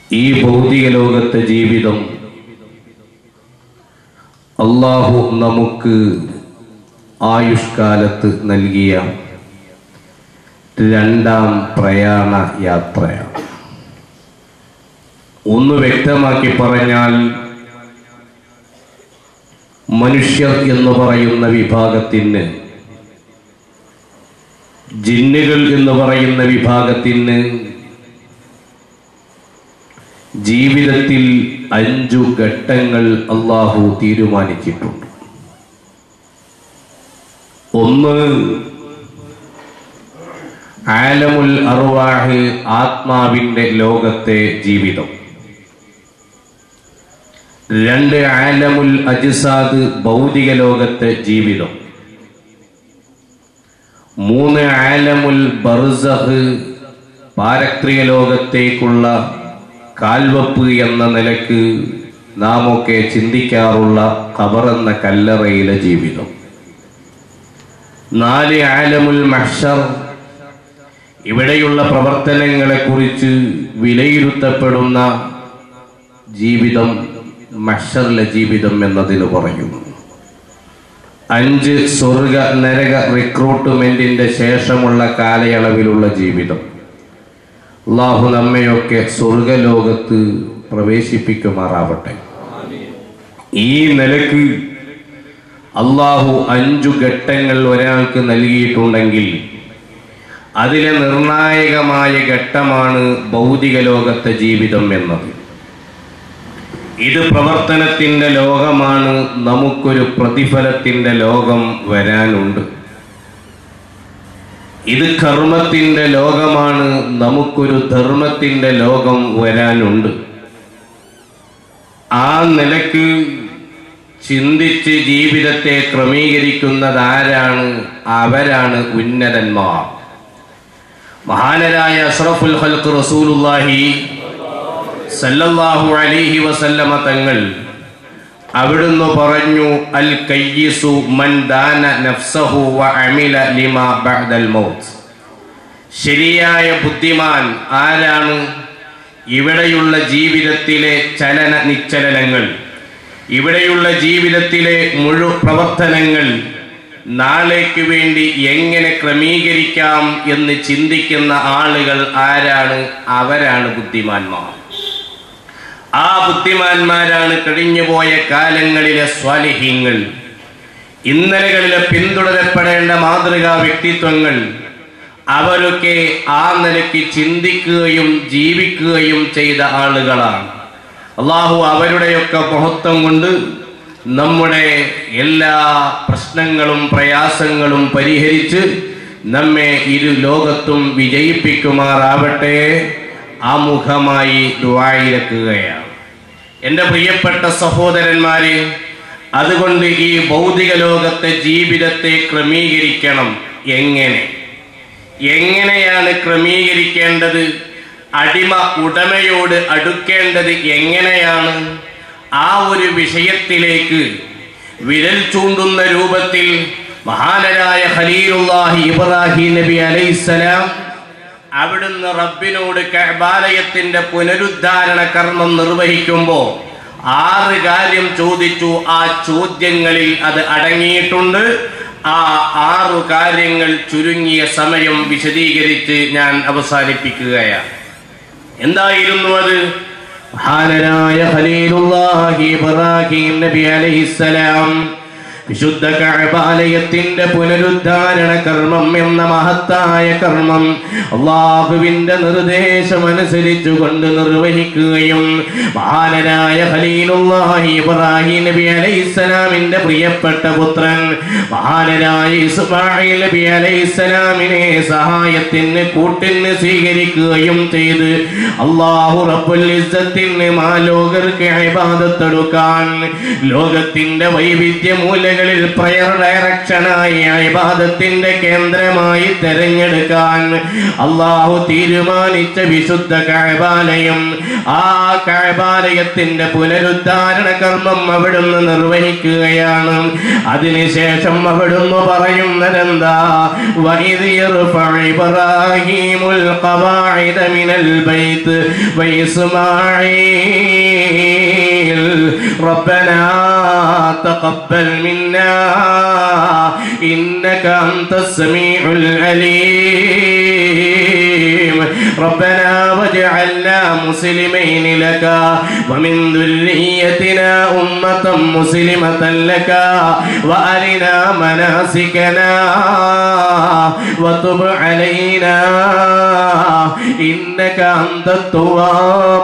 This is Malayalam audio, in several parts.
ഈ ഭൗതിക ലോകത്തെ ജീവിതം അള്ളാഹു നമുക്ക് ആയുഷ്കാലത്ത് നൽകിയ രണ്ടാം പ്രയാണ യാത്രയാണ് ഒന്ന് വ്യക്തമാക്കി പറഞ്ഞാൽ മനുഷ്യർ എന്ന് പറയുന്ന വിഭാഗത്തിന് ജിന്നുകൾ എന്ന് പറയുന്ന വിഭാഗത്തിന് ജീവിതത്തിൽ അഞ്ചു ഘട്ടങ്ങൾ അള്ളാഹു തീരുമാനിച്ചിട്ടുണ്ട് ഒന്ന് ആലമുൽ അറുവാഹ് ആത്മാവിന്റെ ലോകത്തെ ജീവിതം രണ്ട് ആലമുൽ അജിസാദ് ഭൗതിക ലോകത്തെ ജീവിതം മൂന്ന് ആലമുൽ ബർസഹ് പാരത്രിക ലോകത്തേക്കുള്ള കാൽവപ്പ് എന്ന നിലക്ക് നാം ഒക്കെ ചിന്തിക്കാറുള്ള ഖബർ എന്ന കല്ലറയിലെ ജീവിതം നാല് ആലമുൽ മഹ്ഷർ ഇവിടെയുള്ള പ്രവർത്തനങ്ങളെക്കുറിച്ച് വിലയിരുത്തപ്പെടുന്ന ജീവിതം മഷറിലെ ജീവിതം എന്നതിന് പറയുന്നു അഞ്ച് സ്വർഗ നരക റിക്രൂട്ട്മെന്റിന്റെ ശേഷമുള്ള കാലയളവിലുള്ള ജീവിതം അള്ളാഹു നമ്മയൊക്കെ സ്വർഗലോകത്ത് പ്രവേശിപ്പിക്കുമാറാവട്ടെ ഈ നിലക്ക് അള്ളാഹു അഞ്ചു ഘട്ടങ്ങൾ ഒരാൾക്ക് നൽകിയിട്ടുണ്ടെങ്കിൽ അതിലെ നിർണായകമായ ഘട്ടമാണ് ഭൗതിക ലോകത്തെ ജീവിതം എന്നത് ഇത് പ്രവർത്തനത്തിന്റെ ലോകമാണ് നമുക്കൊരു പ്രതിഫലത്തിന്റെ ലോകം വരാനുണ്ട് ഇത് കർമ്മത്തിന്റെ ലോകമാണ് നമുക്കൊരു ധർമ്മത്തിന്റെ ലോകം വരാനുണ്ട് ആ നിലക്ക് ചിന്തിച്ച് ജീവിതത്തെ ക്രമീകരിക്കുന്നത് ആരാണ് അവരാണ് ഉന്നതന്മാർ മഹാനരായ അഷ്റഫുൽ ഖൽഖ് റസൂലുള്ളാഹി സല്ലല്ലാഹു അലൈഹി വസല്ലമ തങ്ങൾ അവിടുന്ന് പറഞ്ഞു അൽ കയ്യിസു മൻ ദാന നഫ്സഹു വ അമില ലിമ ബഅദൽ മൗത്ത് ശരിയായ ബുദ്ധിമാൻ ആരാണ് ഇവിടെയുള്ള ജീവിതത്തിലെ ചലന നിശ്ചലനങ്ങൾ ഇവിടെയുള്ള ജീവിതത്തിലെ മുഴു പ്രവർത്തനങ്ങൾ നാളേക്ക് വേണ്ടി എങ്ങനെ ക്രമീകരിക്കാം എന്ന് ചിന്തിക്കുന്ന ആളുകൾ ആരാണ് അവരാണ് ബുദ്ധിമാന്മാർ ആ ബുദ്ധിമാന്മാരാണ് കഴിഞ്ഞുപോയ കാലങ്ങളിലെ സ്വാലിഹ്യങ്ങൾ ഇന്നലകളിലെ പിന്തുടരപ്പെടേണ്ട മാതൃകാ വ്യക്തിത്വങ്ങൾ അവരൊക്കെ ആ നിലയ്ക്ക് ചിന്തിക്കുകയും ജീവിക്കുകയും ചെയ്ത ആളുകളാണ് അള്ളാഹു അവരുടെയൊക്കെ മഹത്വം കൊണ്ട് നമ്മുടെ എല്ലാ പ്രശ്നങ്ങളും പ്രയാസങ്ങളും പരിഹരിച്ച് നമ്മെ ഇരു ലോകത്തും വിജയിപ്പിക്കുമാറാവട്ടെ ആമുഖമായി ദുവായിരക്കുകയാണ് എൻ്റെ പ്രിയപ്പെട്ട സഹോദരന്മാരെ അതുകൊണ്ട് ഈ ഭൗതിക ലോകത്തെ ജീവിതത്തെ ക്രമീകരിക്കണം എങ്ങനെ എങ്ങനെയാണ് ക്രമീകരിക്കേണ്ടത് അടിമ ഉടമയോട് അടുക്കേണ്ടത് എങ്ങനെയാണ് ആ ഒരു വിഷയത്തിലേക്ക് വിരൽ ചൂണ്ടുന്ന രൂപത്തിൽ മഹാനരായ ഖലീലുല്ലാഹി ഇബ്രാഹിം നബി അലൈഹിസ്സലാം അവിടുന്ന് റബ്ബിനോട് കഅബാലയത്തിന്റെ പുനരുദ്ധാരണ കർമ്മം നിർവഹിക്കുമ്പോൾ ആറ് കാര്യം ചോദിച്ചു ആ ചോദ്യങ്ങളിൽ അത് അടങ്ങിയിട്ടുണ്ട് ആ ആറു കാര്യങ്ങൾ ചുരുങ്ങിയ സമയം വിശദീകരിച്ച് ഞാൻ അവസാനിപ്പിക്കുകയാണ് എന്തായിരുന്നു അത് മഹാനരായ ഖലീലുല്ലാഹി ഇബ്രാഹിം നബി അലൈഹിസ്സലാം വിശുദ്ധ കഅബാലയത്തിന്റെ പുനരുദ്ധാരണ കർമ്മം എന്ന മഹത്തായ കർമ്മം അള്ളാഹുവിന്റെ നിർദ്ദേശം അനുസരിച്ചുകൊണ്ട് നിർവഹിക്കുകയും മഹാനരായ ഖലീലുല്ലാഹി ഇബ്രാഹിം നബി അലൈഹിസ്സലാമിന്റെ പ്രിയപ്പെട്ട പുത്രൻ മഹാനരായ ഇസ്മായിൽ നബി അലൈഹിസ്സലാമിനെ സഹായത്തിന് കൂട്ടിന് സ്വീകരിക്കുകയും ചെയ്ത് അള്ളാഹു റബ്ബുൽ ഇസ്സത്തിന് മാലോകർക്ക് ഇബാദത്തെടുക്കാൻ ലോകത്തിന്റെ വൈവിധ്യ മൂലങ്ങൾ മേഖലകളിൽ പ്രയർ ഡയറക്ഷനായി ഇബാദത്തിന്റെ കേന്ദ്രമായി തെരഞ്ഞെടുക്കാൻ അള്ളാഹു തീരുമാനിച്ച വിശുദ്ധ കഴബാലയം ആ കഴബാലയത്തിന്റെ പുനരുദ്ധാരണ കർമ്മം അവിടുന്ന് നിർവഹിക്കുകയാണ് അതിനുശേഷം അവിടുന്ന് പറയുന്നതെന്താ വൈദ് يرفع إبراهيم القواعد من البيت وإسماعيل ربنا تقبل منا إنك أنت السميع العليم ربنا واجعلنا مسلمين لك ومن ذريتنا أمة مسلمة لك وأرنا مناسكنا وتب علينا إنك أنت التواب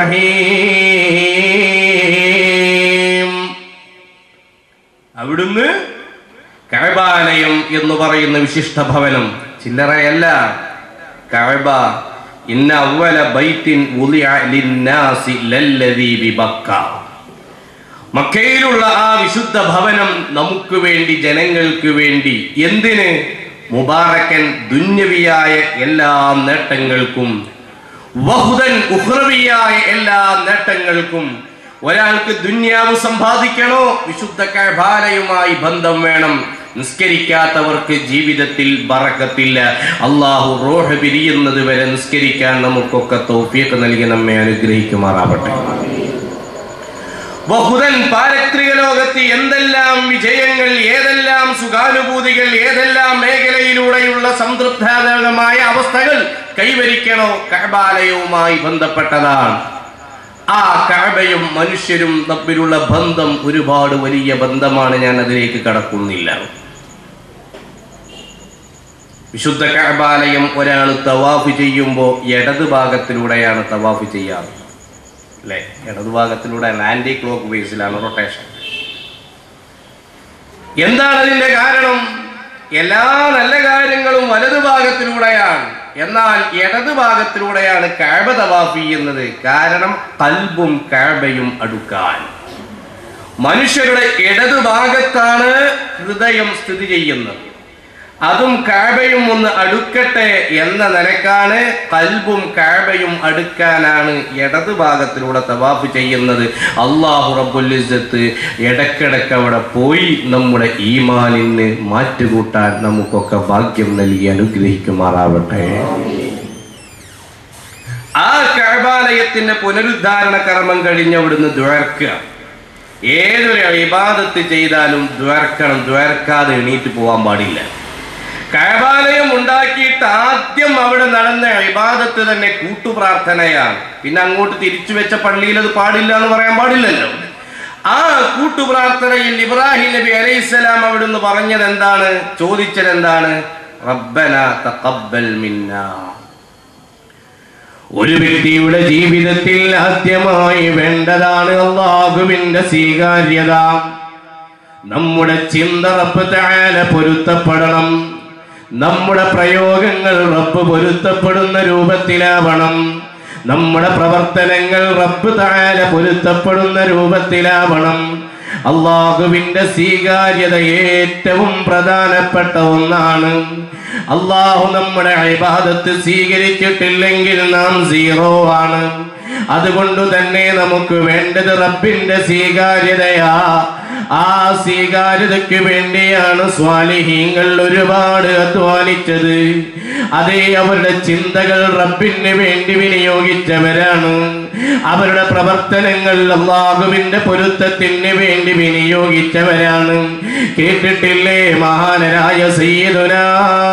الرحيم അവിടുന്ന് കഴബാലയം എന്ന് പറയുന്ന വിശിഷ്ട ഭവനം ചില്ലറയല്ല കഴബ ഇന്ന അവല ബൈത്തിൻ ഉളിഅ ലിന്നാസി ലല്ലദീ ബിബക്ക മക്കയിലുള്ള ആ വിശുദ്ധ ഭവനം നമുക്ക് വേണ്ടി ജനങ്ങൾക്ക് വേണ്ടി എന്തിന് മുബാറക്കൻ ദുന്യവിയായ എല്ലാ നേട്ടങ്ങൾക്കും വഹുദൻ ഉഹ്റവിയായ എല്ലാ നേട്ടങ്ങൾക്കും ഒരാൾക്ക് ദുന്യാവ് സമ്പാദിക്കണോ വിശുദ്ധ കഴബാലയുമായി ബന്ധം വേണം നിസ്കരിക്കാത്തവർക്ക് ജീവിതത്തിൽ ബറക്കത്തില്ല അള്ളാഹു റോഹ് പിരിയുന്നത് വരെ നിസ്കരിക്കാൻ നമുക്കൊക്കെ തോഫിയൊക്കെ നൽകി നമ്മെ അനുഗ്രഹിക്കുമാറാവട്ടെ ബഹുദൻ പാരത്രിക ലോകത്ത് എന്തെല്ലാം വിജയങ്ങൾ ഏതെല്ലാം സുഖാനുഭൂതികൾ ഏതെല്ലാം മേഖലയിലൂടെയുള്ള സംതൃപ്താജനകമായ അവസ്ഥകൾ കൈവരിക്കണോ കഴബാലയവുമായി ബന്ധപ്പെട്ടതാണ് ആ കഴബയും മനുഷ്യരും തമ്മിലുള്ള ബന്ധം ഒരുപാട് വലിയ ബന്ധമാണ് ഞാൻ അതിലേക്ക് കടക്കുന്നില്ല വിശുദ്ധ കഴബാലയം ഒരാൾ തവാഫ് ചെയ്യുമ്പോൾ ഇടത് ഭാഗത്തിലൂടെയാണ് തവാഫ് ചെയ്യാറ് അല്ലേ ഇടതുഭാഗത്തിലൂടെ ആന്റി ക്ലോക്ക് ബേസിലാണ് റൊട്ടേഷൻ എന്താണ് അതിന്റെ കാരണം എല്ലാ നല്ല കാര്യങ്ങളും വലതുഭാഗത്തിലൂടെയാണ് എന്നാൽ ഇടതുഭാഗത്തിലൂടെയാണ് കാഴ്ബ തവാഫ് ചെയ്യുന്നത് കാരണം കൽബും കാഴ്ബയും അടുക്കാൻ മനുഷ്യരുടെ ഇടതുഭാഗത്താണ് ഹൃദയം സ്ഥിതി ചെയ്യുന്നത് അതും കാബയും ഒന്ന് അടുക്കട്ടെ എന്ന നിലക്കാണ് കൽബും കാബയും അടുക്കാനാണ് ഇടത് ഭാഗത്തിലൂടെ തവാഫ് ചെയ്യുന്നത് അള്ളാഹു റബ്ബുലിസത്ത് ഇടക്കിടക്ക് അവിടെ പോയി നമ്മുടെ ഈമാനിന് മാറ്റുകൂട്ടാൻ നമുക്കൊക്കെ ഭാഗ്യം നൽകി അനുഗ്രഹിക്കുമാറാവട്ടെ ആ കഴബാലയത്തിന്റെ പുനരുദ്ധാരണ കർമ്മം കഴിഞ്ഞവിടുന്ന് ദ്വേർക്കുക ഏതൊരു ഇബാദത്ത് ചെയ്താലും ദ്വേർക്കണം ദ്വേർക്കാതെ എണീറ്റ് പോകാൻ പാടില്ല കഴബാലയം ഉണ്ടാക്കിയിട്ട് ആദ്യം അവിടെ നടന്ന ഇബാദത്ത് തന്നെ കൂട്ടുപ്രാർത്ഥനയാണ് പിന്നെ അങ്ങോട്ട് തിരിച്ചു വെച്ച പള്ളിയിൽ അത് പാടില്ല എന്ന് പറയാൻ പാടില്ലല്ലോ ആ കൂട്ടുപ്രാർത്ഥനയിൽ ഇബ്രാഹിം നബി അലൈഹിസ്സലാം അവിടുന്ന് പറഞ്ഞത് എന്താണ് ചോദിച്ചത് എന്താണ് റബ്ബന തഖബ്ബൽ മിന്നാ ഒരു വ്യക്തിയുടെ ജീവിതത്തിൽ ആദ്യമായി വേണ്ടതാണ് അള്ളാഹുവിന്റെ സ്വീകാര്യത നമ്മുടെ ചിന്ത റബ്ബ് താല പൊരുത്തപ്പെടണം നമ്മുടെ പ്രയോഗങ്ങൾ റബ്ബ് പൊരുത്തപ്പെടുന്ന രൂപത്തിലാവണം നമ്മുടെ പ്രവർത്തനങ്ങൾ റബ്ബ് താല പൊരുത്തപ്പെടുന്ന രൂപത്തിലാവണം അള്ളാഹുവിന്റെ സ്വീകാര്യത ഏറ്റവും പ്രധാനപ്പെട്ട ഒന്നാണ് അള്ളാഹു നമ്മുടെ അഭിബാധത്ത് സ്വീകരിച്ചിട്ടില്ലെങ്കിൽ നാം സീറോ ആണ് അതുകൊണ്ട് തന്നെ നമുക്ക് വേണ്ടത് റബ്ബിന്റെ സ്വീകാര്യതയാ ആ സ്വീകാര്യതയ്ക്ക് വേണ്ടിയാണ് സ്വാലിഹീങ്ങൾ ഒരുപാട് അധ്വാനിച്ചത് അതേ അവരുടെ ചിന്തകൾ റബ്ബിന് വേണ്ടി വിനിയോഗിച്ചവരാണ് അവരുടെ പ്രവർത്തനങ്ങൾ അള്ളാഹുവിന്റെ പൊരുത്തത്തിന് വേണ്ടി വിനിയോഗിച്ചവരാണ് കേട്ടിട്ടില്ലേ മഹാനരായ സയ്യിദുനാ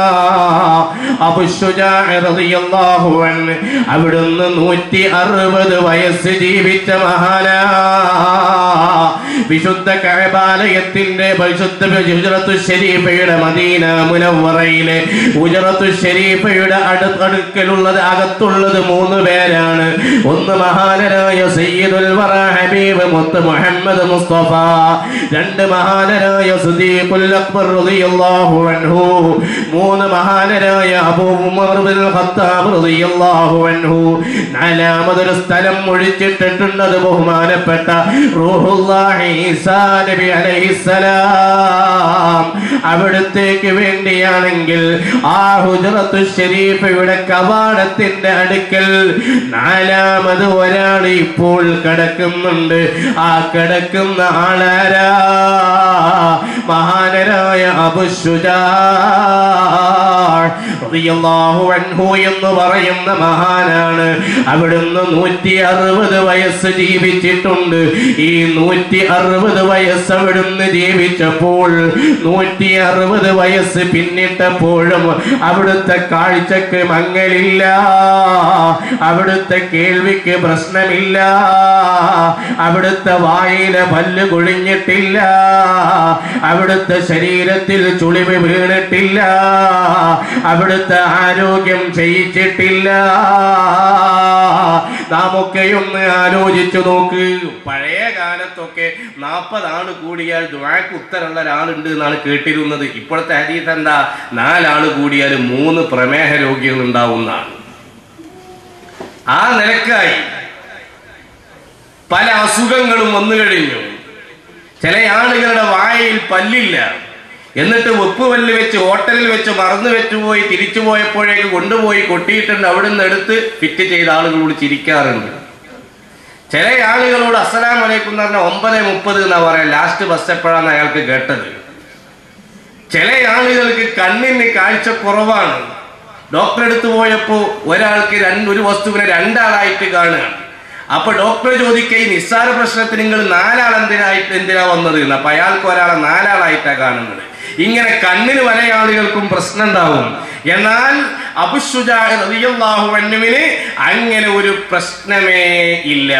അബുഷുജാഹു അവിടുന്ന് നൂറ്റി അറുപത് വയസ്സ് ജീവിച്ച മഹാനാ വിശുദ്ധ കഴബാലയത്തിന്റെ പരിശുദ്ധ ഹുജറത്തു ഷരീഫയുടെ മദീന മുനവറയിലെ ഹുജറത്തു ഷരീഫയുടെ അടു അടുക്കലുള്ളത് അകത്തുള്ളത് മൂന്ന് പേരാണ് ഒന്ന് മഹാനരായ സയ്യിദുൽ വറ ഹബീബ് മുത്ത് മുഹമ്മദ് മുസ്തഫ രണ്ട് മഹാനരായ സുദീഖുൽ അക്ബർ റളിയല്ലാഹു അൻഹു മൂന്ന് മഹാനരായ അബൂ ഉമർ ബിൻ ഖത്താബ് റളിയല്ലാഹു അൻഹു നാലാമതൊരു സ്ഥലം ഒഴിച്ചിട്ടിട്ടുണ്ട് അത് ബഹുമാനപ്പെട്ട റൂഹുല്ലാഹി ഈസാ നബി അലൈഹിസ്സലാം അവിടത്തേക്ക് വേണ്ടിയാണെങ്കിൽ ആ ഹുജറത്തു ഷരീഫയുടെ കവാടത്തിന്റെ അടുക്കൽ നാലാമത് ഒരാൾ ഇപ്പോൾ കിടക്കുന്നുണ്ട് ആ കിടക്കുന്ന ആളാരാ മഹാനരായ അബുഷുജാ റളിയല്ലാഹു അൻഹു എന്ന് പറയുന്ന മഹാനാണ് അവിടുന്ന് നൂറ്റി അറുപത് വയസ്സ് ജീവിച്ചിട്ടുണ്ട് ഈ നൂറ്റി അറുപത് വയസ്സ് അവിടുന്ന് ജീവിച്ചപ്പോൾ നൂറ്റി അറുപത് വയസ്സ് പിന്നിട്ടപ്പോഴും അവിടുത്തെ കാഴ്ചക്ക് മങ്ങലില്ല അവിടുത്തെ കേൾവിക്ക് പ്രശ്നമില്ല അവിടുത്തെ വായിലെ പല്ല് കൊഴിഞ്ഞിട്ടില്ല അവിടുത്തെ ശരീരത്തിൽ ചുളിവ് വീണിട്ടില്ല അവിടുത്തെ ആരോഗ്യം ചെയ്യിച്ചിട്ടില്ല നാമൊക്കെ ഒന്ന് ആലോചിച്ചു നോക്ക് പഴയ കാലത്തൊക്കെ നാൽപ്പതാണ് കൂടിയാൽ ദ്വാക്ക് ഉത്തരമുള്ള ഒരാളുണ്ട് എന്നാണ് കേട്ടിരുന്നത് ഇപ്പോഴത്തെ ഹരീത് എന്താ നാലാള് കൂടിയാൽ മൂന്ന് പ്രമേഹ രോഗികൾ ഉണ്ടാവുന്നതാണ് ആ നിലക്കായി പല അസുഖങ്ങളും വന്നു കഴിഞ്ഞു ചില ആളുകളുടെ വായയിൽ പല്ലില്ല എന്നിട്ട് വെപ്പ് പല്ല് വെച്ച് ഹോട്ടലിൽ വെച്ച് മറന്നു വെച്ചുപോയി തിരിച്ചു പോയപ്പോഴേക്ക് കൊണ്ടുപോയി കൊട്ടിയിട്ടുണ്ട് അവിടെ നിന്ന് എടുത്ത് ഫിറ്റ് ചെയ്ത ആളുകളോട് ചിരിക്കാറുണ്ട് ചില ആളുകളോട് അസ്സലാം വലൈക്കും എന്ന് പറഞ്ഞാൽ ഒമ്പത് മുപ്പത് എന്നാ പറയാ ലാസ്റ്റ് ബസ് എപ്പോഴാണ് അയാൾക്ക് കേട്ടത് ചില ആളുകൾക്ക് കണ്ണിന് കാഴ്ച കുറവാണ് ഡോക്ടറെ അടുത്ത് പോയപ്പോൾ ഒരാൾക്ക് രണ്ട് ഒരു വസ്തുവിനെ രണ്ടാളായിട്ട് കാണുകയാണ് അപ്പൊ ഡോക്ടർ ചോദിക്കുക ഈ നിസ്സാര പ്രശ്നത്തിന് നിങ്ങൾ നാലാൾ എന്തിനായിട്ട് എന്തിനാ വന്നത് എന്ന് അപ്പൊ അയാൾക്ക് ഒരാളെ നാലാളായിട്ടാ കാണുന്നത് ഇങ്ങനെ കണ്ണിന് പല ആളുകൾക്കും പ്രശ്നം ഉണ്ടാവും എന്നാൽ അബുഷുജാഹുവിന് അങ്ങനെ ഒരു പ്രശ്നമേ ഇല്ല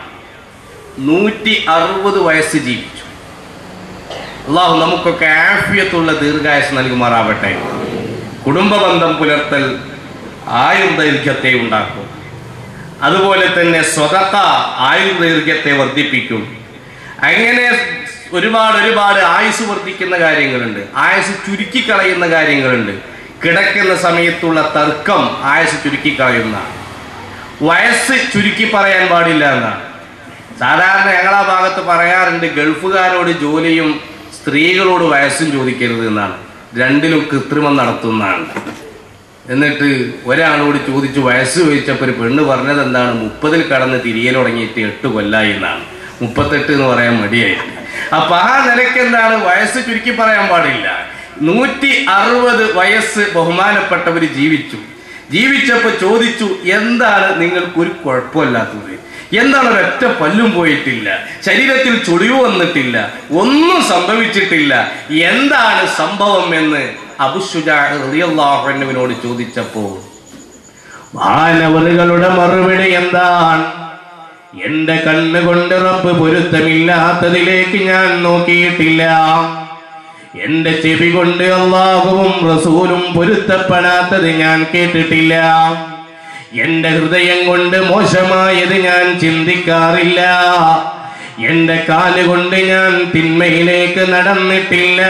നൂറ്റി അറുപത് വയസ്സ് ജീവിച്ചു അള്ളാഹു നമുക്കൊക്കെ ആഫിയത്തുള്ള ദീർഘായുസ് നൽകുമാറാവട്ടെ കുടുംബ ബന്ധം പുലർത്തൽ ആയുർദൈർഘ്യത്തെ ഉണ്ടാക്കും അതുപോലെ തന്നെ സ്വതത്ത ആയുർദൈർഘ്യത്തെ വർദ്ധിപ്പിക്കും അങ്ങനെ ഒരുപാട് ഒരുപാട് ആയുസ് വർദ്ധിക്കുന്ന കാര്യങ്ങളുണ്ട് ആയുസ് ചുരുക്കിക്കളയുന്ന കാര്യങ്ങളുണ്ട് കിടക്കുന്ന സമയത്തുള്ള തർക്കം ആയുസ് ചുരുക്കിക്കളയുന്ന വയസ്സ് ചുരുക്കി പറയാൻ പാടില്ല എന്നാണ് സാധാരണ ഞങ്ങളാ ഭാഗത്ത് പറയാറുണ്ട് ഗൾഫുകാരോട് ജോലിയും സ്ത്രീകളോട് വയസ്സും ചോദിക്കരുത് എന്നാണ് രണ്ടിലും കൃത്രിമം നടത്തുന്നതാണ് എന്നിട്ട് ഒരാളോട് ചോദിച്ചു വയസ്സ് ചോദിച്ചപ്പോൾ ഒരു പെണ്ണ് പറഞ്ഞത് എന്താണ് മുപ്പതിൽ കടന്ന് തിരിയൽ തുടങ്ങിയിട്ട് എട്ട് കൊല്ലായി എന്നാണ് മുപ്പത്തെട്ട് എന്ന് പറയാൻ മടിയായിട്ട് അപ്പൊ ആ നിലയ്ക്ക് എന്താണ് വയസ്സ് ചുരുക്കി പറയാൻ പാടില്ല നൂറ്റി അറുപത് വയസ്സ് ബഹുമാനപ്പെട്ടവർ ജീവിച്ചു ജീവിച്ചപ്പോൾ ചോദിച്ചു എന്താണ് നിങ്ങൾക്കൊരു കുഴപ്പമില്ലാത്തത് എന്താണ് ഒരൊറ്റ പല്ലും പോയിട്ടില്ല ശരീരത്തിൽ ചൊടിവ് വന്നിട്ടില്ല ഒന്നും സംഭവിച്ചിട്ടില്ല എന്താണ് സംഭവം എന്ന് അബുഷുജാഹുവിനോട് ചോദിച്ചപ്പോ മാനവറുകളുടെ മറുപടി എന്താണ് എന്റെ കണ്ണുകൊണ്ട് റബ്ബ് പൊരുത്തമില്ലാത്തതിലേക്ക് ഞാൻ നോക്കിയിട്ടില്ല എന്റെ ചെവി കൊണ്ട് അള്ളാഹുവും റസൂലും പൊരുത്തപ്പെടാത്തത് ഞാൻ കേട്ടിട്ടില്ല എന്റെ ഹൃദയം കൊണ്ട് മോശമായത് ഞാൻ ചിന്തിക്കാറില്ല എന്റെ കാലുകൊണ്ട് ഞാൻ തിന്മയിലേക്ക് നടന്നിട്ടില്ല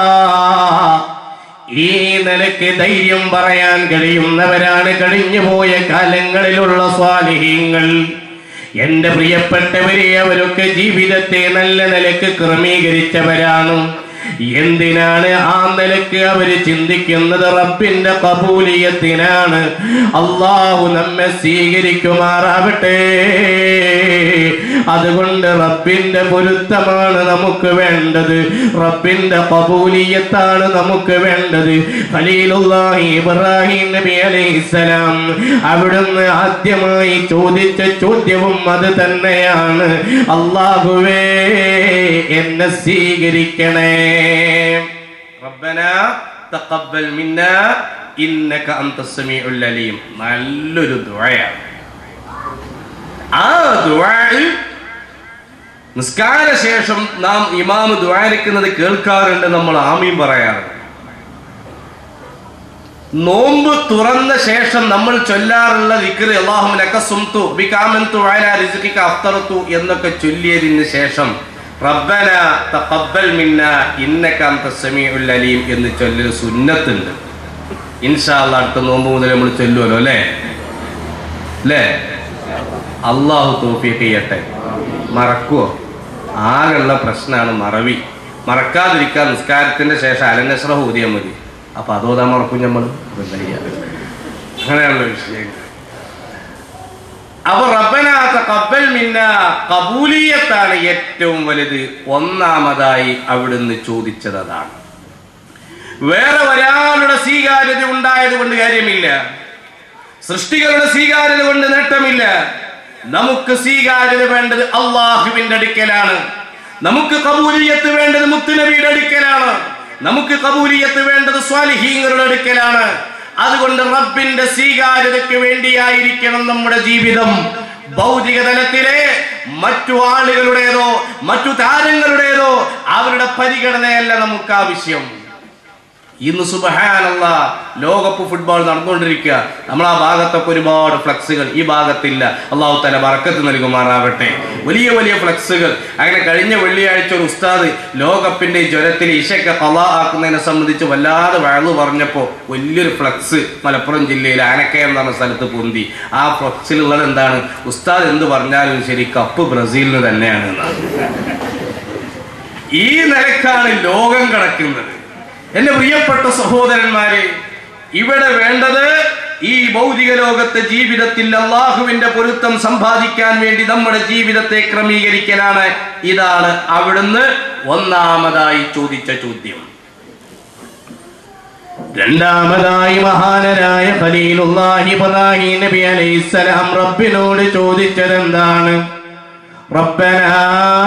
ഈ നിലയ്ക്ക് ധൈര്യം പറയാൻ കഴിയുന്നവരാണ് കഴിഞ്ഞുപോയ കാലങ്ങളിലുള്ള സ്വാലിഹീങ്ങൾ എന്റെ പ്രിയപ്പെട്ടവരെ അവരൊക്കെ ജീവിതത്തെ നല്ല നിലക്ക് ക്രമീകരിച്ചവരാണ് എന്തിനാണ് ആ നിലക്ക് അവര് ചിന്തിക്കുന്നത് റബ്ബിന്റെ കബൂലിയത്തിനാണ് അള്ളാഹു നമ്മെ സ്വീകരിക്കുമാറാവട്ടെ അതുകൊണ്ട് റബ്ബിന്റെ പൊരുത്തമാണ് നമുക്ക് വേണ്ടത് റബ്ബിന്റെ കബൂലിയത്താണ് നമുക്ക് വേണ്ടത് ഖലീലുല്ലാഹി ഇബ്രാഹിം നബി അലൈഹിസ്സലാം അവിടുന്ന് ആദ്യമായി ചോദിച്ച ചോദ്യവും അത് തന്നെയാണ് അള്ളാഹുവേ എന്നെ സ്വീകരിക്കണേ റബ്ബനാ തഖബ്ബൽ മിന്നാ ഇന്നക അൻതസ് സമീഉൽ അലീം നല്ലൊരു ദുആയാണ് ആ ദുആ നിസ്കാര ശേഷം നാം ഇമാമ് ദ്വാരിക്കുന്നത് കേൾക്കാറുണ്ട് നമ്മൾ ആമീൻ പറയാറുണ്ട് നോമ്പ് തുറന്ന ശേഷം നമ്മൾ ചൊല്ലാറുള്ള വിക്രി അള്ളാഹു ലക്കസുംതു ബികാമന്തു അലാ റിസ്ഖിക അഫ്തറതു എന്നൊക്കെ ചൊല്ലിയതിന് ശേഷം റബ്ബന തഖബ്ബൽ മിന്ന ഇന്നക അൻതസ് സമീഉൽ അലീം എന്ന് ചൊല്ലൽ സുന്നത്തുണ്ട് ഇൻഷാ അല്ലാഹ് അടുത്ത നോമ്പ് മുതൽ നമ്മൾ ചൊല്ലുമല്ലോ അല്ലേ അല്ലേ അള്ളാഹു തോഫീക്ക് ചെയ്യട്ടെ മറക്കുവോ ആകെയുള്ള പ്രശ്നമാണ് മറവി മറക്കാതിരിക്കാൻ നിസ്കാരത്തിന്റെ ശേഷം അലനശ്ര ഊതിയാൽ മതി അപ്പൊ അതോതാ മറക്കും നമ്മൾ അങ്ങനെയുള്ള വിഷയങ്ങൾ അപ്പൊ റബ്ബനാത്ത കബൽ മിന്ന കബൂലിയത്താണ് ഏറ്റവും വലുത് ഒന്നാമതായി അവിടുന്ന് ചോദിച്ചത് അതാണ് വേറെ ഒരാളുടെ സ്വീകാര്യത ഉണ്ടായത് കൊണ്ട് കാര്യമില്ല സൃഷ്ടികളുടെ സ്വീകാര്യത കൊണ്ട് നേട്ടമില്ല നമുക്ക് സ്വീകാര്യത വേണ്ടത് അള്ളാഹുവിന്റെ അടുക്കലാണ് നമുക്ക് കബൂലിയത്ത് വേണ്ടത് മുത്തുനബിയുടെ അടുക്കലാണ് നമുക്ക് കബൂലിയത്ത് വേണ്ടത് സ്വാലിഹീങ്ങളുടെ അടുക്കലാണ് അതുകൊണ്ട് റബ്ബിന്റെ സ്വീകാര്യതയ്ക്ക് വേണ്ടിയായിരിക്കണം നമ്മുടെ ജീവിതം ഭൗതിക തലത്തിലെ മറ്റു ആളുകളുടേതോ മറ്റു താരങ്ങളുടേതോ അവരുടെ പരിഗണനയല്ല നമുക്ക് ആവശ്യം ഇന്ന് സുബഹാനല്ല ലോകകപ്പ് ഫുട്ബോൾ നടന്നുകൊണ്ടിരിക്കുക നമ്മൾ ആ ഭാഗത്തൊക്കെ ഒരുപാട് ഫ്ലക്സുകൾ ഈ ഭാഗത്തില്ല അള്ളാഹു തല ബറക്കത്ത് നൽകുമാറാവട്ടെ വലിയ വലിയ ഫ്ലക്സുകൾ അങ്ങനെ കഴിഞ്ഞ വെള്ളിയാഴ്ച ഒരു ഉസ്താദ് ലോകകപ്പിന്റെ ഈ ജ്വരത്തിൽ ഇഷയ്ക്ക് കല ആക്കുന്നതിനെ സംബന്ധിച്ച് വല്ലാതെ വഴന്നു പറഞ്ഞപ്പോൾ വലിയൊരു ഫ്ലക്സ് മലപ്പുറം ജില്ലയിൽ ആനക്കയം എന്ന് പറഞ്ഞ സ്ഥലത്ത് പൊന്തി ആ ഫ്ലക്സിലുള്ളത് എന്താണ് ഉസ്താദ് എന്ത് പറഞ്ഞാലും ശരി കപ്പ് ബ്രസീലിന് തന്നെയാണ് എന്നാണ് ഈ നിലക്കാണ് ലോകം കിടക്കുന്നത് എന്റെ പ്രിയപ്പെട്ട സഹോദരന്മാരെ ഇവിടെ വേണ്ടത് ഈ ഭൗതിക ലോകത്തെ ജീവിതത്തിൽ അള്ളാഹുവിന്റെ പൊരുത്തം സമ്പാദിക്കാൻ വേണ്ടി നമ്മുടെ ജീവിതത്തെ ക്രമീകരിക്കലാണ് ഇതാണ് അവിടുന്ന് ഒന്നാമതായി ചോദിച്ച ചോദ്യം രണ്ടാമതായി മഹാനരായ ഖലീലുല്ലാഹി ഇബ്രാഹിം നബി അലൈഹിസ്സലാം റബ്ബിനോട് ചോദിച്ചതെന്താണ് റബ്ബനാ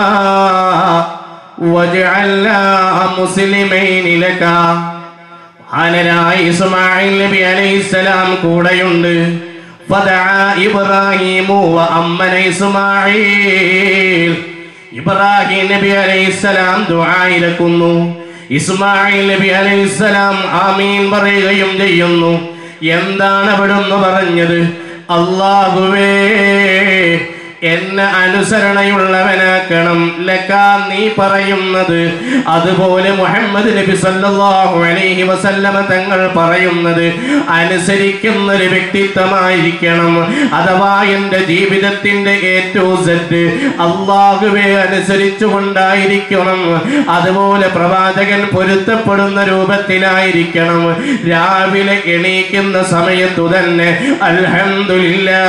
വജ്അൽനാ മുസ്ലിമൈനി ലക മഹാനരായ ഇസ്മായിൽ നബി അലൈഹിസ്സലാം കൂടെയുണ്ട് ഫദഅ ഇബ്രാഹിമു വഅമ്മന ഇസ്മായിൽ ഇബ്രാഹിം നബി അലൈഹിസ്സലാം ദുആയിരക്കുന്നു ഇസ്മായിൽ നബി അലൈഹിസ്സലാം ആമീൻ പറയുകയും ചെയ്യുന്നു എന്താണ് അവിടുന്ന് പറഞ്ഞത് അള്ളാഹുവേ എന്നെ അനുസരണയുള്ളവനാക്കണം ലക്ക നീ പറയുന്നത് അതുപോലെ മുഹമ്മദ് നബി സല്ലല്ലാഹു അലൈഹി വസല്ലമ തങ്ങൾ പറയുന്നത് അനുസരിക്കുന്ന ഒരു വ്യക്തിത്വമായിരിക്കണം അഥവാ എൻ്റെ ജീവിതത്തിന്റെ ഏറ്റവും സെറ്റ് അള്ളാഹുവെ അനുസരിച്ചു കൊണ്ടായിരിക്കണം അതുപോലെ പ്രവാചകൻ പൊരുത്തപ്പെടുന്ന രൂപത്തിലായിരിക്കണം രാവിലെ എണീക്കുന്ന സമയത്തു തന്നെ അൽഹംദുലില്ലാ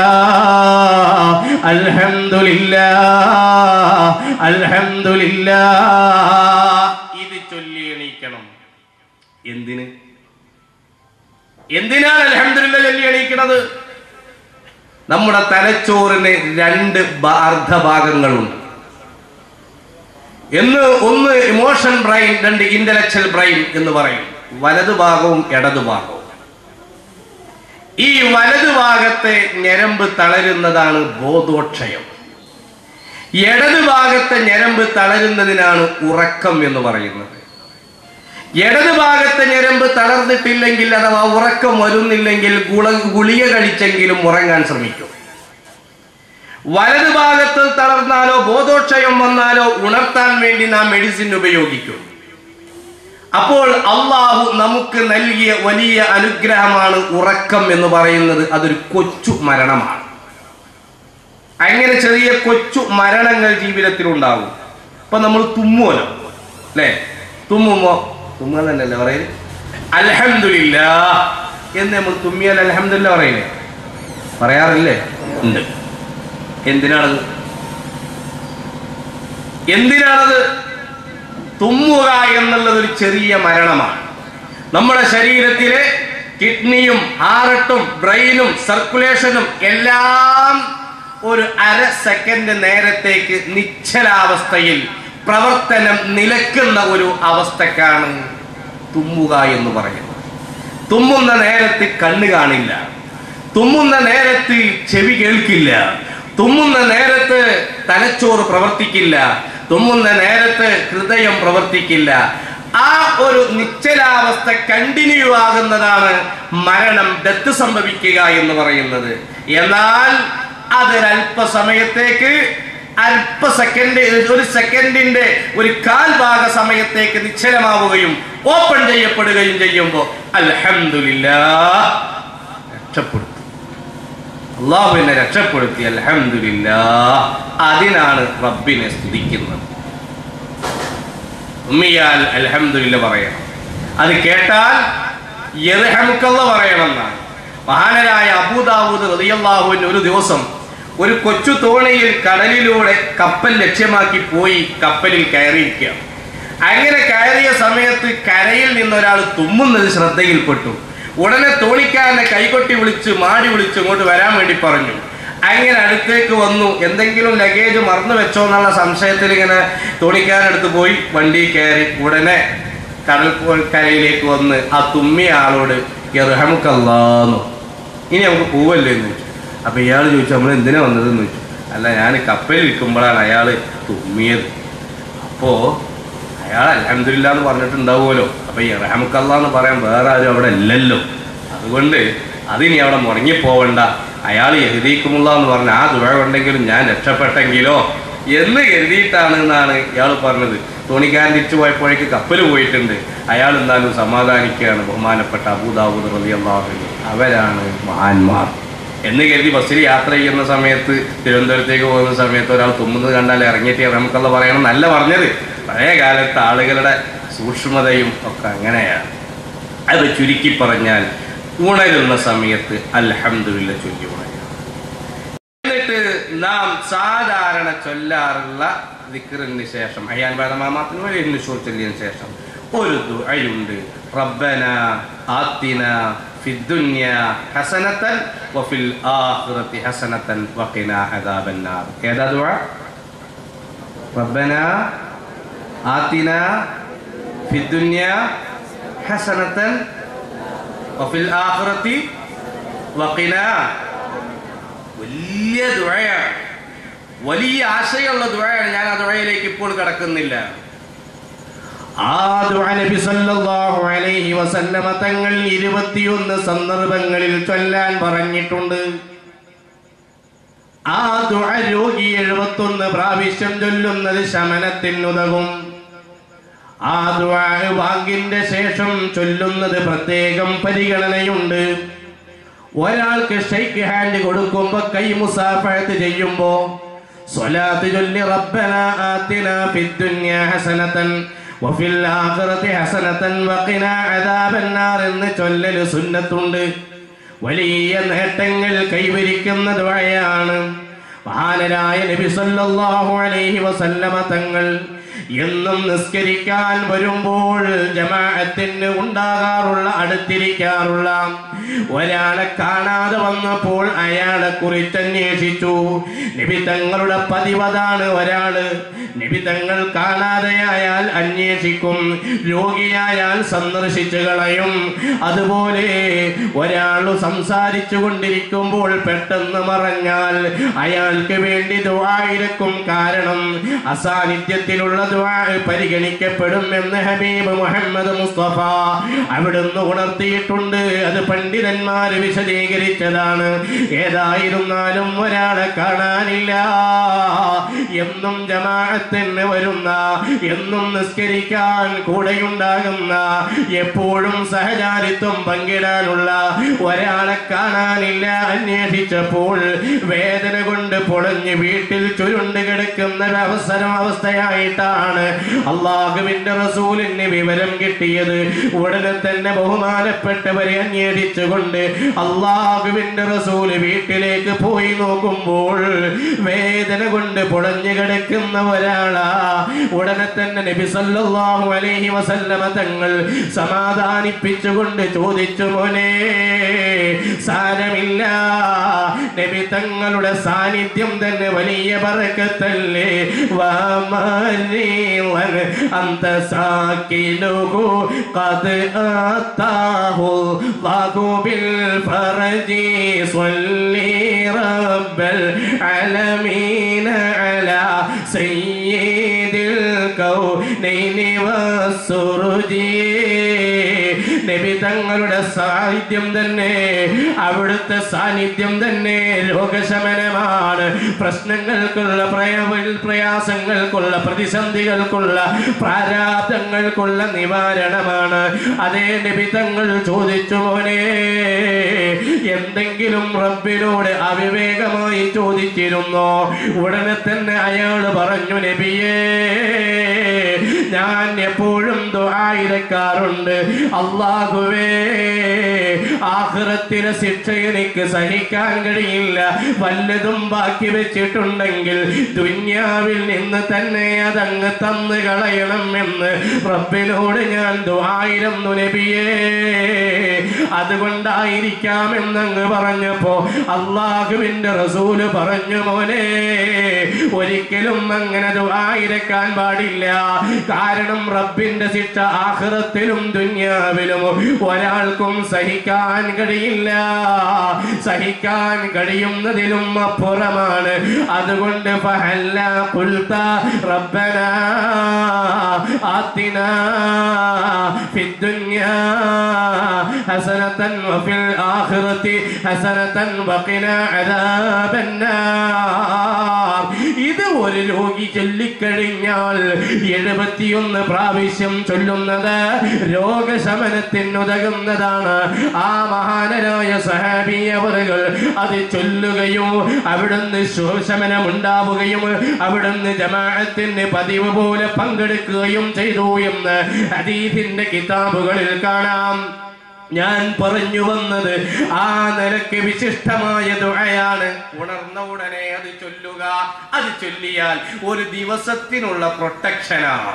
അൽഹംദുലില്ലാ അൽഹംദുലില്ലാ ഇത് ചൊല്ലി എണീക്കണം എന്തിന് എന്തിനാണ് അൽഹംദുലില്ല ചൊല്ലി എണീക്കണത് നമ്മുടെ തലച്ചോറിന് രണ്ട് ഭ- അർദ്ധഭാഗങ്ങളുണ്ട് എന്ന് ഒന്ന് ഇമോഷൻ ബ്രെയിൻ രണ്ട് ഇന്റലക്ച്വൽ ബ്രെയിൻ എന്ന് പറയും വലതു ഭാഗവും ഇടതു ഭാഗവും ഈ വലതു ഭാഗത്തെ ഞരമ്പ് തളരുന്നതാണ് ബോധോക്ഷയം ഇടതു ഭാഗത്തെ ഞരമ്പ് തളരുന്നതിനാണ് ഉറക്കം എന്ന് പറയുന്നത് ഇടതു ഭാഗത്തെ ഞരമ്പ് തളർന്നിട്ടില്ലെങ്കിൽ അഥവാ ഉറക്കം വരുന്നില്ലെങ്കിൽ ഗുള ഗുളിക കഴിച്ചെങ്കിലും ഉറങ്ങാൻ ശ്രമിക്കും വലതു ഭാഗത്ത് തളർന്നാലോ ബോധോക്ഷയം വന്നാലോ ഉണർത്താൻ വേണ്ടി നാം മെഡിസിൻ ഉപയോഗിക്കും അപ്പോൾ അള്ളാഹു നമുക്ക് നൽകിയ വലിയ അനുഗ്രഹമാണ് ഉറക്കം എന്ന് പറയുന്നത് അതൊരു കൊച്ചു മരണമാണ് അങ്ങനെ ചെറിയ കൊച്ചു മരണങ്ങൾ ജീവിതത്തിൽ ഉണ്ടാകും ഇപ്പൊ നമ്മൾ തുമ്മുമല്ലോ അല്ലേ തുമ്മുമോ തുമ്മുക തന്നെയല്ലേ പറയുന്നത് അൽഹംദുലില്ല എന്ന് നമ്മൾ തുമ്മിയാൽ അൽഹംദുലില്ല പറയില്ലേ പറയാറില്ലേ ഉണ്ട് എന്തിനാണത് എന്തിനാണത് തുമ്മുക എന്നുള്ളത് ഒരു ചെറിയ മരണമാണ് നമ്മുടെ ശരീരത്തിലെ കിഡ്നിയും ഹാർട്ടും ബ്രെയിനും സർക്കുലേഷനും എല്ലാം ഒരു അര സെക്കൻഡ് നേരത്തേക്ക് നിശ്ചലാവസ്ഥയിൽ പ്രവർത്തനം നിലക്കുന്ന ഒരു അവസ്ഥക്കാണ് തുമ്മുക എന്ന് പറയുന്നത് തുമ്മുന്ന നേരത്ത് കണ്ണ് കാണില്ല തുമ്മുന്ന നേരത്ത് ചെവി കേൾക്കില്ല തുമ്മുന്ന നേരത്ത് തലച്ചോറ് പ്രവർത്തിക്കില്ല തുമ്മുന്ന നേരത്ത് ഹൃദയം പ്രവർത്തിക്കില്ല ആ ഒരു നിശ്ചലാവസ്ഥ കണ്ടിന്യൂ ആകുന്നതാണ് മരണം ഡെത്ത് സംഭവിക്കുക എന്ന് പറയുന്നത് എന്നാൽ അതൊരല്പസമയത്തേക്ക് അല്പ സെക്കൻഡ് ഒരു സെക്കൻഡിന്റെ ഒരു കാൽ ഭാഗ സമയത്തേക്ക് നിശ്ചലമാവുകയും ഓപ്പൺ ചെയ്യപ്പെടുകയും ചെയ്യുമ്പോൾ അൽഹംദുലില്ലാ രക്ഷപ്പെടുത്തും അള്ളാഹു എന്നെ രക്ഷപ്പെടുത്തി അൽഹംദുലില്ലാ അതിനാണ് റബ്ബിനെ സ്തുതിക്കുന്നത് ഉമ്മിയാൽ അൽഹംദുലില്ല പറയണം അത് കേട്ടാൽ യർഹമുക്കല്ല പറയണം എന്നാണ് മഹാനരായ അബൂദാവൂദ് റളിയല്ലാഹുവിന് ഒരു ദിവസം ഒരു കൊച്ചു തോണിയിൽ കടലിലൂടെ കപ്പൽ ലക്ഷ്യമാക്കി പോയി കപ്പലിൽ കയറിയിരിക്കുക അങ്ങനെ കയറിയ സമയത്ത് കരയിൽ നിന്നൊരാൾ തുമ്മുന്നത് ശ്രദ്ധയിൽപ്പെട്ടു ഉടനെ തോണിക്കാരനെ കൈകൊട്ടി വിളിച്ച് മാടി വിളിച്ച് ഇങ്ങോട്ട് വരാൻ വേണ്ടി പറഞ്ഞു അങ്ങനെ അടുത്തേക്ക് വന്നു എന്തെങ്കിലും ലഗേജ് മറന്നു വെച്ചോ എന്നുള്ള സംശയത്തിൽ ഇങ്ങനെ തോണിക്കാരനടുത്ത് പോയി വണ്ടി കയറി ഉടനെ കടൽ പോ- കരയിലേക്ക് വന്ന് ആ തുമ്മിയ ആളോട് ഇറഹമുക്കല്ലാന്നു ഇനി നമുക്ക് പോവല്ലേ എന്ന് ചോദിച്ചു അപ്പൊ ഇയാൾ ചോദിച്ചു നമ്മൾ എന്തിനാ വന്നതെന്ന് ചോദിച്ചു അല്ല ഞാൻ കപ്പലിൽ ഇരിക്കുമ്പോഴാണ് അയാൾ തുമ്മിയത് അപ്പോ അയാൾ അലഹമില്ല എന്ന് പറഞ്ഞിട്ടുണ്ടാവുമല്ലോ അപ്പൊ ഈ റഹമുക്കല്ല എന്ന് പറയാൻ വേറെ ആരും അവിടെ ഇല്ലല്ലോ അതുകൊണ്ട് അതിനി അവിടെ മുടങ്ങി പോവണ്ട അയാൾ എഴുതിക്കുമുള്ള എന്ന് പറഞ്ഞ ആ ദുഴ ഉണ്ടെങ്കിലും ഞാൻ രക്ഷപ്പെട്ടെങ്കിലോ എന്ന് കരുതിയിട്ടാണ് എന്നാണ് ഇയാൾ പറഞ്ഞത് തോണിക്കാരൻ തിരിച്ചു പോയപ്പോഴേക്ക് കപ്പൽ പോയിട്ടുണ്ട് അയാൾ എന്നാലും സമാധാനിക്കുകയാണ് ബഹുമാനപ്പെട്ട അബൂദാബൂദ് റബി അള്ളാഹു അവരാണ് മഹാന്മാർ എന്ന് കരുതി ബസ്സിൽ യാത്ര ചെയ്യുന്ന സമയത്ത് തിരുവനന്തപുരത്തേക്ക് പോകുന്ന സമയത്ത് ഒരാൾ തുമ്മുന്നത് കണ്ടാൽ ഇറങ്ങിയിട്ട് നമുക്കുള്ള പറയണം നല്ല പറഞ്ഞത് പഴയ കാലത്ത് ആളുകളുടെ സൂക്ഷ്മതയും ഒക്കെ അങ്ങനെയാണ് അത് ചുരുക്കി പറഞ്ഞാൽ ഉണരുന്ന സമയത്ത് അൽഹംദുലില്ല ചൊല്ലി ഉണരുക എന്നിട്ട് നാം സാധാരണ ചൊല്ലാറുള്ള ദിക്റിന് ശേഷം അയ്യാൻ ബാദമാമാത്തിന് ഒരു എന്നുഷൂർ ചൊല്ലിയതിനു ശേഷം ഒരു ദുആയുണ്ട് റബ്ബന ആത്തിന ഫിദ്ദുന്യ ഹസനത്തൻ വഫിൽ ആഖിറതി ഹസനത്തൻ വഖിന അദാബന്നാർ ഏതാ ദുആ റബ്ബന ആത്തിന ഫിദ്ദുന്യ ഹസനത്തൻ വഫിൽ ആഖിറതി വഖിന വലിയ ദുഴയാണ് വലിയ ആശയമുള്ള ദുഴയാണ് ഞാൻ ആ ദുഴയിലേക്ക് ഇപ്പോൾ കടക്കുന്നില്ല ആ ദുആ നബി സല്ലല്ലാഹു അലൈഹി വസല്ലമ തങ്ങൾ ഇരുപത്തിയൊന്ന് സന്ദർഭങ്ങളിൽ ചൊല്ലാൻ പറഞ്ഞിട്ടുണ്ട് ആ ദുആ രോഗി എഴുപത്തൊന്ന് പ്രാവശ്യം ചൊല്ലുന്നത് ശമനത്തിനുതകും ആ ദുആ വാങ്കിന്റെ ശേഷം ചൊല്ലുന്നത് പ്രത്യേകം പരിഗണനയുണ്ട് ഒരാൾക്ക് ഷെയ്ക്ക് ഹാൻഡ് കൊടുക്കുമ്പോ കൈ മുസാഫഹത്ത് ചെയ്യുമ്പോ സ്വലാത്ത് ചൊല്ലി റബ്ബന ആതിന ഫിദ്ദുന്യ ഹസനതൻ വഫിൽ ആഖിറതി ഹസനതൻ വഖിന അദാബന്നാർ എന്ന് ചൊല്ലല് സുന്നത്തുണ്ട് വലിയ നേട്ടങ്ങൾ കൈവരിക്കുന്ന ദുആയാണ് മഹാനരായ നബി സല്ലല്ലാഹു അലൈഹി വസല്ലമ തങ്ങൾ എന്നും നിസ്കരിക്കാൻ വരുമ്പോൾ ജമാഅത്തിന് ഉണ്ടാകാറുള്ള അടുത്തിരിക്കാറുള്ള ഒരാളെ കാണാതെ വന്നപ്പോൾ അയാളെ കുറിച്ച് അന്വേഷിച്ചു നബി തങ്ങളുടെ പതിവതാണ് ഒരാള് നബി തങ്ങൾ കാണാതെയായാൽ അന്വേഷിക്കും രോഗിയായാൽ സന്ദർശിച്ചു കളയും അതുപോലെ ഒരാൾ സംസാരിച്ചു കൊണ്ടിരിക്കുമ്പോൾ പെട്ടെന്ന് മറഞ്ഞാൽ അയാൾക്ക് വേണ്ടി ദുആയിരക്കും കാരണം അസാന്നിധ്യത്തിലുള്ള ദുആ പരിഗണിക്കപ്പെടും എന്ന് ഹബീബ് മുഹമ്മദ് മുസ്തഫ അവിടുന്ന് ഉണർത്തിയിട്ടുണ്ട് അത് പണ്ഡിതന്മാർ വിശദീകരിച്ചതാണ് ഏതായിരുന്നാലും ഒരാളെ കാണാനില്ല എന്നും ജമാഅത്തിന് വരുന്ന എന്നും നിസ്കരിക്കാൻ കൂടെയുണ്ടാകുന്ന എപ്പോഴും സഹചാരിത്വം പങ്കിടാനുള്ള ഒരാളെ കാണാനില്ല അന്വേഷിച്ചപ്പോൾ വേദന കൊണ്ട് പൊളഞ്ഞ് വീട്ടിൽ ചുരുണ്ട് കിടക്കുന്ന ഒരു അവസരം അവസ്ഥയായിട്ടാണ് അള്ളാഹുവിന്റെ റസൂലിന് വിവരം കിട്ടിയത് ഉടനെ തന്നെ ബഹുമാനപ്പെട്ടവരെ അന്വേഷിച്ചുകൊണ്ട് അള്ളാഹുവിന്റെ റസൂല് വീട്ടിലേക്ക് പോയി നോക്കുമ്പോൾ വേദന കൊണ്ട് പൊളഞ്ഞു കിടക്കുന്ന ഒരാളാ ഉടനെ തന്നെ നബി സല്ലല്ലാഹു അലൈഹി വസല്ലമ തങ്ങൾ സമാധാനിപ്പിച്ചുകൊണ്ട് ചോദിച്ചു മോനെ സാരമില്ല നബി തങ്ങളുടെ സാന്നിധ്യം തന്നെ വലിയ ബറക്കത്തല്ലേ വമരീളൻ അന്ത സാക്കിലുഹു ഖദ് ആതാഹു ളാഹു ബിൽ ഫർജി സ്വല്ലി റബ്ബൽ അലമീന അലാ സയ്യിദിൽ കൗനൈനി വസ്സുറുജി നബി തങ്ങളുടെ സാന്നിധ്യം തന്നെ അവിടുത്തെ സാന്നിധ്യം തന്നെ രോഗശമനമാണ് പ്രശ്നങ്ങൾക്കുള്ള പ്രയ- പ്രയാസങ്ങൾക്കുള്ള പ്രതിസന്ധികൾക്കുള്ള പ്രാരാബ്ദങ്ങൾക്കുള്ള നിവാരണമാണ് അതേ നബി തങ്ങൾ ചോദിച്ചു മോനെ എന്തെങ്കിലും റബ്ബിനോട് അവിവേകമായി ചോദിച്ചിരുന്നോ ഉടനെ തന്നെ അയാൾ പറഞ്ഞു നബിയേ ഞാൻ എപ്പോഴും ദുആയിരക്കാറുണ്ട് അള്ളാഹുവേ ആഖിറത്തിലെ ശിക്ഷ എനിക്ക് സഹിക്കാൻ കഴിയില്ല വല്ലതും ബാക്കി വെച്ചിട്ടുണ്ടെങ്കിൽ ദുന്യാവിൽ നിന്ന് തന്നെ അതങ്ങ് തന്നു കളയണം എന്ന് റബ്ബിനോട് ഞാൻ ദുആയിരം നബിയേ അതുകൊണ്ടായിരിക്കാം എന്നങ്ങ് പറഞ്ഞപ്പോ അള്ളാഹുവിന്റെ റസൂല് പറഞ്ഞു മോനെ ഒരിക്കലും അങ്ങനെ ദുആയിരക്കാൻ പാടില്ല കാരണം റബ്ബിന്റെ ശിക്ഷ ആഖിറത്തിലും ദുന്യാവിലും ഒരാൾക്കും സഹിക്കാൻ കഴിയില്ല സഹിക്കാൻ കഴിയുന്നതിലും അപ്പുറമാണ് അതുകൊണ്ട് ഫഹല്ല ഖുൽത റബ്ബന ആത്തിനാ ഫിദ്ദുന്യാ ഹസനതൻ വഫിൽ ആഖിറതി ഹസനതൻ വഖിനാ അദാബന്നാർ ഇത് ഒരു രോഗി ചൊല്ലിക്കഴിഞ്ഞാൽ എഴുപത്തിയൊന്ന് പ്രാവശ്യം ചൊല്ലുന്നത് രോഗശമനത്തിനുതകുന്നതാണ് ആ മഹാനരായ സഹാബിയവറുകൾ അത് ചൊല്ലുകയും അവിടുന്ന് ശോശമനം ഉണ്ടാവുകയും അവിടുന്ന് ജമാഅത്തിന് പതിവ് പോലെ പങ്കെടുക്കുകയും ചെയ്തു എന്ന് ഹദീസിന്റെ കിതാബുകളിൽ കാണാം ഞാൻ പറഞ്ഞു വന്നത് ആ നിലക്ക് വിശിഷ്ടമായ ദുഴയാണ് ഉണർന്ന ഉടനെ അത് ചൊല്ലുക അത് ചൊല്ലിയാൽ ഒരു ദിവസത്തിനുള്ള പ്രൊട്ടക്ഷനാണ്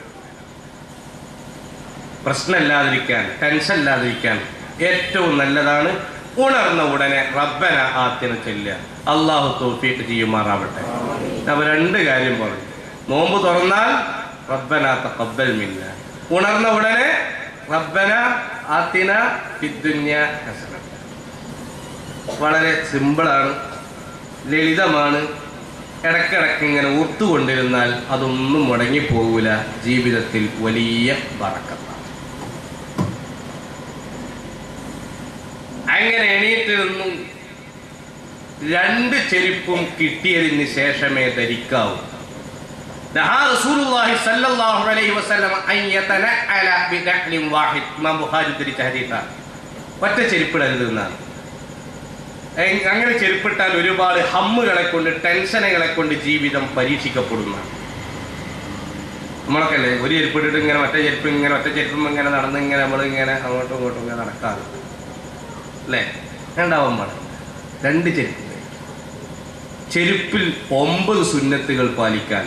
പ്രശ്നമില്ലാതിരിക്കാൻ ടെൻഷൻ ഇല്ലാതിരിക്കാൻ ഏറ്റവും നല്ലതാണ് ഉണർന്ന ഉടനെ റബ്ബന ആത്തിന് ചൊല്ലുക അള്ളാഹു തോഫീക്ക് ചെയ്യുമാറാവട്ടെ അവ രണ്ട് കാര്യം പറഞ്ഞു നോമ്പ് തുറന്നാൽ റബ്ബന തഖബ്ബൽ മിന്ന ഉണർന്ന ഉടനെ റബ്ബന ആത്തിന ഫിദ്ദുന്യ ഹസന വളരെ സിമ്പിളാണ് ലളിതമാണ് ഇടക്കിടക്ക് ഇങ്ങനെ ഓർത്തുകൊണ്ടിരുന്നാൽ അതൊന്നും മുടങ്ങിപ്പോകൂല ജീവിതത്തിൽ വലിയ വറക്കത്താണ് അങ്ങനെ എണീറ്റിരുന്നു രണ്ട് ചെരുപ്പും കിട്ടിയതിന് ശേഷമേ ധരിക്കാവൂ نهى رسول الله صلى الله عليه وسلم أن يتنعل بنعل واحد ഇമാം ബുഖാരി ഉദ്ധരിച്ച ഹദീസാണ് ഒറ്റ ചെരുപ്പിടരുത് എന്നാണ് എ- അങ്ങനെ ചെരുപ്പിട്ടാൽ ഒരുപാട് ഹമ്മുകളെ കൊണ്ട് ടെൻഷനുകളെ കൊണ്ട് ജീവിതം പരീക്ഷിക്കപ്പെടുന്നതാണ് നമ്മളൊക്കെ അല്ലേ ഒരു ചെരുപ്പിട്ടിട്ട് ഇങ്ങനെ ഒറ്റ ചെരുപ്പ് ഇങ്ങനെ ഒറ്റ ചെരുപ്പും ഇങ്ങനെ നടന്ന് ഇങ്ങനെ നമ്മൾ ഇങ്ങനെ അങ്ങോട്ടും ഇങ്ങോട്ടും ഇങ്ങനെ നടക്കാറ് അല്ലേ ഉണ്ടാവാൻ പാടില്ല രണ്ട് ചെരുപ്പ് ചെരുപ്പിൽ ഒമ്പത് സുന്നത്തുകൾ പാലിക്കാൻ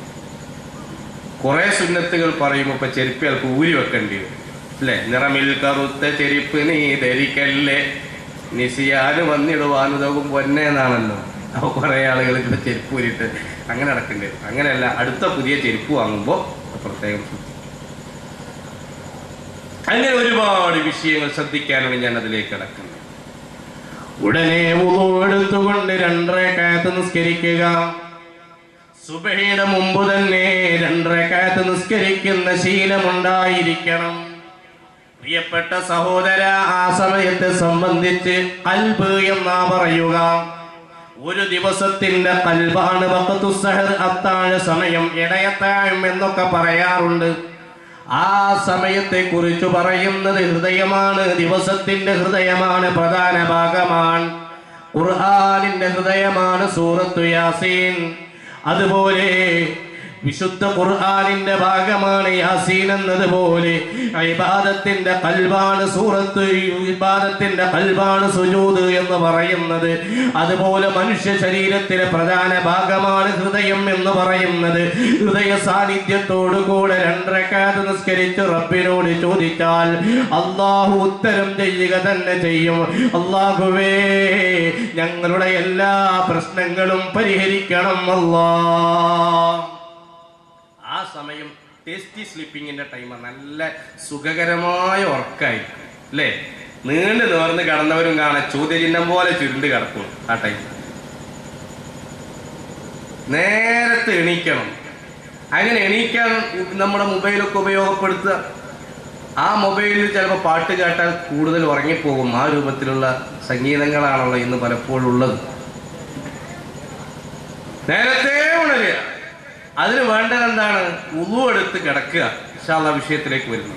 കുറെ സുന്നത്തുകൾ പറയുമ്പോൾ ഇപ്പൊ ചെരുപ്പ് അയാൾക്ക് ഊരി വെക്കേണ്ടി വരും അല്ലെ നിറമിൽ കറുത്ത ചെരുപ്പ് നീ ധരിക്കല്ലേ നിസിയാന് വന്നിടുവാനുതകും പൊന്നേന്നാണല്ലോ അപ്പൊ കുറെ ആളുകൾ ഇപ്പൊ ചെരുപ്പ് ഊരിട്ട് അങ്ങനെ നടക്കേണ്ടി വരും അങ്ങനെയല്ല അടുത്ത പുതിയ ചെരുപ്പ് വാങ്ങുമ്പോൾ പ്രത്യേകം ശ്രദ്ധിക്കണം. അങ്ങനെ ഒരുപാട് വിഷയങ്ങൾ ശ്രദ്ധിക്കാനാണ് ഞാൻ അതിലേക്ക് കിടക്കുന്നത് ഉടനെ വുളു എടുത്തുകൊണ്ട് രണ്ടരക്കാലത്ത് നിസ്കരിക്കുക സുബഹയുടെ മുമ്പ് തന്നെ രണ്ടരക്കാലത്ത് നിസ്കരിക്കുന്ന ശീലമുണ്ടായിരിക്കണം പ്രിയപ്പെട്ട സഹോദര ആ സമയത്തെ സംബന്ധിച്ച് കൽബ് എന്നാ പറയുക ഒരു ദിവസത്തിന്റെ കൽബാണ് വഖത്തു സഹർ അത്താഴ സമയം ഇടയത്താഴം എന്നൊക്കെ പറയാറുണ്ട് ആ സമയത്തെ കുറിച്ച് പറയുന്നത് ഹൃദയമാണ് ദിവസത്തിന്റെ ഹൃദയമാണ് പ്രധാന ഭാഗമാണ് ഖുർആനിന്റെ ഹൃദയമാണ് സൂറത്തു യാസീൻ അതുപോലെ വിശുദ്ധ ഖുർആനിന്റെ ഭാഗമാണ് യാസീൻ എന്നതുപോലെ ഇബാദത്തിന്റെ കൽബാണ് സൂറത്ത് ഇബാദത്തിന്റെ കൽബാണ് സുജൂദ് എന്ന് പറയുന്നത് അതുപോലെ മനുഷ്യ ശരീരത്തിലെ പ്രധാന ഭാഗമാണ് ഹൃദയം എന്ന് പറയുന്നത് ഹൃദയ സാന്നിധ്യത്തോടു കൂടെ രണ്ടരക്കാത് നിസ്കരിച്ച് റബ്ബിനോട് ചോദിച്ചാൽ അള്ളാഹു ഉത്തരം ചെയ്യുക തന്നെ ചെയ്യും അള്ളാഹുവേ ഞങ്ങളുടെ എല്ലാ പ്രശ്നങ്ങളും പരിഹരിക്കണം അല്ലാ ആ സമയം ടേസ്റ്റി സ്ലീപ്പിങ്ങിന്റെ ടൈമാണ് നല്ല സുഖകരമായ ഉറക്കായിരിക്കും അല്ലേ നീണ്ടു നേർന്ന് കടന്നവരും കാണാൻ ചോദ്യചിഹ്നം പോലെ ചുരുണ്ട് കിടക്കും ആ ടൈം നേരത്തെ എണീക്കണം അങ്ങനെ എണീക്കാൻ നമ്മുടെ മൊബൈലൊക്കെ ഉപയോഗപ്പെടുത്തുക ആ മൊബൈലിൽ ചിലപ്പോൾ പാട്ട് കേട്ടാൽ കൂടുതൽ ഉറങ്ങിപ്പോകും ആ രൂപത്തിലുള്ള സംഗീതങ്ങളാണല്ലോ ഇന്ന് പലപ്പോഴും ഉള്ളത് നേരത്തെ ഉണരുക അതിന് വേണ്ടത് എന്താണ് ഉളു എടുത്ത് കിടക്കുക ഇൻഷാല്ല വിഷയത്തിലേക്ക് വരുന്നു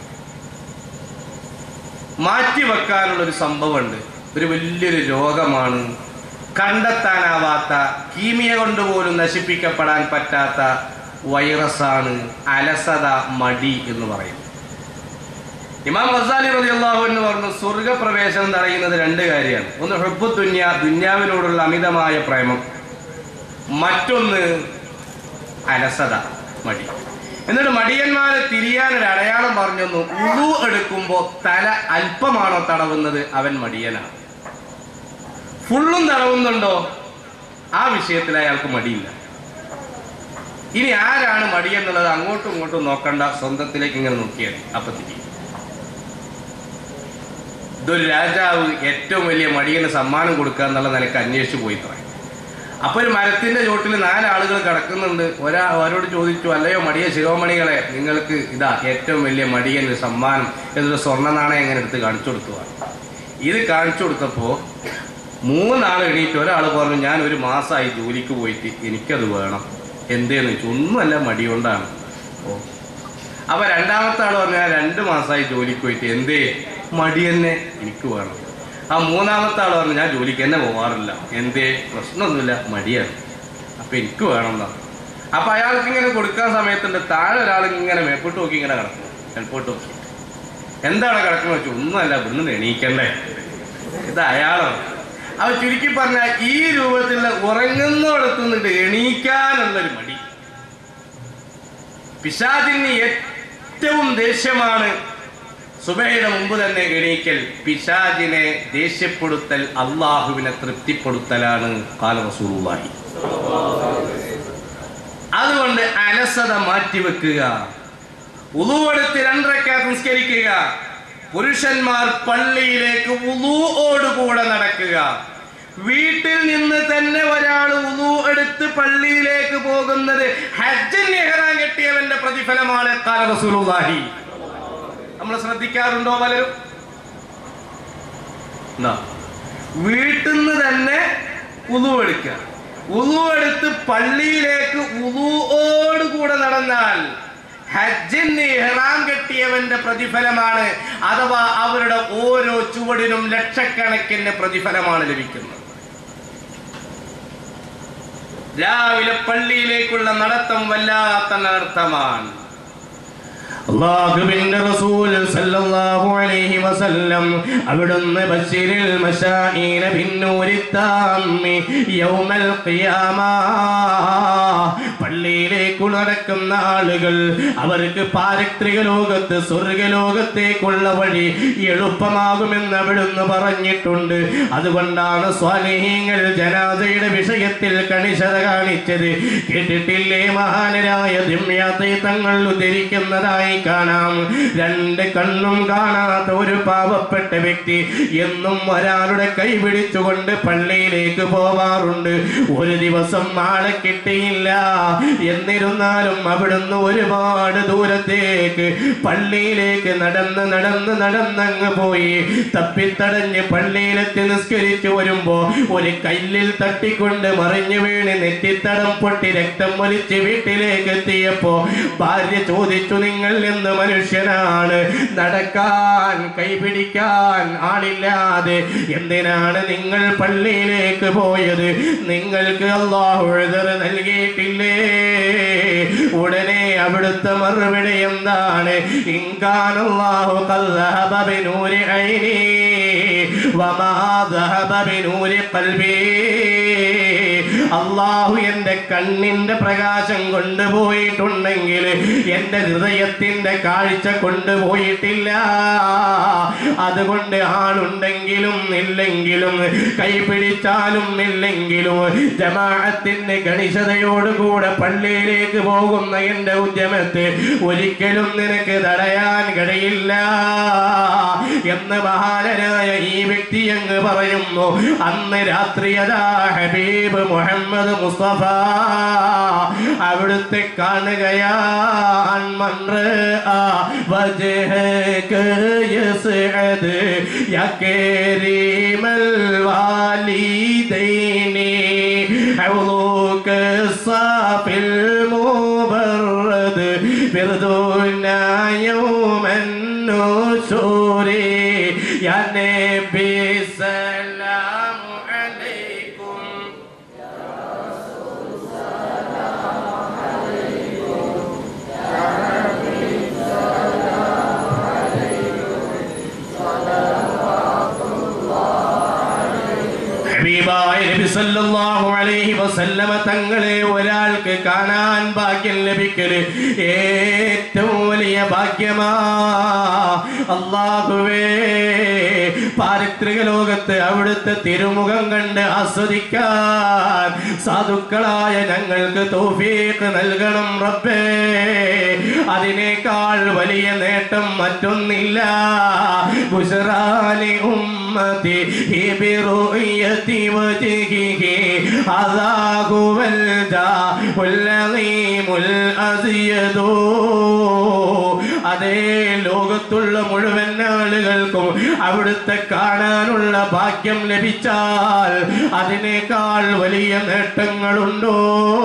മാറ്റി വെക്കാനുള്ള ഒരു സംഭവമുണ്ട് ഒരു വലിയൊരു രോഗമാണ് കണ്ടെത്താനാവാത്ത കീമിയ കൊണ്ട് പോലും നശിപ്പിക്കപ്പെടാൻ പറ്റാത്ത വൈറസാണ് അലസത മടി എന്ന് പറയുന്നത് ഇമാം ഗസാലി റളിയല്ലാഹു എന്ന് പറഞ്ഞു സ്വർഗപ്രവേശനം തടയുന്നത് രണ്ട് കാര്യമാണ് ഒന്ന് ഹുബ്ബു ദുന്യ ദുന്യാവിനോടുള്ള അമിതമായ പ്രേമം മറ്റൊന്ന് അലസത മടി എന്നിട്ട് മടിയന്മാരെ തിരിയാൻ ഒരു അടയാളം പറഞ്ഞു തന്നു ഉളു എടുക്കുമ്പോൾ തല അല്പമാണോ തടവുന്നത് അവൻ മടിയനാണ് ഫുള്ളും തടവുന്നുണ്ടോ ആ വിഷയത്തിൽ അയാൾക്ക് മടിയില്ല ഇനി ആരാണ് മടി എന്നുള്ളത് അങ്ങോട്ടും ഇങ്ങോട്ടും നോക്കണ്ട സ്വന്തത്തിലേക്ക് ഇങ്ങനെ നോക്കിയാൽ അപ്പൊ തിരിയും ഇതൊരു രാജാവ് ഏറ്റവും വലിയ മടിയന് സമ്മാനം കൊടുക്കുക എന്നുള്ള നിലക്ക് അന്വേഷിച്ചു പോയി തുടങ്ങി അപ്പൊ ഒരു മരത്തിന്റെ ചോട്ടിൽ നാലാളുകൾ കിടക്കുന്നുണ്ട് ഒരാ അവരോട് ചോദിച്ചു അല്ലയോ മടിയ ശിരോമണികളെ നിങ്ങൾക്ക് ഇതാ ഏറ്റവും വലിയ മടിയൻ ഒരു സമ്മാനം എന്നൊരു സ്വർണ്ണ നാണയം എങ്ങനെ എടുത്ത് കാണിച്ചു കൊടുത്തു ഇത് കാണിച്ചു കൊടുത്തപ്പോ മൂന്നാൾ എണീറ്റ് ഒരാൾ പറഞ്ഞു ഞാൻ ഒരു മാസമായി ജോലിക്ക് പോയിട്ട് എനിക്കത് വേണം എന്തേന്ന് ചോദിച്ചു ഒന്നുമല്ല മടി കൊണ്ടാണ് ഓ അപ്പൊ രണ്ടാമത്തെ ആൾ പറഞ്ഞു ഞാൻ രണ്ട് മാസമായി ജോലിക്ക് പോയിട്ട് എന്തേ മടി തന്നെ എനിക്ക് വേണം ആ മൂന്നാമത്തെ ആൾ പറഞ്ഞു ഞാൻ ജോലിക്ക് തന്നെ പോവാറില്ല എന്തേ പ്രശ്നമൊന്നുമില്ല മടിയാണ് അപ്പൊ എനിക്ക് വേണം എന്നാ അപ്പൊ അയാൾക്ക് ഇങ്ങനെ കൊടുക്കാൻ സമയത്തുണ്ട് താഴെ ഒരാൾ ഇങ്ങനെ മേപ്പോട്ട് നോക്കി ഇങ്ങനെ കിടക്കും മേൽപോട്ട് നോക്കി എന്താണ് കിടക്കുന്നത് വെച്ചു ഒന്നുമല്ല ഇവിടുന്ന് എണീക്കണ്ടേ ഇത് അയാളാണ് അവ ചുരുക്കി പറഞ്ഞാൽ ഈ രൂപത്തിലുള്ള ഉറങ്ങുന്നിടത്ത് നിന്നിട്ട് എണീക്കാനുള്ളൊരു മടി പിശാചിന് ഏറ്റവും ദേഷ്യമാണ് സുബൈയുടെ മുമ്പ് തന്നെ എണീക്കൽ പിശാചിനെ ദേഷ്യപ്പെടുത്തൽ അള്ളാഹുവിനെ തൃപ്തിപ്പെടുത്തലാണ് കാല റസൂലുള്ളാഹി അതുകൊണ്ട് അലസത മാറ്റിവെക്കുക ഉളുവെടുത്ത് രണ്ടരക്കാ സംസ്കരിക്കുക പുരുഷന്മാർ പള്ളിയിലേക്ക് ഉളുവോടുകൂടെ നടക്കുക വീട്ടിൽ നിന്ന് തന്നെ ഒരാൾ ഉളു എടുത്ത് പള്ളിയിലേക്ക് പോകുന്നത് ഹജ്ജിൻ നെഹ്റാൻ കെട്ടിയവന്റെ പ്രതിഫലമാണ് കാല റസൂലുള്ളാഹി നമ്മൾ ശ്രദ്ധിക്കാറുണ്ടോ പലരും എന്താ വീട്ടിൽ നിന്ന് തന്നെ ഉളു എടുക്കുക ഉളു എടുത്ത് പള്ളിയിലേക്ക് ഉളുവോട് കൂടെ നടന്നാൽ ഹജ്ജിന് ഇഹ്റാം കെട്ടിയവന്റെ പ്രതിഫലമാണ് അഥവാ അവരുടെ ഓരോ ചുവടിനും ലക്ഷക്കണക്കിന് പ്രതിഫലമാണ് ലഭിക്കുന്നത് രാവിലെ പള്ളിയിലേക്കുള്ള നടത്തം വല്ലാത്ത നടത്തമാണ് അള്ളാഹുവിന്റെ റസൂൽ സല്ലല്ലാഹു അലൈഹി വസല്ലം അവിടുന്ന് ബശീരിൽ മശാഈന ബിന്നൂരി താമ്മി യൗമൽ ഖിയാമ പള്ളിയിലേക്ക് നടക്കുന്ന ആളുകൾ അവർക്ക് പാരത്രിക ലോകത്ത് സ്വർഗലോകത്തേക്കുള്ള വഴി എളുപ്പമാകുമെന്ന് അവിടുന്ന് പറഞ്ഞിട്ടുണ്ട് അതുകൊണ്ടാണ് സ്വാലിഹീങ്ങൾ ജനാദയുടെ വിഷയത്തിൽ കണിശത കാണിച്ചത് കേട്ടിട്ടില്ലേ മഹാനരായ ദിമ്യാത്തെ തങ്ങൾ ഉദ്ധരിക്കുന്നതായി കാണാം രണ്ട് കണ്ണും കാണാത്ത ഒരു പാവപ്പെട്ട വ്യക്തി എന്നും ഒരാളുടെ കൈ പിടിച്ചുകൊണ്ട് പള്ളിയിലേക്ക് പോവാറുണ്ട് ഒരു ദിവസം ആളെ കിട്ടിയില്ല എന്നിരുന്നാലും അവിടുന്ന് ഒരുപാട് ദൂരത്തേക്ക് പള്ളിയിലേക്ക് നടന്ന് നടന്ന് നടന്നങ്ങ് പോയി തപ്പിത്തടഞ്ഞ് പള്ളിയിലെത്തി നിസ്കരിച്ചു വരുമ്പോ ഒരു കല്ലിൽ തട്ടിക്കൊണ്ട് മറിഞ്ഞു വീണ് നെറ്റിത്തടം പൊട്ടി രക്തം ഒലിച്ച് വീട്ടിലേക്ക് എത്തിയപ്പോ ഭാര്യ ചോദിച്ചു നിങ്ങൾ എന്ന് മനുഷ്യനാണ് നടക്കാൻ കൈപിടിക്കാൻ ആളില്ലാതെ എന്തിനാണ് നിങ്ങൾ പള്ളിയിലേക്ക് പോയത് നിങ്ങൾക്ക് അള്ളാഹു എഴുതർ നൽകിയിട്ടില്ലേ ഉടനെ അവിടുത്തെ മറുപടി എന്താണ് ഇൻകാനല്ലാഹു കല്ലഹബ ബിനൂരി ഐനി വമാ ദഹബ ബിനൂരി ഖൽബി അള്ളാഹു എന്റെ കണ്ണിന്റെ പ്രകാശം കൊണ്ടുപോയിട്ടുണ്ടെങ്കിൽ എന്റെ ഹൃദയത്തിന്റെ കാഴ്ച കൊണ്ടുപോയിട്ടില്ല അതുകൊണ്ട് ആളുണ്ടെങ്കിലും ഇല്ലെങ്കിലും കൈപിടിച്ചാലും ഇല്ലെങ്കിലും ജമാഅത്തിന്റെ ഗണിശതയോടുകൂടെ പള്ളിയിലേക്ക് പോകുന്ന എന്റെ ഉദ്യമത്തെ ഒരിക്കലും നിനക്ക് തടയാൻ കഴിയില്ല എന്ന് മഹാനരായ ഈ വ്യക്തി അങ്ങ് പറയുന്നു അന്ന് രാത്രി അതാ ഹബീബ് മുഹമ്മദ് മുസ്തഫ അവിടുത്തെ കാണുകയാൻ മണ്ണ് ആ വജഹക യസ്അദ് യാ കരീമൽ വാലിദൈനി حوضك الصافي المبرد بردنا يوم النشور يا نبي سلام عليكم വസല്ലമ തങ്ങളെ ഒരാൾക്ക് കാണാൻ ഭാഗ്യം ലഭിക്കല് ഏറ്റവും വലിയ ഭാഗ്യമാ അള്ളാഹുവേ പാരിത്രിക ലോകത്ത് അവിടുത്തെ തിരുമുഖം കണ്ട് ആസ്വദിക്കാൻ സാധുക്കളായ ഞങ്ങൾക്ക് തോഫീക്ക് നൽകണം റബ്ബേ അതിനേക്കാൾ വലിയ നേട്ടം മറ്റൊന്നില്ല ബുഷറാലി ഉമ്മതി ബിറുയതി വജ്ഹിഹി അദാഹുവൽ ജാഉൽ അസിയദോ അതേ ലോകത്തുള്ള മുഴുവൻ ആളുകൾക്കും അവിടുത്തെ കാണാനുള്ള ഭാഗ്യം ലഭിച്ചാൽ അതിനേക്കാൾ വലിയ നേട്ടങ്ങളുണ്ടോ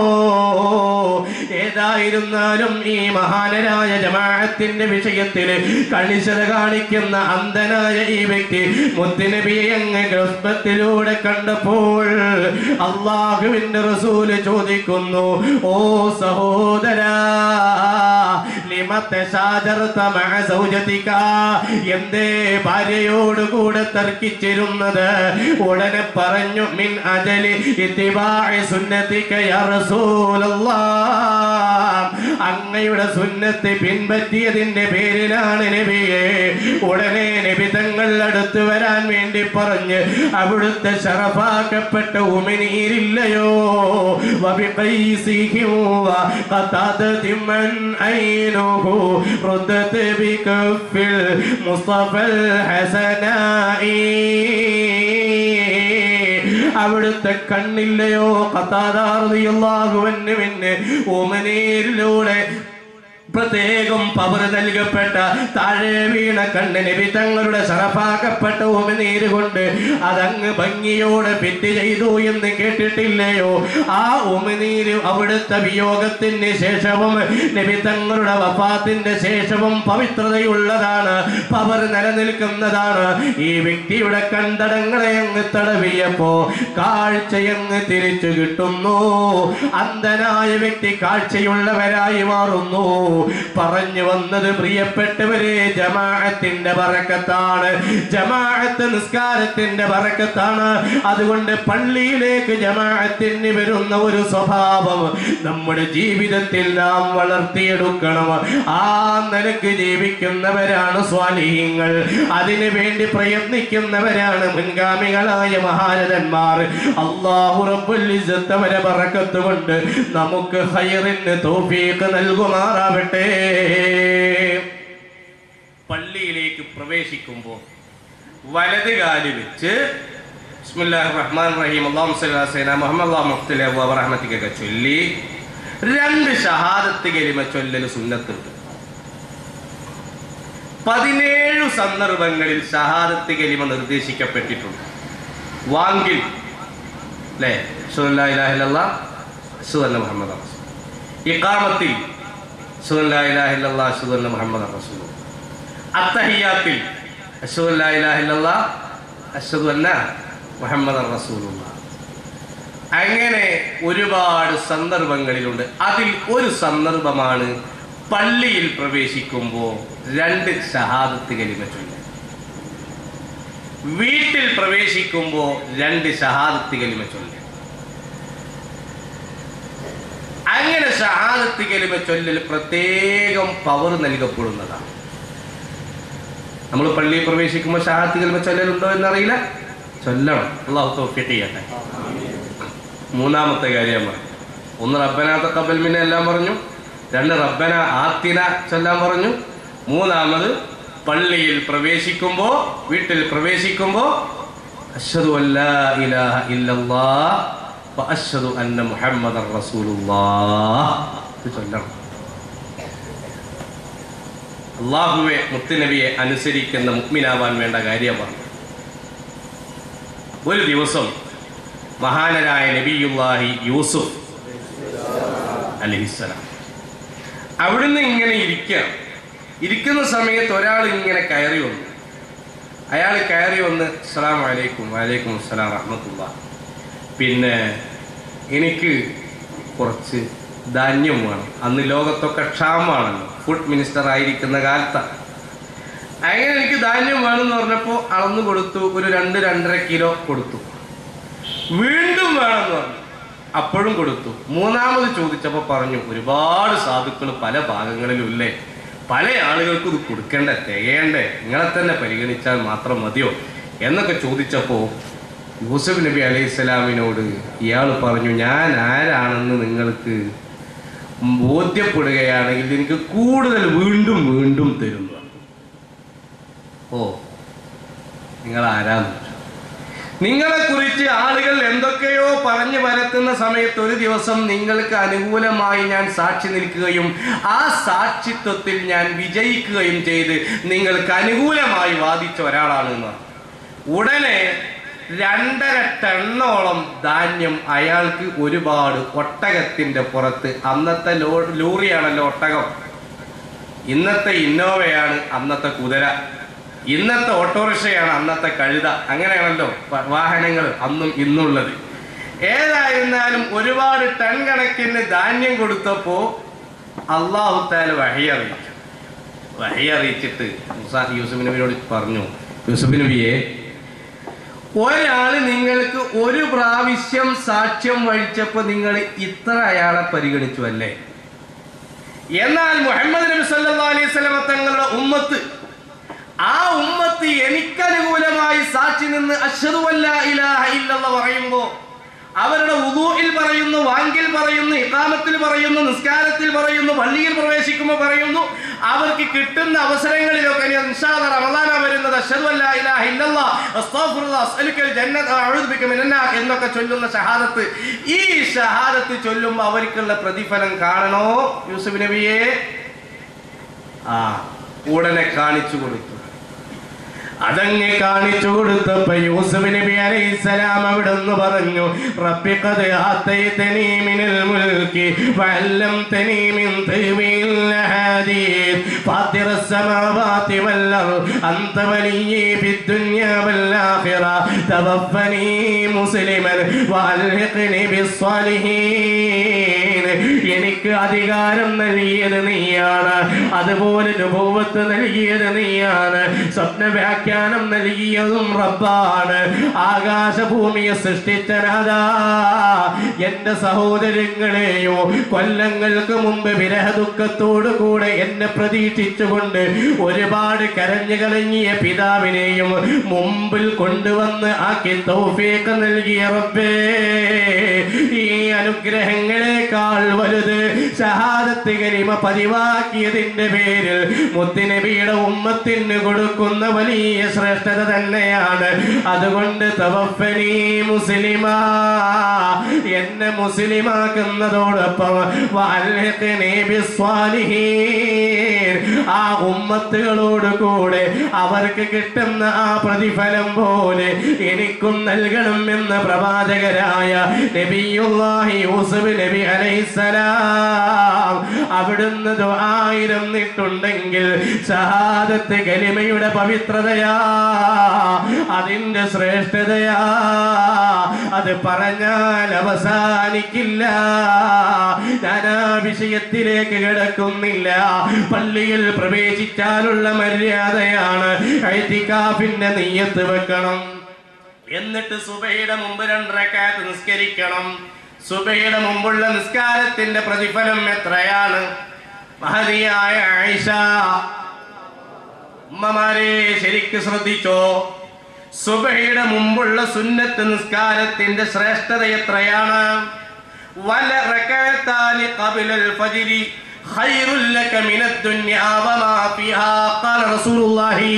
ഏതായിരുന്നാലും ഈ മഹാനരായ ജമാഅത്തിന്റെ വിഷയത്തിൽ കണിശത കാണിക്കുന്ന അന്ധനായ ഈ വ്യക്തി മുത്തുനബിയെ അങ്ങ് ഗർഭത്തിലൂടെ കണ്ടപ്പോൾ അള്ളാഹുവിന്റെ റസൂല് ചോദിക്കുന്നു ഓ സഹോദരാ ലിമത്തെ ഷാജർത്ത മഅ സൗജതിക എന്തേ ഭാര്യയോട് കൂടെ തർക്കിച്ചിരുന്നത് ഉടനെ പറഞ്ഞു മിൻ അജലി ഇത്തിബാഇ സുന്നതിക യാ റസൂലല്ലാഹ് അങ്ങയുടെ സുന്നത്ത് പിൻപറ്റിയതിന്റെ പേരിലാണ് നബിയെ ഉടനെ നബി തങ്ങൾ അടുത്ത് വരാൻ വേണ്ടി പറഞ്ഞ് അവിടുത്തെ ശറഫാക്കപ്പെട്ട ഉമിനീരില്ലയോ وبقيسه وقطعت من عينه ردت بكف المصطفى الحسناء അവിടുത്തെ കണ്ണില്ലയോ കത്താതാറിയാകുവന്നുവിന് ഓമനീരിലൂടെ പ്രത്യേകം പവർ നൽകപ്പെട്ട താഴെ വീണ കണ്ണ് നബി തങ്ങളുടെ ശറഫാക്കപ്പെട്ട ഉമനീര് കൊണ്ട് അതങ്ങ് ഭംഗിയോടെ പെറ്റ് ചെയ്തു എന്ന് കേട്ടിട്ടില്ലയോ ആ ഉമനീര് അവിടുത്തെ വിയോഗത്തിന് ശേഷവും നബി തങ്ങളുടെ വഫാത്തിന്റെ ശേഷവും പവിത്രതയുള്ളതാണ് പവർ നിലനിൽക്കുന്നതാണ് ഈ വ്യക്തിയുടെ കണ്ടടങ്ങളെ അങ്ങ് തടവിയപ്പോ കാഴ്ചയങ്ങ് തിരിച്ചു കിട്ടുന്നു അന്ധനായ വ്യക്തി കാഴ്ചയുള്ളവരായി മാറുന്നു പറഞ്ഞു വന്നത് പ്രിയപ്പെട്ടവരെ ജമാഅത്തിന്റെ ബറക്കത്താണ് ജമാഅത്ത് നിസ്കാരത്തിന്റെ ബറക്കത്താണ് അതുകൊണ്ട് പള്ളിയിലേക്ക് ജമാഅത്തിന് വരുന്ന ഒരു സ്വഭാവം നമ്മുടെ ജീവിതത്തിൽ നാം വളർത്തിയെടുക്കണം ആ നിലക്ക് ജീവിക്കുന്നവരാണ് സ്വാലിഹ്യങ്ങൾ അതിനു വേണ്ടി പ്രയത്നിക്കുന്നവരാണ് മുൻഗാമികളായ മഹാരഥന്മാർ അള്ളാഹു റബ്ബുൽ ഇസ്സത്ത് അവരെ ബറക്കത്ത് കൊണ്ട് നമുക്ക് ഹൈറിന് തൗഫീഖ് നൽകുമാറാവട്ടെ പള്ളിയിലേക്ക് പ്രവേശിക്കുമ്പോൾ വലത് കാല് വെച്ച് ബിസ്മില്ലാഹിർ റഹ്മാൻ റഹീം അല്ലാഹു സ്വല്ലി അലാ സയ്യിദന മുഹമ്മദ് അല്ലാഹു മുഫ്തലി അബ്വാബ റഹ്മത്തിക്കൊക്കെ ചൊല്ലി രണ്ട് ഷഹാദത്ത് കലിമ ചൊല്ലൽ സുന്നത്തുണ്ട് പതിനേഴു സന്ദർഭങ്ങളിൽ ഷഹാദത്ത് കലിമ നിർദ്ദേശിക്കപ്പെട്ടിട്ടുണ്ട് വാങ്കിൽ അല്ലേ സുവല്ല മുഹമ്മദ് ഇഖാമത്തിൽ സുവല്ല സുവല്ല മുഹമ്മദ് റസൂൽ അത്തഹിയാത്തിൽ അഷ്ഹദു ഇലാഹ ഇല്ലല്ലാഹ് അഷ്ഹദു അന്ന മുഹമ്മദ് റസൂലുള്ള അങ്ങനെ ഒരുപാട് സന്ദർഭങ്ങളിലുണ്ട് അതിൽ ഒരു സന്ദർഭമാണ് പള്ളിയിൽ പ്രവേശിക്കുമ്പോൾ രണ്ട് ഷഹാദത്ത് കലിമ ചൊല്ലുക വീട്ടിൽ പ്രവേശിക്കുമ്പോൾ രണ്ട് ഷഹാദത്ത് കലിമ ചൊല്ലുക അങ്ങനെ ഷഹാദത്ത് കലിമ ചൊല്ലൽ പ്രത്യേകം പവർ നൽകപ്പെടുന്നതാണ് നമ്മൾ പള്ളിയിൽ പ്രവേശിക്കുമ്പോൾ ഷഹാദത്ത് കലിമ ചൊല്ലലുണ്ടോ എന്നറിയില്ല ചൊല്ലണം അള്ളാഹു തൗഫീഖ് ചെയ്യട്ടെ മൂന്നാമത്തെ കാര്യം പറഞ്ഞു ഒന്ന് റബ്ബന തഖബ്ബൽ മിന്ന എല്ലാം പറഞ്ഞു രണ്ട് റബ്ബന ആത്തിന ചൊല്ലാൻ പറഞ്ഞു മൂന്നാമത് പള്ളിയിൽ പ്രവേശിക്കുമ്പോൾ വീട്ടിൽ പ്രവേശിക്കുമ്പോൾ അഷ്ഹദു അല്ലാ ഇലാഹ ഇല്ലല്ലാഹ് വ അഷ്ഹദു അന്ന മുഹമ്മദർ റസൂലുള്ളാഹ് ഇത് ചൊല്ലണം അള്ളാഹുവെ മുത്തുനബിയെ അനുസരിക്കുന്ന മുക്മിനാവാൻ വേണ്ട കാര്യമാണ് ഒരു ദിവസം മഹാനരായ നബിയുല്ലാഹി യൂസുഫ് അലഹിസ്സലാം അവിടുന്ന് ഇങ്ങനെ ഇരിക്കുക ഇരിക്കുന്ന സമയത്ത് ഒരാൾ ഇങ്ങനെ കയറി വന്നു അയാൾ കയറി വന്ന് അസ്സലാം വലൈക്കും വലൈക്കും അസ്സലാം റഹ്മത്തുള്ള പിന്നെ എനിക്ക് കുറച്ച് ധാന്യം വേണം അന്ന് ലോകത്തൊക്കെ ക്ഷാമമാണല്ലോ ഫുഡ് മിനിസ്റ്റർ ആയിരിക്കുന്ന കാലത്താണ് അങ്ങനെ എനിക്ക് ധാന്യം വേണമെന്ന് പറഞ്ഞപ്പോൾ അളന്നു കൊടുത്തു ഒരു രണ്ട് രണ്ടര കിലോ കൊടുത്തു വീണ്ടും വേണമെന്ന് പറഞ്ഞു അപ്പോഴും കൊടുത്തു മൂന്നാമത് ചോദിച്ചപ്പോൾ പറഞ്ഞു ഒരുപാട് സാധുക്കൾ പല ഭാഗങ്ങളിലും ഇല്ലേ പല ആളുകൾക്കും ഇത് കൊടുക്കേണ്ട തികയണ്ടേ നിങ്ങളെ തന്നെ പരിഗണിച്ചാൽ മാത്രം മതിയോ എന്നൊക്കെ ചോദിച്ചപ്പോൾ യൂസഫ് നബി അലൈഹി സ്വലാമിനോട് ഇയാൾ പറഞ്ഞു ഞാൻ ആരാണെന്ന് നിങ്ങൾക്ക് ബോധ്യപ്പെടുകയാണെങ്കിൽ എനിക്ക് കൂടുതൽ വീണ്ടും വീണ്ടും തരുന്നു ഓ നിങ്ങൾ ആരാന്ന് ചോദിച്ചു. നിങ്ങളെ കുറിച്ച് ആളുകൾ എന്തൊക്കെയോ പറഞ്ഞു വരത്തുന്ന സമയത്ത് ഒരു ദിവസം നിങ്ങൾക്ക് അനുകൂലമായി ഞാൻ സാക്ഷി നിൽക്കുകയും ആ സാക്ഷിത്വത്തിൽ ഞാൻ വിജയിക്കുകയും ചെയ്ത് നിങ്ങൾക്ക് അനുകൂലമായി വാദിച്ച ഒരാളാണ് എന്ന് പറഞ്ഞു. ഉടനെ രണ്ടര ടണ്ണോളം ധാന്യം അയാൾക്ക് ഒരുപാട് ഒട്ടകത്തിന്റെ പുറത്ത് അന്നത്തെ ലോ ലോറിയാണല്ലോ ഒട്ടകം ഇന്നത്തെ ഇന്നോവയാണ് അന്നത്തെ കുതിര ഇന്നത്തെ ഓട്ടോറിക്ഷയാണ് അന്നത്തെ കഴുത അങ്ങനെയാണല്ലോ വാഹനങ്ങൾ അന്നും ഇന്നുള്ളത് ഏതായിരുന്നാലും ഒരുപാട് ടൺ കണക്കിന് ധാന്യം കൊടുത്തപ്പോ അള്ളാഹുത്താൽ വഹി അറിയിച്ചു വഹി അറിയിച്ചിട്ട് മുസാ യൂസുഫ് നബിയോട് പറഞ്ഞു യൂസുഫ് നബിയെ ഒരാള് നിങ്ങൾക്ക് ഒരു പ്രാവശ്യം സാക്ഷ്യം വഹിച്ചപ്പോ നിങ്ങൾ ഇത്ര അയാളെ പരിഗണിച്ചു അല്ലേ എന്നാൽ മുഹമ്മദ് നബി സല്ലല്ലാഹു അലൈഹി വസല്ലമ തങ്ങളുടെ ഉമ്മത്ത് ആ ഉമ്മത്ത് എനിക്കനുകൂലമായി സാക്ഷി നിന്ന് അഷ്ഹദു അല്ലാ ഇലാഹ ഇല്ലല്ലാഹ് പറയുമ്പോ അവരുടെ ഉദൂഹിൽ പറയുന്നു വാങ്കിൽ പറയുന്നു ഇഖാമത്തിൽ പറയുന്നു നിസ്കാരത്തിൽ പറയുന്നു പള്ളിയിൽ പ്രവേശിക്കുമ്പോൾ പറയുന്നു അവർക്ക് കിട്ടുന്ന അവസരങ്ങളിലൊക്കെ ഇനി ഇൻഷാ അല്ലാഹ് റമദാന വരുന്നത് അഷ്ഹദു അല്ലാ ഇലാഹ ഇല്ലല്ലാഹ് അസ്തഗ്ഫിറുല്ലാഹ് അസ്അലുക്കൽ ജന്നത അഊദു ബിക മിനന്നാർ എന്നൊക്കെ ചൊല്ലുന്ന ഷഹാദത്ത് ഈ ഷഹാദത്ത് ചൊല്ലുമ്പോൾ അവർക്കുള്ള പ്രതിഫലം കാണണോ യൂസുഫ് നബിയെ ആ ഉടനെ കാണിച്ചു കൊടുത്തു അതങ്ങ് കാണിച്ചു കൊടുത്തപ്പോ യൂസുഫ് നബി അലൈഹിസ്സലാം അവിടുന്ന് പറഞ്ഞു റബ്ബി ഖദ് ആതൈതനി മിനൽ മുൽക്കി വഅല്ലംതനി മിൻ തവീൽ ഹദീസ് ഫാത്തിറ السماوات والأرض أنت ولي في الدنيا والآخرة توفني مسلما وألحقني بالصالحين എനിക്ക് അധികാരം നൽകിയത് നീയാണ് അതുപോലെ രൂപത്ത് നൽകിയത് നീയാണ് സ്വപ്ന വ്യാഖ്യാനം നൽകിയതും റബ്ബാണ് ആകാശഭൂമിയെ സൃഷ്ടിച്ചനാഥാ എന്റെ സഹോദരങ്ങളെയോ കൊല്ലങ്ങൾക്ക് മുമ്പ് വിരഹ ദുഃഖത്തോടു കൂടെ എന്നെ പ്രതീക്ഷിച്ചുകൊണ്ട് ഒരുപാട് കരഞ്ഞു കളഞ്ഞിയ പിതാവിനെയും മുമ്പിൽ കൊണ്ടുവന്ന് ആക്കി തൗഫീഖ് നൽകിയ റബ്ബേ ഈ അനുഗ്രഹങ്ങളെക്കാൾ വലുത് ഷഹാദത്ത് കരിമ പതിവാക്കിയതിന്റെ പേരിൽ മുത്തുനബിയുടെ ഉമ്മത്തിന് കൊടുക്കുന്ന വലിയ ശ്രേഷ്ഠത തന്നെയാണ് അതുകൊണ്ട് തവഫനി മുസ്ലിമാ എന്നെ മുസ്ലിമാക്കുന്നതോടൊപ്പം വഅൽഹിഖ്നി ബിസ്സാലിഹീൻ. ആ ഉമ്മത്തുകളോട് കൂടെ അവർക്ക് കിട്ടുന്ന ആ പ്രതിഫലം പോലെ എനിക്കും നൽകണം എന്ന് പ്രവാചകരായ നബിയുല്ലാഹി യൂസുഫ് നബി അലൈഹിസ്സലാം അവിടുന്ന് ദുആയിരുന്നിട്ടുണ്ടെങ്കിൽ ഷഹാദത്ത് കലിമയുടെ പവിത്രതയാ അതിന്റെ ശ്രേഷ്ഠതയാ അത് പറഞ്ഞാൽ അവസാനിക്കില്ല ഞാൻ ആ വിഷയത്തിലേക്ക് കിടക്കുന്നില്ല പള്ളിയിൽ പ്രവേശിച്ചാലുള്ള മര്യാദയാണ് ഐതികാഫിന്റെ നെയ്യത്ത് വെക്കണം എന്നിട്ട് സുബയുടെ മുമ്പ് രണ്ടരക്കാത്ത് നിസ്കരിക്കണം സുബയുടെ മുമ്പുള്ള നിസ്കാരത്തിന്റെ പ്രതിഫലം എത്രയാണ് മഹതിയായ ആയിഷ ഉമ്മമാരെ ശരിക്ക് ശ്രദ്ധിച്ചോ സുബഹയുടെ മുമ്പുള്ള സുന്നത്ത് നിസ്കാരത്തിന്റെ ശ്രേഷ്ഠത എത്രയാണ് വല റകഅത്താനി ഖബലൽ ഫജ്രി ഖൈറുൽ ലക മിനദ് ദുനിയാ വമാ ഫിഹാ ഖാല റസൂലുള്ളാഹി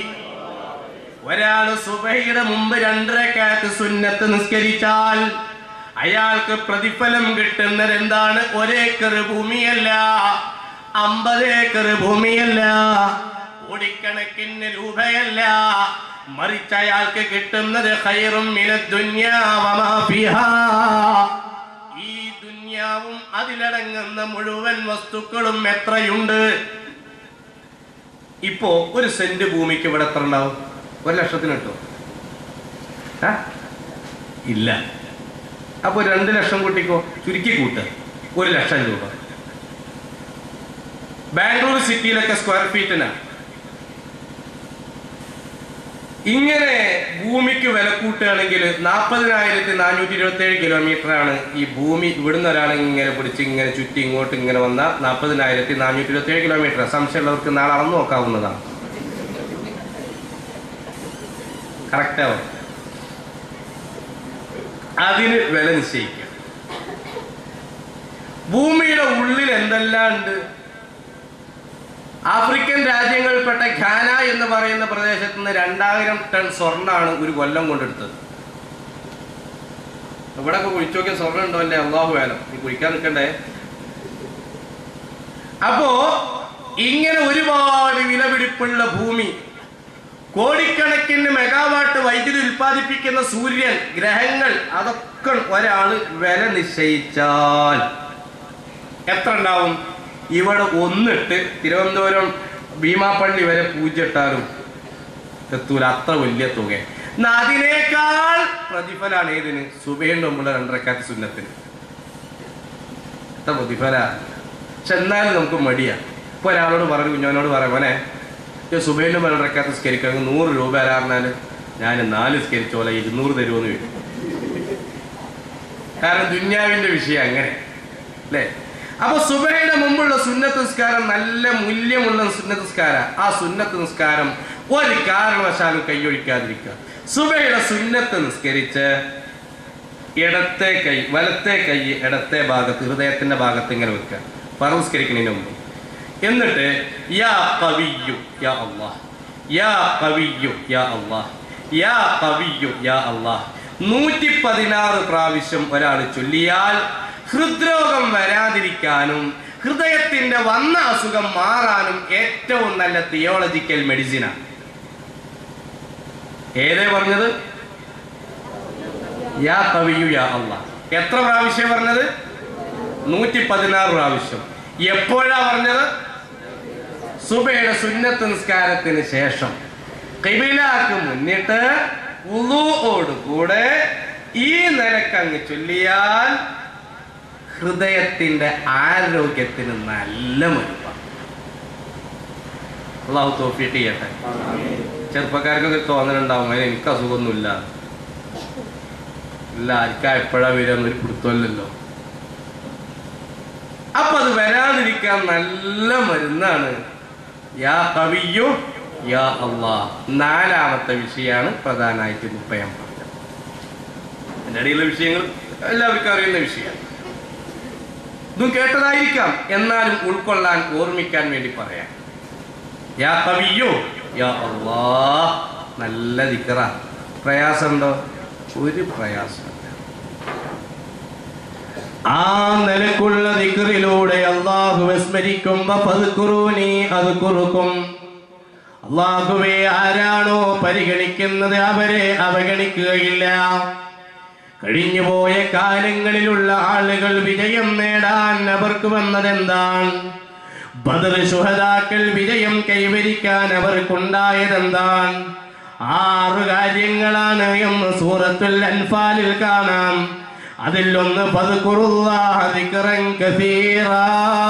ഒരാൾ സുബഹയുടെ മുമ്പ് രണ്ടരക്കാത്ത് സുന്നത്ത് നിസ്കരിച്ചാൽ അയാൾക്ക് പ്രതിഫലം കിട്ടുന്നത് എന്താണ് ഒരേക്കർ ഭൂമിയല്ല അമ്പത് ഏക്കർ ഭൂമിയല്ല കോടിക്കണക്കിന് രൂപയല്ല മറിച്ച് അയാൾക്ക് കിട്ടുന്നത് ഖൈറും മിനദ് ദുനിയാ വമാ ഫിഹാ ഈ ദുന്യാവും അതിലടങ്ങുന്ന മുഴുവൻ വസ്തുക്കളും എത്രയുണ്ട് ഇപ്പോ ഒരു സെന്റ് ഭൂമിക്ക് ഇവിടെ എത്ര ഉണ്ടാവും ഒരു ലക്ഷത്തിന് കിട്ടുമോ ആ? ഇല്ല അപ്പൊ രണ്ട് ലക്ഷം കൂട്ടിക്കോ ചുരുക്കി കൂട്ട് ഒരു ലക്ഷം രൂപ ബാംഗ്ലൂർ സിറ്റിയിലൊക്കെ സ്ക്വയർ ഫീറ്റിനാ ഇങ്ങനെ ഭൂമിക്ക് വില കൂട്ടുകയാണെങ്കിൽ നാൽപ്പതിനായിരത്തി നാനൂറ്റി ഇരുപത്തി ഏഴ് കിലോമീറ്റർ ആണ് ഈ ഭൂമി ഇവിടുന്ന് ഒരാൾ ഇങ്ങനെ പിടിച്ച് ഇങ്ങനെ ചുറ്റി ഇങ്ങോട്ട് ഇങ്ങനെ വന്ന നാൽപ്പതിനായിരത്തി നാനൂറ്റി ഇരുപത്തി ഏഴ് കിലോമീറ്റർ സംശയമുള്ളവർക്ക് നാളെ അളന്നു നോക്കാവുന്നതാണ് കറക്റ്റാവും അതിന് വില നിശ്ചയിക്കുക ഭൂമിയുടെ ഉള്ളിൽ എന്തെല്ലാം ഉണ്ട് ആഫ്രിക്കൻ രാജ്യങ്ങളിൽപ്പെട്ട ഖാന എന്ന് പറയുന്ന പ്രദേശത്ത് നിന്ന് രണ്ടായിരം ടൺ സ്വർണ്ണമാണ് ഒരു കൊല്ലം കൊണ്ടെടുത്തത് ഇവിടെ ഒക്കെ കുഴിച്ചു നോക്കിയ സ്വർണ്ണം ഉണ്ടോ അല്ലേ അള്ളാഹു വേലം നീ കുഴിക്കാൻ നിൽക്കണ്ടേ അപ്പോ ഇങ്ങനെ ഒരുപാട് വിലപിടിപ്പുള്ള ഭൂമി കോടിക്കണക്കിന് മെഗാവാട്ട് വൈദ്യുതി ഉൽപ്പാദിപ്പിക്കുന്ന സൂര്യൻ ഗ്രഹങ്ങൾ അതൊക്കെ ഒരാള് വില നിശ്ചയിച്ചാൽ എത്ര ഉണ്ടാവും ഇവിടെ ഒന്നിട്ട് തിരുവനന്തപുരം ഭീമാപ്പള്ളി വരെ പൂജ്യട്ടാലും എത്തൂല അത്ര വലിയ തുക എന്നാ അതിനേക്കാൾ പ്രതിഫലാണ് ഏതിന് സുബേന്റെ മുമ്പുള്ള രണ്ടരക്കാത്ത സുന്നത്തിന് എത്ര പ്രതിഫല പക്ഷെ എന്നാലും നമുക്ക് മടിയാ ഇപ്പൊ ഒരാളോട് പറഞ്ഞു കുഞ്ഞോനോട് പറയാം മോനെ സുബേന്റെ മുമ്പ് രണ്ടരക്കാത്ത സ്കരിക്കണമെങ്കിൽ നൂറ് രൂപ തരാറിനാല് ഞാൻ നാല് സ്കരിച്ച പോലെ ഇരുന്നൂറ് തരുമെന്ന് വരും കാരണം ദുന്യാവിന്റെ വിഷയം അങ്ങനെ അല്ലേ അപ്പൊ സുബഹയുടെ മുമ്പുള്ള സുന്നത്ത് നിസ്കാരം നല്ല മൂല്യമുള്ള സുന്നത്ത് നിസ്കാരം ആ സുന്നത്ത് നിസ്കാരം ഒരു കാരണവശാലും കൈയൊഴിക്കാതിരിക്കുക സുബഹയുടെ സുന്നത്ത് നിസ്കരിച്ച് ഇടത്തെ കൈ വലത്തെ കൈ ഇടത്തെ ഭാഗത്ത് ഹൃദയത്തിന്റെ ഭാഗത്ത് ഇങ്ങനെ വെക്കുക പറസ്കരിക്കുന്നതിന് മുമ്പ് എന്നിട്ട് യാ കവിയു യാ അള്ളാഹ് യാ കവിയു യാ അള്ളാഹ് യാ കവിയു യാ അള്ളാഹ് നൂറ്റി പതിനാറ് പ്രാവശ്യം ഒരാൾ ചൊല്ലിയാൽ ഹൃദ്രോഗം വരാതിരിക്കാനും ഹൃദയത്തിന്റെ വന്ന അസുഖം മാറാനും ഏറ്റവും നല്ല തിയോളജിക്കൽ മെഡിസിനാണ് ഏതേ പറഞ്ഞത് യാ കവിയു യാ അള്ളാഹ് എത്ര പ്രാവശ്യം പറഞ്ഞത് നൂറ്റി പതിനാറ് പ്രാവശ്യം എപ്പോഴാ പറഞ്ഞത് സുബയുടെ സുന്നത്ത് നിസ്കാരത്തിന് ശേഷം കിബിലാക്ക് മുന്നിട്ട് ഉളുവോട് കൂടെ ഈ നിലക്കങ്ങ് ചൊല്ലിയാൽ ഹൃദയത്തിന്റെ ആരോഗ്യത്തിന് നല്ല മരുപ്പാണ് അള്ളാഹു തോഫിയിട്ട് ചെയ്യട്ടെ ചെറുപ്പക്കാർക്കൊക്കെ തോന്നലുണ്ടാവും അതിന് എനിക്ക് അസുഖമൊന്നുമില്ല ഇല്ല ആർക്കാ എപ്പോഴാ വരിക ഒരു പിടുത്തമല്ലല്ലോ അപ്പൊ അത് വരാതിരിക്കാൻ നല്ല മരുന്നാണ് യാ കവിയോ യാ അള്ളാ നാലാമത്തെ വിഷയമാണ് പ്രധാനമായിട്ട് ഇപ്പൊ ഞാൻ പറഞ്ഞത് അതിൻ്റെ ഇടയിലുള്ള വിഷയങ്ങൾ എല്ലാവർക്കും അറിയുന്ന വിഷയമാണ് ഇതും കേട്ടതായിരിക്കാം എന്നാലും ഉൾക്കൊള്ളാൻ ഓർമ്മിക്കാൻ വേണ്ടി പറയാം യാ കവിയോ യാ അള്ളാ നല്ല ദിക്കറ പ്രയാസമുണ്ടോ ഒരു പ്രയാസമില്ല ആ നിലക്കുള്ള ദിക്കറിലൂടെ അള്ളാഹു വിസ്മരിക്കുമ്പോ പതുക്കുറൂനി അത് കുറുക്കും അള്ളാഹുവെ ആരാണോ പരിഗണിക്കുന്നത് അവരെ അവഗണിക്കുകയില്ല കഴിഞ്ഞുപോയ കാലങ്ങളിലുള്ള ആളുകൾ വിജയം നേടാൻ അവർക്ക് വന്നതെന്താണ് ബദർ ശുഹദാക്കൾ വിജയം കൈവരിക്കാൻ അവർക്കുണ്ടായതെന്താണ് ആറു കാര്യങ്ങളാണ് എന്ന് സൂറത്തുൽ അൻഫാലിൽ കാണാം അതിൽ ഒന്ന് പതുക്കുറുല്ലാഹ ദിക്റൻ കസീറാ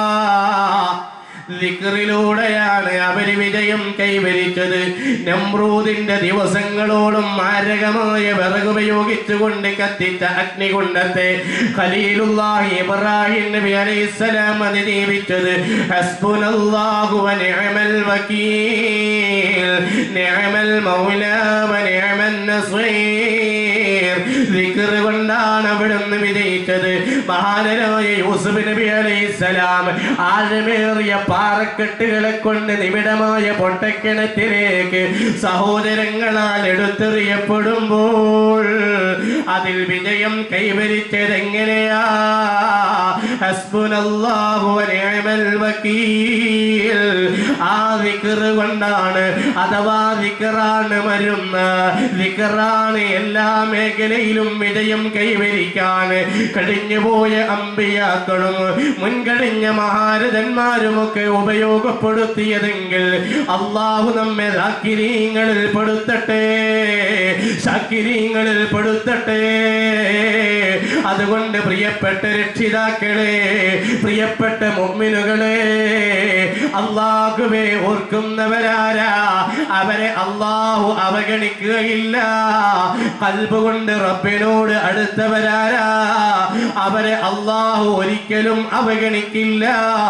ദിക്റിലൂടെയാണ് അവര് വിജയം കൈവരിച്ചത് നമ്രൂദിന്റെ ദിവസങ്ങളോളം മാരകമായ വിറക് ഉപയോഗിച്ചുകൊണ്ട് കത്തിച്ച അഗ്നികുണ്ടത്തെ ഖലീലുല്ലാഹി ഇബ്രാഹിം നബി അലൈഹിസ്സലാം അതിജീവിച്ചത് ഹസ്ബുനല്ലാഹു വ നിഅമൽ വകീൽ നിഅമൽ മൗലാ വ നിഅമൻ നസീർ ദിക്ർ കൊണ്ടാണ് അവിടുന്ന് വിജയിച്ചത് മഹാനരായ യൂസുഫ് നബി അലൈഹിസ്സലാം ആഴമേറിയ പാറക്കെട്ടുകളെ കൊണ്ട് നിബിഡമായ പൊട്ടക്കിണറ്റിലേക്ക് സഹോദരങ്ങളാൽ എടുത്തെറിയപ്പെടുമ്പോൾ അതിൽ വിജയം കൈവരിച്ചത് എങ്ങനെയാ ഹസ്ബുനല്ലാഹു വ നിഅമൽ വകീൽ ആ ദിക്ർ കൊണ്ടാണ് അഥവാ ദിക്റാണ് മരുന്ന് ദിക്റാണ് എല്ലാ മേഖലയിലും വിജയം കൈവരിക്കാൻ കഴിഞ്ഞുപോയ അമ്പിയാക്കളും മുൻകഴിഞ്ഞ മഹാരഥന്മാരുമൊക്കെ ഉപയോഗപ്പെടുത്തിയതെങ്കിൽ അള്ളാഹു നമ്മെ സാക്കിരീങ്ങളിൽ പെടുത്തട്ടെ സാക്കിരീങ്ങളിൽ പെടുത്തട്ടെ അതുകൊണ്ട് പ്രിയപ്പെട്ട രക്ഷിതാക്കളെ പ്രിയപ്പെട്ട മുഅ്മിനുകളെ അള്ളാഹുവെ ഓർക്കുന്നവരാരാ അവരെ അള്ളാഹു അവഗണിക്കുകയില്ല കൽബ് കൊണ്ട് റബ്ബിനോട് അടുത്തവരാരാ അവരെ അള്ളാഹു ഒരിക്കലും അവഗണിക്കില്ല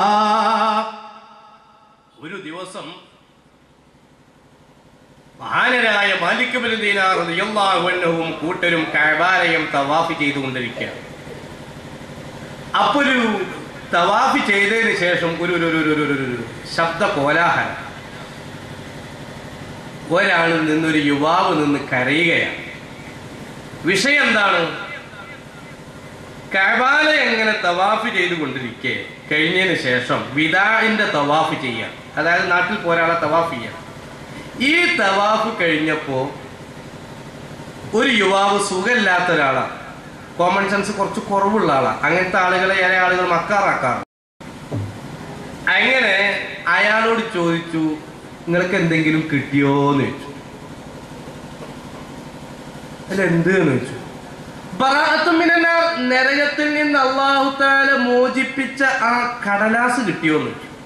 ഒരു ദിവസം മഹാനരായ മാലിക് ബിൻ ദീനാർ റളിയല്ലാഹു അൻഹുവും കൂട്ടരും കഅബാലയം തവാഫ് ചെയ്തുകൊണ്ടിരിക്കുകയാണ് അപ്പൊ ഒരു തവാഫ് ചെയ്തതിന് ശേഷം ഒരു ഒരു ഒരു ഒരു ഒരു ഒരു ശബ്ദ കോലാഹലം ഒരാളിൽ നിന്നൊരു യുവാവ് നിന്ന് കരയുകയാണ് വിഷയം എന്താണ് കബാല എങ്ങനെ തവാഫ് ചെയ്തുകൊണ്ടിരിക്കെ കഴിഞ്ഞതിന് ശേഷം വിദാഇന്റെ തവാഫ് ചെയ്യാം അതായത് നാട്ടിൽ പോരാളെ തവാഫ് ചെയ്യാം ഈ തവാഫ് കഴിഞ്ഞപ്പോ ഒരു യുവാവ് സുഖമില്ലാത്ത ഒരാളാണ് കോമൺ സെൻസ് കുറച്ച് കുറവുള്ള ആളാണ് അങ്ങനത്തെ ആളുകളെ ചില ആളുകൾ മക്കാറാക്കാറ് അങ്ങനെ അയാളോട് ചോദിച്ചു നിങ്ങൾക്ക് എന്തെങ്കിലും കിട്ടിയോ എന്ന് ചോദിച്ചു അല്ല എന്ത് എന്ന് ചോദിച്ചു ബറാഅത്തുമിനാർ നരകത്തിൽ നിന്ന് അള്ളാഹു താല മോചിപ്പിച്ച ആ കടലാസ് കിട്ടിയോ എന്ന് ചോദിച്ചു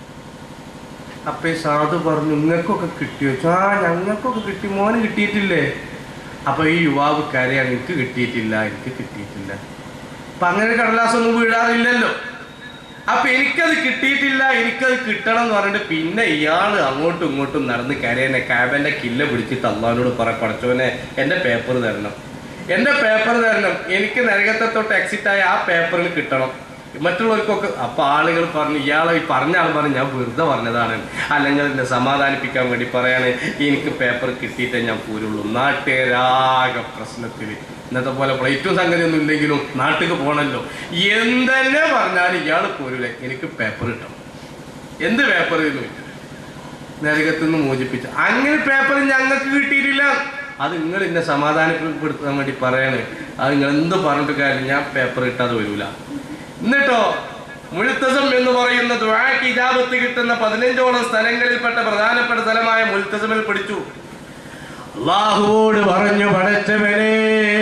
അപ്പൊ ഈ സാധു പറഞ്ഞു നിങ്ങൾക്കൊക്കെ കിട്ടിയോ ചോദിച്ചു ആ ഞങ്ങൾക്കൊക്കെ കിട്ടി മോന് കിട്ടിയിട്ടില്ലേ അപ്പൊ ഈ യുവാവ് കരയാണ് എനിക്ക് കിട്ടിയിട്ടില്ല എനിക്ക് കിട്ടിയിട്ടില്ല അപ്പൊ അങ്ങനെ കടലാസൊന്നും വീഴാറില്ലല്ലോ അപ്പൊ എനിക്കത് കിട്ടിയിട്ടില്ല എനിക്കത് കിട്ടണം എന്ന് പറഞ്ഞിട്ട് പിന്നെ ഇയാള് അങ്ങോട്ടും ഇങ്ങോട്ടും നടന്ന് കരയനെ കാബന്റെ കില്ല പിടിച്ചിട്ട് അള്ളഹാനോട് പറ പഠിച്ചോനെ എന്റെ പേപ്പർ തരണം എന്റെ പേപ്പർ തരണം എനിക്ക് നരകത്തെ തൊട്ട് എക്സിറ്റ് ആയ ആ പേപ്പറിന് കിട്ടണം മറ്റുള്ളവർക്കൊക്കെ അപ്പൊ ആളുകൾ പറഞ്ഞു ഇയാളെ ഈ പറഞ്ഞ ആൾ പറഞ്ഞു ഞാൻ വെറുതെ പറഞ്ഞതാണ് അല്ലെങ്കിൽ എന്നെ സമാധാനിപ്പിക്കാൻ വേണ്ടി പറയാണ് എനിക്ക് പേപ്പർ കിട്ടിയിട്ടേ ഞാൻ പോരുള്ളൂ നാട്ടുകാരാകെ പ്രശ്നത്തില് ഇന്നത്തെ പോലെ പ്ലേറ്റും സംഗതി ഒന്നും ഇല്ലെങ്കിലും നാട്ടിലേക്ക് പോകണല്ലോ എന്തെന്നെ പറഞ്ഞാലും ഇയാൾ പോരൂലേ എനിക്ക് പേപ്പർ കിട്ടണം എന്ത് പേപ്പർ എന്ന് ചോദിച്ചു നരകത്തിൽ നിന്ന് മോചിപ്പിച്ചു അങ്ങനെ പേപ്പർ ഞങ്ങൾക്ക് കിട്ടിയിട്ടില്ല അത് നിങ്ങൾ എന്നെ സമാധാനപ്പെടുത്താൻ വേണ്ടി പറയാണ് അത് നിങ്ങൾ എന്ത് പറഞ്ഞിട്ട് കാര്യം ഞാൻ പേപ്പർ കിട്ടാതെ വരൂല എന്നിട്ടോ മുൽത്തസം എന്ന് പറയുന്ന ദുആക്ക് ഇജാബത്ത് കിട്ടുന്ന പതിനഞ്ചോളം സ്ഥലങ്ങളിൽപ്പെട്ട പ്രധാനപ്പെട്ട സ്ഥലമായ മുൽത്തസമിൽ പിടിച്ചു അള്ളാഹുവോട് പറഞ്ഞു പടച്ചവനെ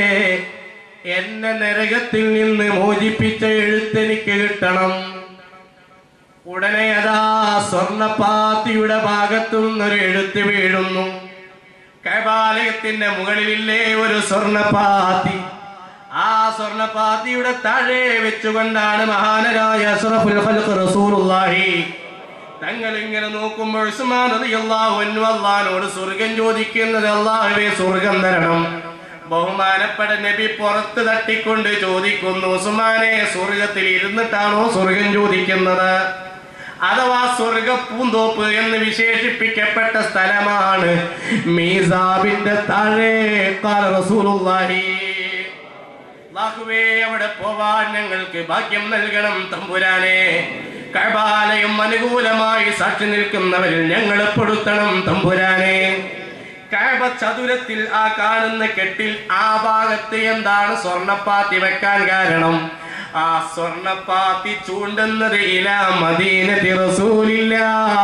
എന്നെ നരകത്തിൽ നിന്ന് മോചിപ്പിച്ച എഴുത്തെനിക്ക് കിട്ടണം ഉടനെ അതാ സ്വർണപ്പാത്തിയുടെ ഭാഗത്തു നിന്നൊരു എഴുത്ത് വീഴുന്നു കൈബാലയത്തിന്റെ മുകളിലില്ലേ ഒരു സ്വർണപ്പാത്തി ആ സ്വർണപ്പാത്തിയുടെ താഴെ വെച്ചുകൊണ്ടാണ് മഹാനരായ അഷ്റഫുൽ ഖൽഖ് റസൂലുള്ളാഹി തങ്ങൾ ഇങ്ങനെ നോക്കുമ്പോൾ ഉസ്മാൻ റളിയല്ലാഹു അൻഹു അല്ലാഹുവോട് സ്വർഗം ചോദിക്കുന്നത് അല്ലാഹുവേ സ്വർഗം തരണം ബഹുമാനപ്പെട്ട നബി പുറത്ത് തട്ടിക്കൊണ്ട് ചോദിക്കുന്നു ഉസ്മാനെ സ്വർഗത്തിൽ ഇരുന്നിട്ടാണോ സ്വർഗം ചോദിക്കുന്നത് അഥവാ സ്വർഗ പൂന്തോപ്പ് എന്ന് വിശേഷിപ്പിക്കപ്പെട്ട സ്ഥലമാണ് മീസാബിന്റെ താഴെ കാല റസൂലുള്ളാഹി അല്ലാഹുവേ അവിടെ പോവാൻ ഞങ്ങൾക്ക് ഭാഗ്യം നൽകണം തമ്പുരാനെ കഴബാലയം അനുകൂലമായി സാക്ഷി നിൽക്കുന്നവരിൽ ഞങ്ങൾ പെടുത്തണം തമ്പുരാനെ കഴബ ചതുരത്തിൽ ആ കാണുന്ന കെട്ടിൽ ആ ഭാഗത്ത് എന്താണ് സ്വർണപ്പാത്തി വെക്കാൻ കാരണം ആ സ്വർണപ്പാത്തി ചൂണ്ടുന്നത് ഇല മദീനത്തി റസൂലില്ല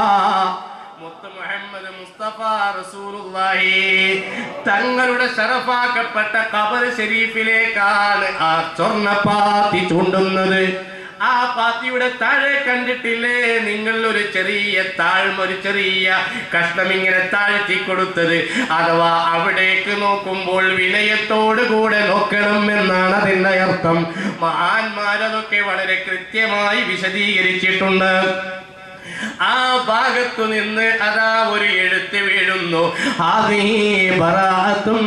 മുത്ത് മുഹമ്മദ് മുസ്തഫ റസൂലുള്ളാഹി തങ്ങളുടെ ശറഫാക്കപ്പെട്ട ഖബർ ഷരീഫിലേക്കാണ് ആ സ്വർണപ്പാത്തി ചൂണ്ടുന്നത് ആ പാത്തിയുടെ താഴെ കണ്ടിട്ടില്ലേ നിങ്ങൾ ഒരു ചെറിയ താഴ്മ ഒരു ചെറിയ കഷ്ണം ഇങ്ങനെ താഴ്ത്തി കൊടുത്തത് അഥവാ അവിടേക്ക് നോക്കുമ്പോൾ വിനയത്തോടു കൂടെ നോക്കണം എന്നാണ് അതിന്റെ അർത്ഥം മഹാന്മാരതൊക്കെ വളരെ കൃത്യമായി വിശദീകരിച്ചിട്ടുണ്ട് ആ ഭാഗത്തു നിന്ന് അതാ ഒരു എഴുത്ത് വീഴുന്നു ആദീ ബറാഅത്തും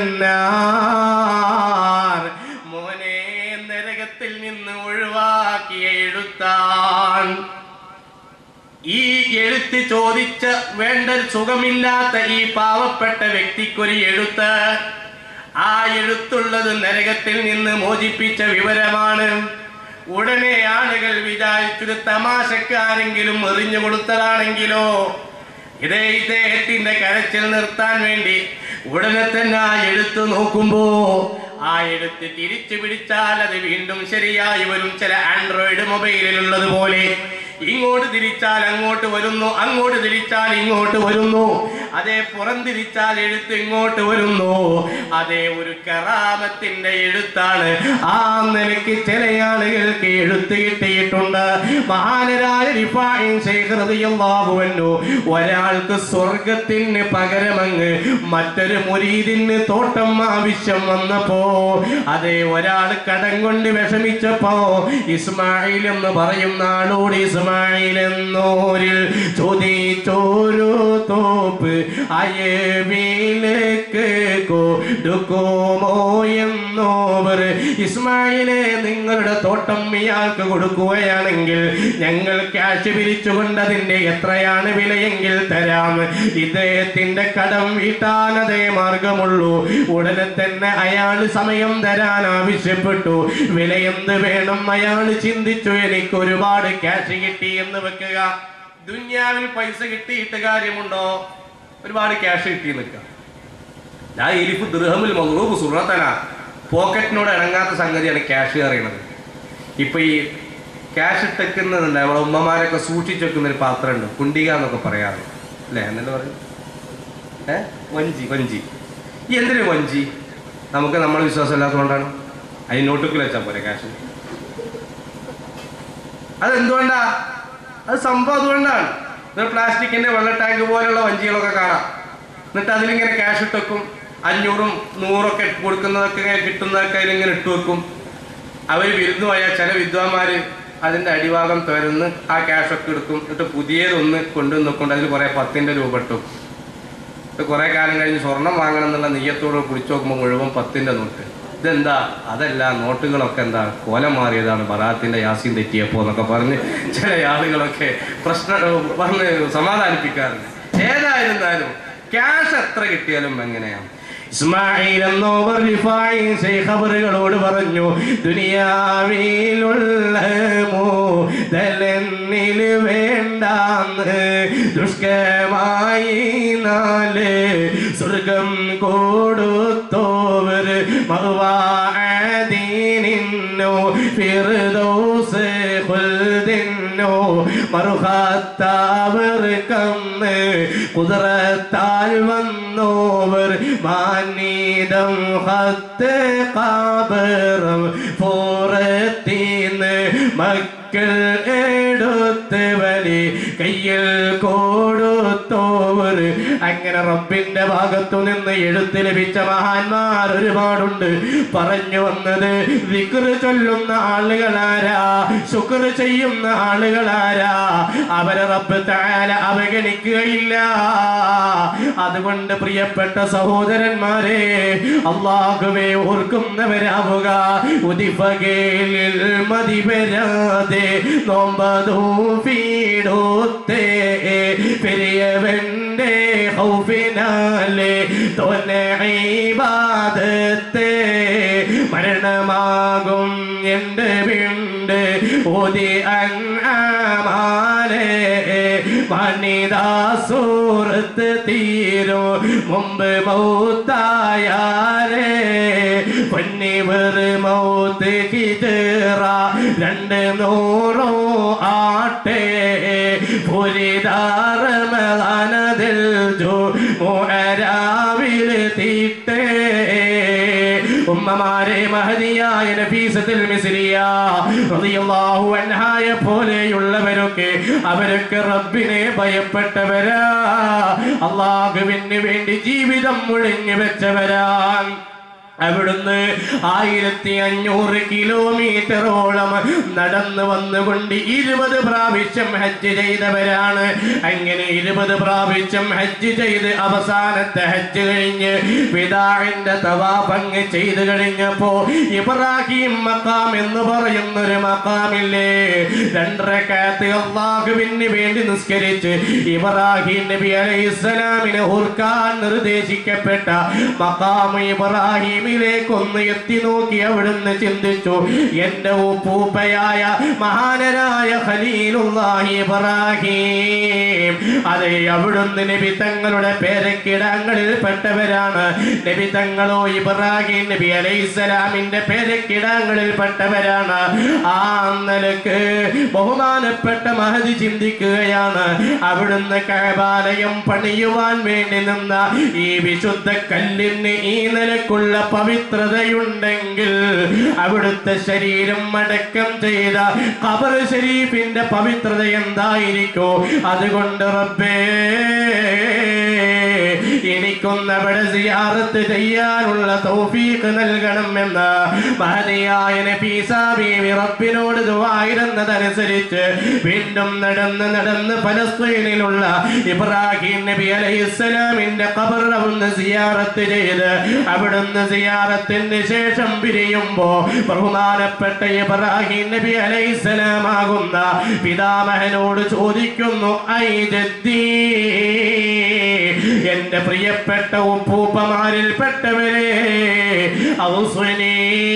മിനന്നാർ മോനെ നരകത്തിൽ നിന്ന് ഒഴിവാക്കിയ എഴുത്താൻ ഈ എഴുത്ത് ചോദിച്ച വേണ്ട സുഖമില്ലാത്ത ഈ പാവപ്പെട്ട വ്യക്തിക്കൊരു എഴുത്ത് ആ എഴുത്തുള്ളത് നരകത്തിൽ നിന്ന് മോചിപ്പിച്ച വിവരമാണ് ഉടനെ ആളുകൾ വിചാരിച്ചൊരു തമാശക്കാരെങ്കിലും എറിഞ്ഞു കൊടുത്തതാണെങ്കിലോ ഇതേ ഇദ്ദേഹത്തിന്റെ കരച്ചിൽ നിർത്താൻ വേണ്ടി ഉടനെ തന്നെ ആ എഴുത്ത് നോക്കുമ്പോ ആ എഴുത്ത് തിരിച്ചു പിടിച്ചാൽ അത് വീണ്ടും ശരിയായി വരും ചില ആൻഡ്രോയിഡ് മൊബൈലിലുള്ളത് പോലെ ഇങ്ങോട്ട് തിരിച്ചാൽ അങ്ങോട്ട് വരുന്നു അങ്ങോട്ട് തിരിച്ചാൽ ഇങ്ങോട്ട് വരുന്നു അതേ പുറംതിരിച്ചാൽ എഴുത്ത് ഇങ്ങോട്ട് വരുന്നു അതേ ഒരു കറാമത്തിന്റെ എഴുത്താണ് ആ നിലയ്ക്ക് ചില ആളുകൾക്ക് എഴുത്ത് കിട്ടിയിട്ടുണ്ട് മഹാനരായ റിഫായിൻ ശൈഖ് റളിയല്ലാഹു അൻഹു ഒരാൾക്ക് സ്വർഗത്തിന് പകരമങ്ങ് മറ്റൊരു മുരീദിന് തോട്ടം ആവശ്യം വന്നപ്പോ അതേ ഒരാൾ കടം കൊണ്ട് വിഷമിച്ചപ്പോ ഇസ്മായിൽ എന്ന് പറയുന്ന ആളോട് ഇസ്മായിൽ എന്നോരിൽ ചോദിച്ചോരോ തോപ്പ് അയവിലേക്ക് കൊടുക്കുമോ എന്നോവർ ഇസ്മായിലെ നിങ്ങളുടെ തോട്ടം ഇയാൾക്ക് കൊടുക്കുകയാണെങ്കിൽ ഞങ്ങൾ ക്യാഷ് പിരിച്ചുകൊണ്ട് അതിന്റെ എത്രയാണ് വിലയെങ്കിൽ തരാം ഇദ്ദേഹത്തിന്റെ കടം വീട്ടാൻ അതേ മാർഗമുള്ളൂ ഉടനെ തന്നെ അയാൾ സമയം തരാൻ ആവശ്യപ്പെട്ടു വില എന്ത് വേണം അയാൾ ചിന്തിച്ചു എനിക്ക് ഒരുപാട് ക്യാഷ് കിട്ടി എന്ന് വെക്കുക ദുന്യാവിൽ പൈസ കിട്ടിയിട്ട് കാര്യമുണ്ടോ ഒരുപാട് ക്യാഷ് കിട്ടി നിൽക്കുക ഞാൻ ഇരിഫ് ദൃഹമിൽ മകളൂബ് സുറത്തന പോക്കറ്റിനോട് ഇണങ്ങാത്ത സംഗതിയാണ് ക്യാഷ് അറിയണത് ഇപ്പൊ ഈ ക്യാഷ് ഇട്ടേക്കുന്നതുണ്ട് നമ്മളെ ഉമ്മമാരൊക്കെ സൂക്ഷിച്ചു വെക്കുന്ന ഒരു പാത്രമുണ്ട് കുണ്ടിക എന്നൊക്കെ പറയാറുണ്ട് അല്ലേ എന്നല്ലേ പറയും ഏ വഞ്ചി വഞ്ചി ഈ എന്തിനു വഞ്ചി നമുക്ക് നമ്മൾ വിശ്വാസം ഇല്ലാത്തതുകൊണ്ടാണ് അതിന് നോട്ടുക്കിൽ വെച്ചാൽ പോരെ ക്യാഷ് അതെന്തുകൊണ്ടാ അത് സംഭവം അതുകൊണ്ടാണ് ഇത് പ്ലാസ്റ്റിക്കിന്റെ വെള്ള ടാങ്ക് പോലെയുള്ള വഞ്ചികളൊക്കെ കാണാം എന്നിട്ട് അതിലിങ്ങനെ ക്യാഷ് ഇട്ട് വെക്കും അഞ്ഞൂറും നൂറൊക്കെ കൊടുക്കുന്നതൊക്കെ ഇങ്ങനെ കിട്ടുന്നതൊക്കെ അതിലിങ്ങനെ ഇട്ട് വെക്കും അവർ വിരുന്നു പോയാൽ ചില വിദ്വാന്മാര് അതിന്റെ അടിഭാഗം തുരന്ന് ആ ക്യാഷൊക്കെ എടുക്കും എന്നിട്ട് പുതിയതൊന്ന് കൊണ്ടുവന്ന് നോക്കൊണ്ട് അതിൽ കുറെ പത്തിന്റെ രൂപ ഇട്ടു ഇത് കുറെ കാലം കഴിഞ്ഞ് സ്വർണം വാങ്ങണം എന്നുള്ള നെയ്യത്തോട് കുടിച്ചു നോക്കുമ്പോൾ മുഴുവൻ പത്തിന്റെ നോട്ട് ഇതെന്താ അതല്ല നോട്ടുകളൊക്കെ എന്താ കോലം മാറിയതാണ് ബറാത്തിന്റെ യാസീൻ തെറ്റിയപ്പോ എന്നൊക്കെ പറഞ്ഞ് ചില ആളുകളൊക്കെ പ്രശ്നം പറഞ്ഞ് സമാധാനിപ്പിക്കാറുണ്ട് ഏതായിരുന്നാലും ക്യാഷ് എത്ര കിട്ടിയാലും എങ്ങനെയാണ് ഇസ്മായിൽ എന്നോവർ റിഫായി ശൈഖബറുകളോട് പറഞ്ഞു ദുനിയാവിലുള്ള മോതലെന്നിൽ വേണ്ടാന്ന് ദുഷ്കമായി നാല് സ്വർഗം കൊടുത്തോവർ മറുവാദീനിന്നോ ഫിർദൗസ് ഖുൽദിന്നോ മറുഹത്താവർ കന്ന് കുതിരത്താൽ വന്നോവർ മാനീതം ഹത്ത് കാബറം പോറത്തീന്ന് മക്കൾ എടുത്ത് വലി കയ്യിൽ കൊടുത്തോവർ അങ്ങനെ റബ്ബിന്റെ ഭാഗത്തു നിന്ന് എഴുത്ത് ലഭിച്ച മഹാന്മാർ ഒരുപാടുണ്ട് പറഞ്ഞു വന്നത് വിക്റ് ചൊല്ലുന്ന ആളുകളാരാ ശുക്ർ ചെയ്യുന്ന ആളുകളാരാ അവരെ റബ്ബ് താല അവഗണിക്കുകയില്ല അതുകൊണ്ട് പ്രിയപ്പെട്ട സഹോദരന്മാരെ അള്ളാഹുവെ ഓർക്കുന്നവരാവുക ഉദിഫകേലിൽ മതി വരാതെ നോമ്പതൂ പീഡോത്തേ പെരിയവന്റെ ഹൗഫിനാലെ തോന്നെ ഈബാദത്തെ മരണമാകും എൻ്റെ വിണ്ട് ഓതി അൻആമാലെ വനിതാസൂറത്ത് തീരോ മുമ്പ് മൗത്തായാരേ പൊന്നിവർ മൗത്ത് ഹിജറ രണ്ട് നൂറോ ആട്ടെ പുരിതാറമതിൽ ജോ മോരാവിൽ തീട്ടേ ഉമ്മമാരെ മഹദിയായ നഫീസത്തിൽ മിസ്രിയ റളിയല്ലാഹു അൻഹായ പോലെയുള്ളവരൊക്കെ അവരൊക്കെ റബ്ബിനെ ഭയപ്പെട്ടവരാ അള്ളാഹുവിന് വേണ്ടി ജീവിതം മുഴിഞ്ഞു വെച്ചവരാൻ അവിടുന്ന് ആയിരത്തി അഞ്ഞൂറ് കിലോമീറ്ററോളം നടന്നു വന്നുകൊണ്ട് ഇരുപത് പ്രാവശ്യം ഹജ്ജ് ചെയ്തവരാണ് അങ്ങനെ ഇരുപത് പ്രാവശ്യം ഹജ്ജ് ചെയ്ത് അവസാനത്തെ ഹജ്ജ് കഴിഞ്ഞ് വിദാഴിന്റെ തവാപങ്ങ് ചെയ്തു കഴിഞ്ഞപ്പോ ഇബ്രാഹിം മക്കാം എന്ന് പറയുന്നൊരു മക്കാമില്ലേ രണ്ടരക്കാത്ത് അള്ളാഹുവിന് വേണ്ടി നിസ്കരിച്ച് ഇബ്രാഹിം നബി അലൈഹി ഇസ്ലാമിനെ ഓർക്കാൻ നിർദ്ദേശിക്കപ്പെട്ട മക്കാം ഇബ്രാഹിം ഇബ്രാഹിമിലേക്ക് ഒന്ന് എത്തി നോക്കി അവിടുന്ന് ചിന്തിച്ചു എന്റെ ഉപ്പൂപ്പയായ മഹാനരായ ഖലീലുള്ളാഹി ഇബ്രാഹിം അതെ അവിടുന്ന് നബി തങ്ങളുടെ പേരക്കിടങ്ങളിൽ പെട്ടവരാണ് നബി തങ്ങളോ ഇബ്രാഹിം നബി അലൈഹിസ്സലാമിന്റെ പേരക്കിടങ്ങളിൽ പെട്ടവരാണ് ആ നിലക്ക് ബഹുമാനപ്പെട്ട മഹതി ചിന്തിക്കുകയാണ് അവിടുന്ന് കഴബാലയം പണിയുവാൻ വേണ്ടി നിന്ന ഈ വിശുദ്ധ കല്ലിന് ഈ നിലക്കുള്ള പവിത്രതയുണ്ടെങ്കിൽ അവിടുത്തെ ശരീരം അടക്കം ചെയ്ത ഖബർ ഷരീഫിന്റെ പവിത്രത എന്തായിരിക്കോ അതുകൊണ്ട് റബ്ബേ എനിക്കൊന്ന് അവിടെ സിയാറത്ത് ചെയ്യാനുള്ള തൗഫീഖ് നൽകണമെന്ന് മഹതിയായ നഫീസ ബീവി റബ്ബിനോട് ദുആയിരുന്നതനുസരിച്ച് വീണ്ടും നടന്ന് നടന്ന് ഫലസ്തീനിലുള്ള ഇബ്രാഹിം നബി അലൈഹിസ്സലാമിന്റെ ഖബർ ഒന്ന് സിയാറത്ത് ചെയ്ത് അവിടുന്ന് സിയാറത്തിന് ശേഷം പിരിയുമ്പോ ബഹുമാനപ്പെട്ട ഇബ്രാഹിം നബി അലൈഹിസ്സലാമാകുന്ന പിതാമഹനോട് ചോദിക്കുന്നു ഐ ജദ്ദീ എന്റെ പ്രിയപ്പെട്ട ഉപ്പൂപ്പമാരിൽ പെട്ടവരെ ഔസുനീ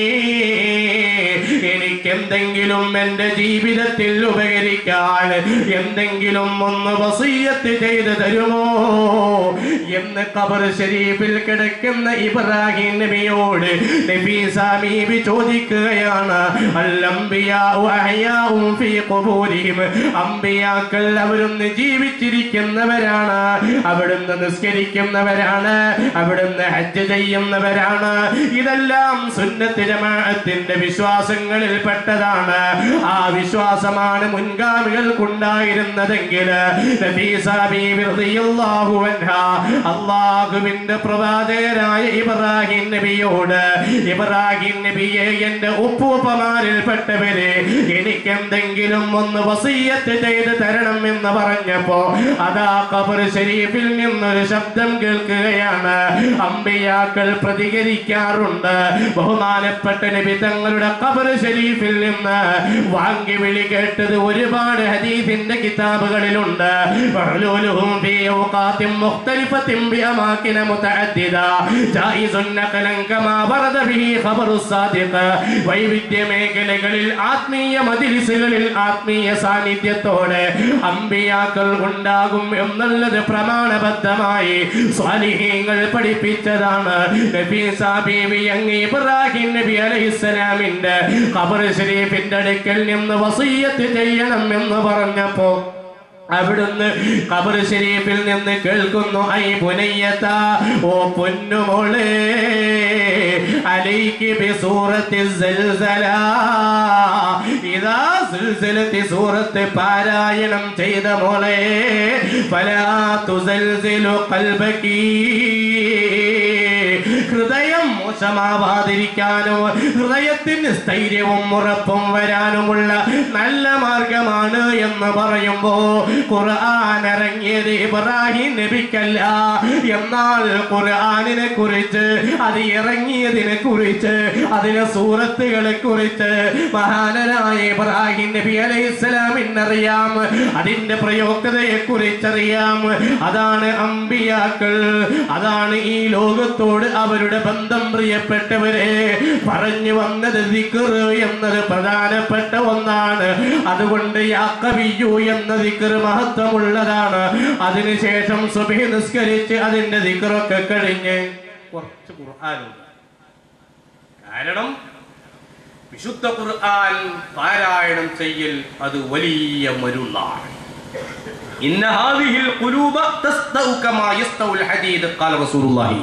എനിക്ക് എന്തെങ്കിലും എന്റെ ജീവിതത്തിൽ ഉപകരിക്കാൻ എന്തെങ്കിലും ഒന്ന് വസീയത്ത് ചെയ്ത് തരുമോ എന്ന് ഖബർ ഷരീഫിൽ കിടക്കുന്ന ഇബ്രാഹിം നബിയോട് നബി സമീപി ചോദിക്കുകയാണ് അല്ലംബിയാഉ അഹ്യാഉം ഫീ ഖുബൂരിഹിം അംബിയാക്കൾ അവരൊന്ന് ജീവിച്ചിരിക്കുന്നവരാണ് അവിടുന്ന് നിസ്കരിക്കുന്നവരാണ് അവിടുന്ന് ഹജ്ജ് ചെയ്യുന്നവരാണ് ഇതെല്ലാം സുന്നത്ത് ജമാഅത്തിന്റെ വിശ്വാസങ്ങളിൽ പെട്ടതാണ് ആ വിശ്വാസമാണ് മുൻഗാമികൾക്കുണ്ടായിരുന്നതെങ്കിൽ നഫീസ ബീവി റളിയല്ലാഹു അൻഹാ അള്ളാഹുവിന്റെ പ്രവാചകരായ ഇബ്രാഹിം നബിയോട് ഇബ്രാഹിം നബിയെ എന്റെ ഉപ്പൂപ്പമാരിൽ പെട്ടവരെ എനിക്ക് എന്തെങ്കിലും ഒന്ന് വസീയത്ത് ചെയ്ത് തരണം എന്ന് പറഞ്ഞപ്പോ അതാ ഖബർ ഷരീഫിൽ നിന്നൊരു ശബ്ദം കേൾക്കുകയാണ് അമ്പിയാക്കൾ പ്രതികരിക്കാറുണ്ട് ബഹുമാനപ്പെട്ട നബി തങ്ങളുടെ ഖബർ ഷരീഫിൽ നിന്ന് വാങ്ങി വിളി കേട്ടത് ഒരുപാട് ഹദീസിന്റെ കിതാബുകളിലുണ്ട് വഅലൂലുഹും ഫീ ഔഖാത്തിൻ മുഖ്തലിഫത്തിൻ ബിഅമാകിന മുതഅദ്ദിദ ജായിസുൻ നഖലൻ കമാ വറദ ബിഹി ഖബറു സാദിഖ് വൈവിധ്യ മേഖലകളിൽ ആത്മീയ മജിലിസുകളിൽ ആത്മീയ സാന്നിധ്യത്തോടെ അമ്പിയാക്കൾ ഉണ്ടാകും എന്നുള്ളത് പ്രമാണബദ്ധമായി സ്വാലിഹീങ്ങൾ പഠിപ്പിച്ചതാണ് നബി സാബീബി അങ്ങ് ഇബ്രാഹിം നബി അലൈഹിസ്സലാമിന്റെ ഖബർ ഷരീഫിന്റെ അടുക്കൽ നിന്ന് വസീയത്ത് ചെയ്യണം എന്ന് പറഞ്ഞപ്പോ അവിടുന്ന് ഖബർ ഷരീഫിൽ നിന്ന് കേൾക്കുന്നു ഐ പുനയ്യത്ത ഓ പൊന്നുമോളെ അലൈക്ക് ബി സൂറത്തി സൽസല ഇതാ സിൽസിലത്തി സൂറത്ത് പാരായണം ചെയ്ത മോളെ ഫലാ തുസൽസിലു ഖൽബകി ഹൃദയം മോശമാവാതിരിക്കാനോ ഹൃദയത്തിന് സ്ഥൈര്യവും ഉറപ്പും വരാനുമുള്ള നല്ല മാർഗമാണ് എന്ന് പറയുമ്പോ ഖുർആൻ ഇറങ്ങിയത് ഇബ്രാഹിം നബിക്കല്ല എന്നാൽ ഖുർആനിനെ കുറിച്ച് അത് ഇറങ്ങിയതിനെ കുറിച്ച് അതിലെ സൂറത്തുകളെ കുറിച്ച് മഹാനരായ ഇബ്രാഹിം നബി അലൈഹി ഇസ്ലാമിനറിയാം അതിന്റെ പ്രയോക്തതയെ കുറിച്ചറിയാം അതാണ് അമ്പിയാക്കൾ അതാണ് ഈ ലോകത്തോട് അവരുടെ ബന്ധം പ്രിയപ്പെട്ടവരെ പറഞ്ഞു വന്നത് ദിക്ർ എന്നത് പ്രധാനപ്പെട്ട ഒന്നാണ് അതുകൊണ്ട് യാക്കബിയു എന്ന ദിക്ർ മഹത്വമുള്ളതാണ് അതിനുശേഷം സുബഹി നിസ്കരിച്ച് അതിന്റെ ദിക്റൊക്കെ കഴിഞ്ഞ് കുറച്ച് ഖുർആാനുണ്ട് കാരണം വിശുദ്ധ ഖുർആൻ പാരായണം ചെയ്യൽ അത് വലിയ മരുന്നാണ് ഇന്ന ഹാദിഹിൽ ഖുലൂബ തസ്തഉ കമാ യസ്തഉൽ ഹദീദ് ഖാല റസൂലുള്ളാഹി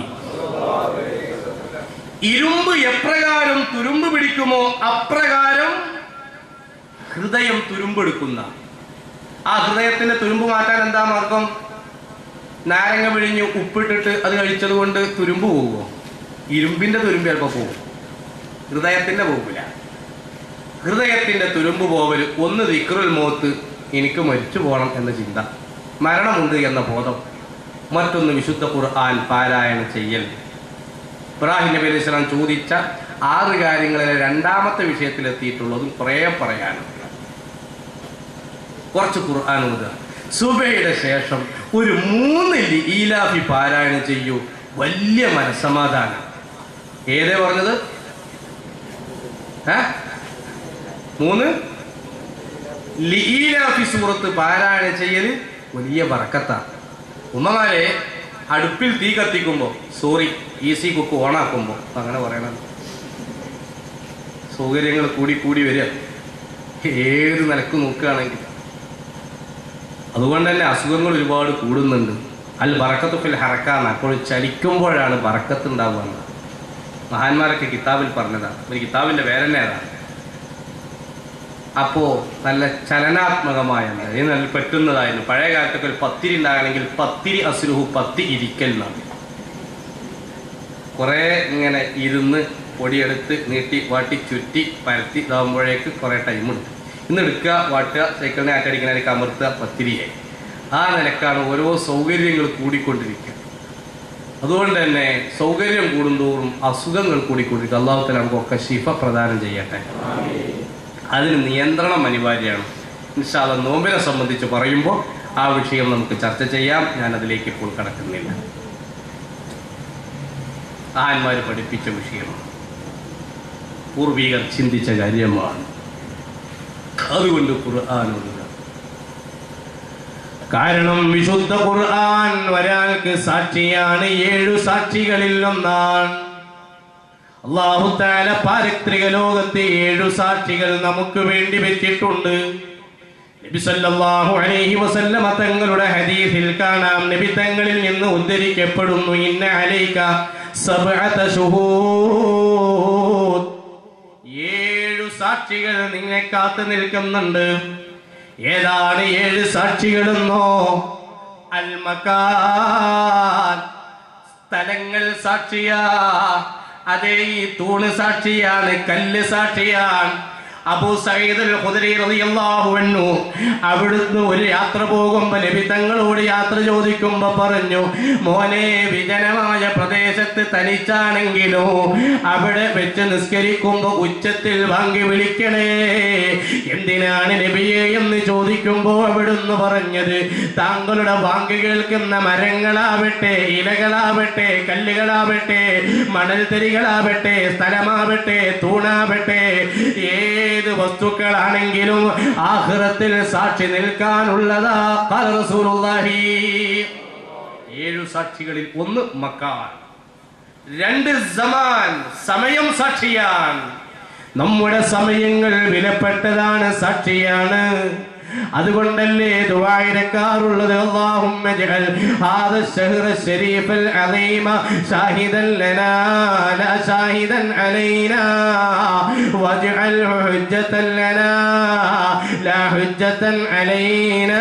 ഇരുമ്പ് എപ്രകാരം തുരുമ്പ് പിടിക്കുമോ അപ്രകാരം ഹൃദയം തുരുമ്പെടുക്കുന്ന ആ ഹൃദയത്തിന്റെ തുരുമ്പ് മാറ്റാൻ എന്താ മാർഗം നാരങ്ങ പിഴിഞ്ഞ് ഉപ്പിട്ടിട്ട് അത് കഴിച്ചത് കൊണ്ട് തുരുമ്പ് പോകുമോ ഇരുമ്പിന്റെ തുരുമ്പ് ചിലപ്പോൾ പോകും ഹൃദയത്തിന്റെ പോകില്ല ഹൃദയത്തിന്റെ തുരുമ്പ് പോവൽ ഒന്ന് ദിക്റുൽ മോത്ത് എനിക്ക് മരിച്ചു പോകണം എന്ന ചിന്ത മരണമുണ്ട് എന്ന ബോധം മറ്റൊന്ന് വിശുദ്ധ ഖുർആൻ പാരായണം ചെയ്യൽ ഇബ്രാഹിം നബി അലൈഹി സ്വലാം ചോദിച്ച ആറ് കാര്യങ്ങളിലെ രണ്ടാമത്തെ വിഷയത്തിലെത്തിയിട്ടുള്ളതും കുറേ പറയാനുണ്ട് കുറച്ച് ഖുർആൻ ഓതുക സുബയുടെ ശേഷം ഒരു മൂന്ന് ലി- ഈലാഫി പാരായണം ചെയ്യൂ വലിയ മനസ്സമാധാനം ഏതേ പറഞ്ഞത് ഏ? മൂന്ന് ലീലാഫി സൂറത്ത് പാരായണം ചെയ്യൽ വലിയ ബറക്കത്താണ് ഉമ്മമാരെ അടുപ്പിൽ തീ കത്തിക്കുമ്പോൾ സോറി ഈസി കുക്ക് ഓണാക്കുമ്പോൾ അങ്ങനെ പറയണം സൗകര്യങ്ങൾ കൂടി കൂടി വരിക ഏത് നിലക്ക് നോക്കുകയാണെങ്കിൽ അതുകൊണ്ട് തന്നെ അസുഖങ്ങൾ ഒരുപാട് കൂടുന്നുണ്ട് അൽ ബറക്കത്ത് ഫിൽ ഹറക്കാന്ന് അപ്പോൾ ചലിക്കുമ്പോഴാണ് ബറക്കത്ത് ഉണ്ടാവുക മഹാന്മാരൊക്കെ കിതാബിൽ പറഞ്ഞതാണ് ഒരു കിതാബിന്റെ പേരെന്നെ അതാണ് അപ്പോ നല്ല ചലനാത്മകമായ എന്താ ഇത് നല്ല പറ്റുന്നതായിരുന്നു പഴയ കാലത്തൊക്കെ ഒരു പത്തിരി ഉണ്ടാകണമെങ്കിൽ പത്തിരി അസുരുഹു പത്തി ഇരിക്കൽ എന്നാണ് കുറേ ഇങ്ങനെ ഇരുന്ന് പൊടിയെടുത്ത് നീട്ടി വാട്ടി ചുറ്റി പരത്തി ഇതാകുമ്പോഴേക്ക് കുറേ ടൈമുണ്ട് ഇന്ന് എടുക്കുക വാട്ടുക സൈക്കിളിനെ ആറ്റടിക്കണേക്ക് അമർത്തുക പത്തിരിയായി ആ നിലക്കാണ് ഓരോ സൗകര്യങ്ങൾ കൂടിക്കൊണ്ടിരിക്കുക അതുകൊണ്ട് തന്നെ സൗകര്യം കൂടുന്തോറും അസുഖങ്ങൾ കൂടിക്കൊണ്ടിരിക്കുക അള്ളാഹുത്തല നമുക്കൊക്കെ ശിഫ പ്രദാനം ചെയ്യട്ടെ അതിന് നിയന്ത്രണം അനിവാര്യമാണ് ഇൻഷാല്ല നോമ്പിനെ സംബന്ധിച്ച് പറയുമ്പോൾ ആ വിഷയം നമുക്ക് ചർച്ച ചെയ്യാം ഞാൻ അതിലേക്ക് ഇപ്പോൾ കടക്കുന്നില്ല ആന്മാർ പഠിപ്പിച്ച വിഷയമാണ് പൂർവികർ ചിന്തിച്ച കാര്യമാണ് അതുകൊണ്ട് ഖുർആാനുള്ള കാരണം വിശുദ്ധ ഖുർആൻ ഒരാൾക്ക് സാക്ഷിയാണ് ഏഴു സാക്ഷികളിൽ ഒന്നാണ് അള്ളാഹു താല പാരത്രിക ലോകത്തെ ഏഴു സാക്ഷികൾ നമുക്ക് വേണ്ടി വെച്ചിട്ടുണ്ട് നബി സല്ലല്ലാഹു അലൈഹി വസല്ലമ തങ്ങളുടെ ഹദീസിൽ കാണാം നബി തങ്ങളിൽ നിന്ന് ഉദ്ധരിക്കപ്പെടുന്നു ഇന്ന അലൈക സബ്അത ശുഹൂദ് ഏഴു സാക്ഷികൾ നിന്നെ കാത്തു നിൽക്കുന്നുണ്ട് ഏതാണ് ഏഴ് സാക്ഷികളെന്നോ അൽ മക്കാൻ സ്ഥലങ്ങൾ സാക്ഷിയാ അതേ ഈ തൂണ് സാക്ഷിയാണ് കല്ല് സാക്ഷിയാണ് അബൂ സയ്യിദ് അൽ ഖുദരി റളിയല്ലാഹു അൻഹു അവിടുന്ന് ഒരു യാത്ര പോകുമ്പോൾ നബി തങ്ങളോട് യാത്ര ചോദിക്കുമ്പോൾ പറഞ്ഞു മോനെ വിജനമായ പ്രദേശത്ത് തനിച്ചാണെങ്കിലോ അവിടെ വെച്ച് നിസ്കരിക്കുമ്പോൾ ഉച്ചത്തിൽ വാങ്ങി വിളിക്കണേ എന്തിനാണ് നബിയെ എന്ന് ചോദിക്കുമ്പോൾ അവിടുന്ന് പറഞ്ഞത് താങ്കളുടെ വാങ്ങി കേൾക്കുന്ന മരങ്ങളാവട്ടെ ഇലകളാവട്ടെ കല്ലുകളാവട്ടെ മണൽത്തരികളാവട്ടെ സ്ഥലമാവട്ടെ തൂണാവട്ടെ ഏത് വസ്തുക്കളാണെങ്കിലും ആഹ്റത്തിൽ സാക്ഷി നിൽക്കാനുള്ളതാ ഖാല റസൂലുള്ളാഹി ഏഴു സാക്ഷികളിൽ ഒന്ന് മക്കാൻ രണ്ട് സമാൻ സമയം സാക്ഷിയാൻ നമ്മുടെ സമയങ്ങൾ വിലപ്പെട്ടതാണ് സാക്ഷിയാണ് അതുകൊണ്ടല്ലേ ദുആയിരക്കാറുള്ളത് اللهم اجعل هذا الشهر الشريف العظيم شاهدا لنا لا شاهدا علينا واجعله حجة لنا لا حجة علينا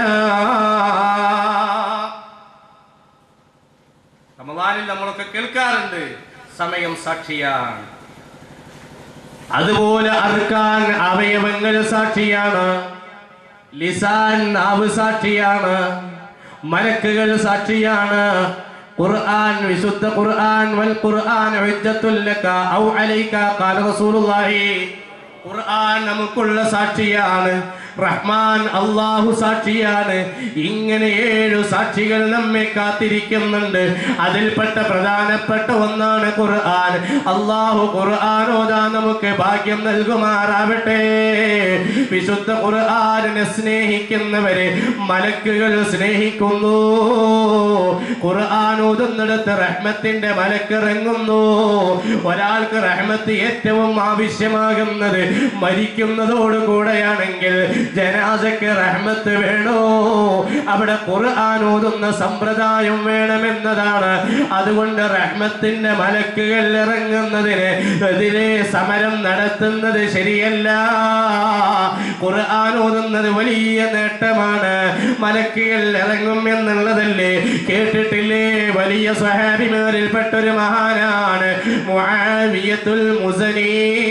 റമദാനിൽ നമ്മളൊക്കെ കേൾക്കാറുണ്ട് സമയം സാക്ഷിയാൻ അതുപോലെ അറുക്കാൻ അവയവങ്ങൾ സാക്ഷിയാണ് ലിസാൻ നാവ് സാക്ഷിയാണ് മലക്കുകൾ സാക്ഷിയാണ് ഖുർആൻ വിശുദ്ധ ഖുർആൻ വൽ ഖുർആൻ ഹുജ്ജത്തുൽ ലക ഔ അലൈക ഖാല റസൂലുള്ളാഹി ഖുർആൻ നമുക്കുള്ള സാക്ഷിയാണ് റഹ്മാൻ അള്ളാഹു സാക്ഷിയാണ് ഇങ്ങനെ ഏഴു സാക്ഷികൾ നമ്മെ കാത്തിരിക്കുന്നുണ്ട് അതിൽപ്പെട്ട പ്രധാനപ്പെട്ട ഒന്നാണ് ഖുർആൻ അള്ളാഹു ഖുർആൻ ഓതാൻ നമുക്ക് ഭാഗ്യം നൽകുമാറാവട്ടെ വിശുദ്ധ ഖുർആനെ സ്നേഹിക്കുന്നവരെ മലക്കുകൾ സ്നേഹിക്കുന്നു ഖുർആൻ ഓതുന്നിടത്ത് റഹ്മത്തിന്റെ മലക്കിറങ്ങുന്നു ഒരാൾക്ക് റഹ്മത്ത് ഏറ്റവും ആവശ്യമാകുന്നത് മരിക്കുന്നതോടുകൂടെയാണെങ്കിൽ ജനാസക്ക് റഹ്മത്ത് വേണോ അവിടെ ഖുർആൻ ഓതുന്ന സമ്പ്രദായം വേണമെന്നതാണ് അതുകൊണ്ട് റഹ്മത്തിന്റെ മലക്കുകൾ ഇറങ്ങുന്നതിന് എതിരെ സമരം നടത്തുന്നത് ശരിയല്ല ഖുർആൻ ഓതുന്നത് വലിയ നേട്ടമാണ് മലക്കുകൾ ഇറങ്ങും എന്നുള്ളതല്ലേ കേട്ടിട്ടില്ലേ വലിയ സ്വഹാബിമാരിൽപ്പെട്ട ഒരു മഹാനാണ് മുആവിയത്തുൽ മുസനി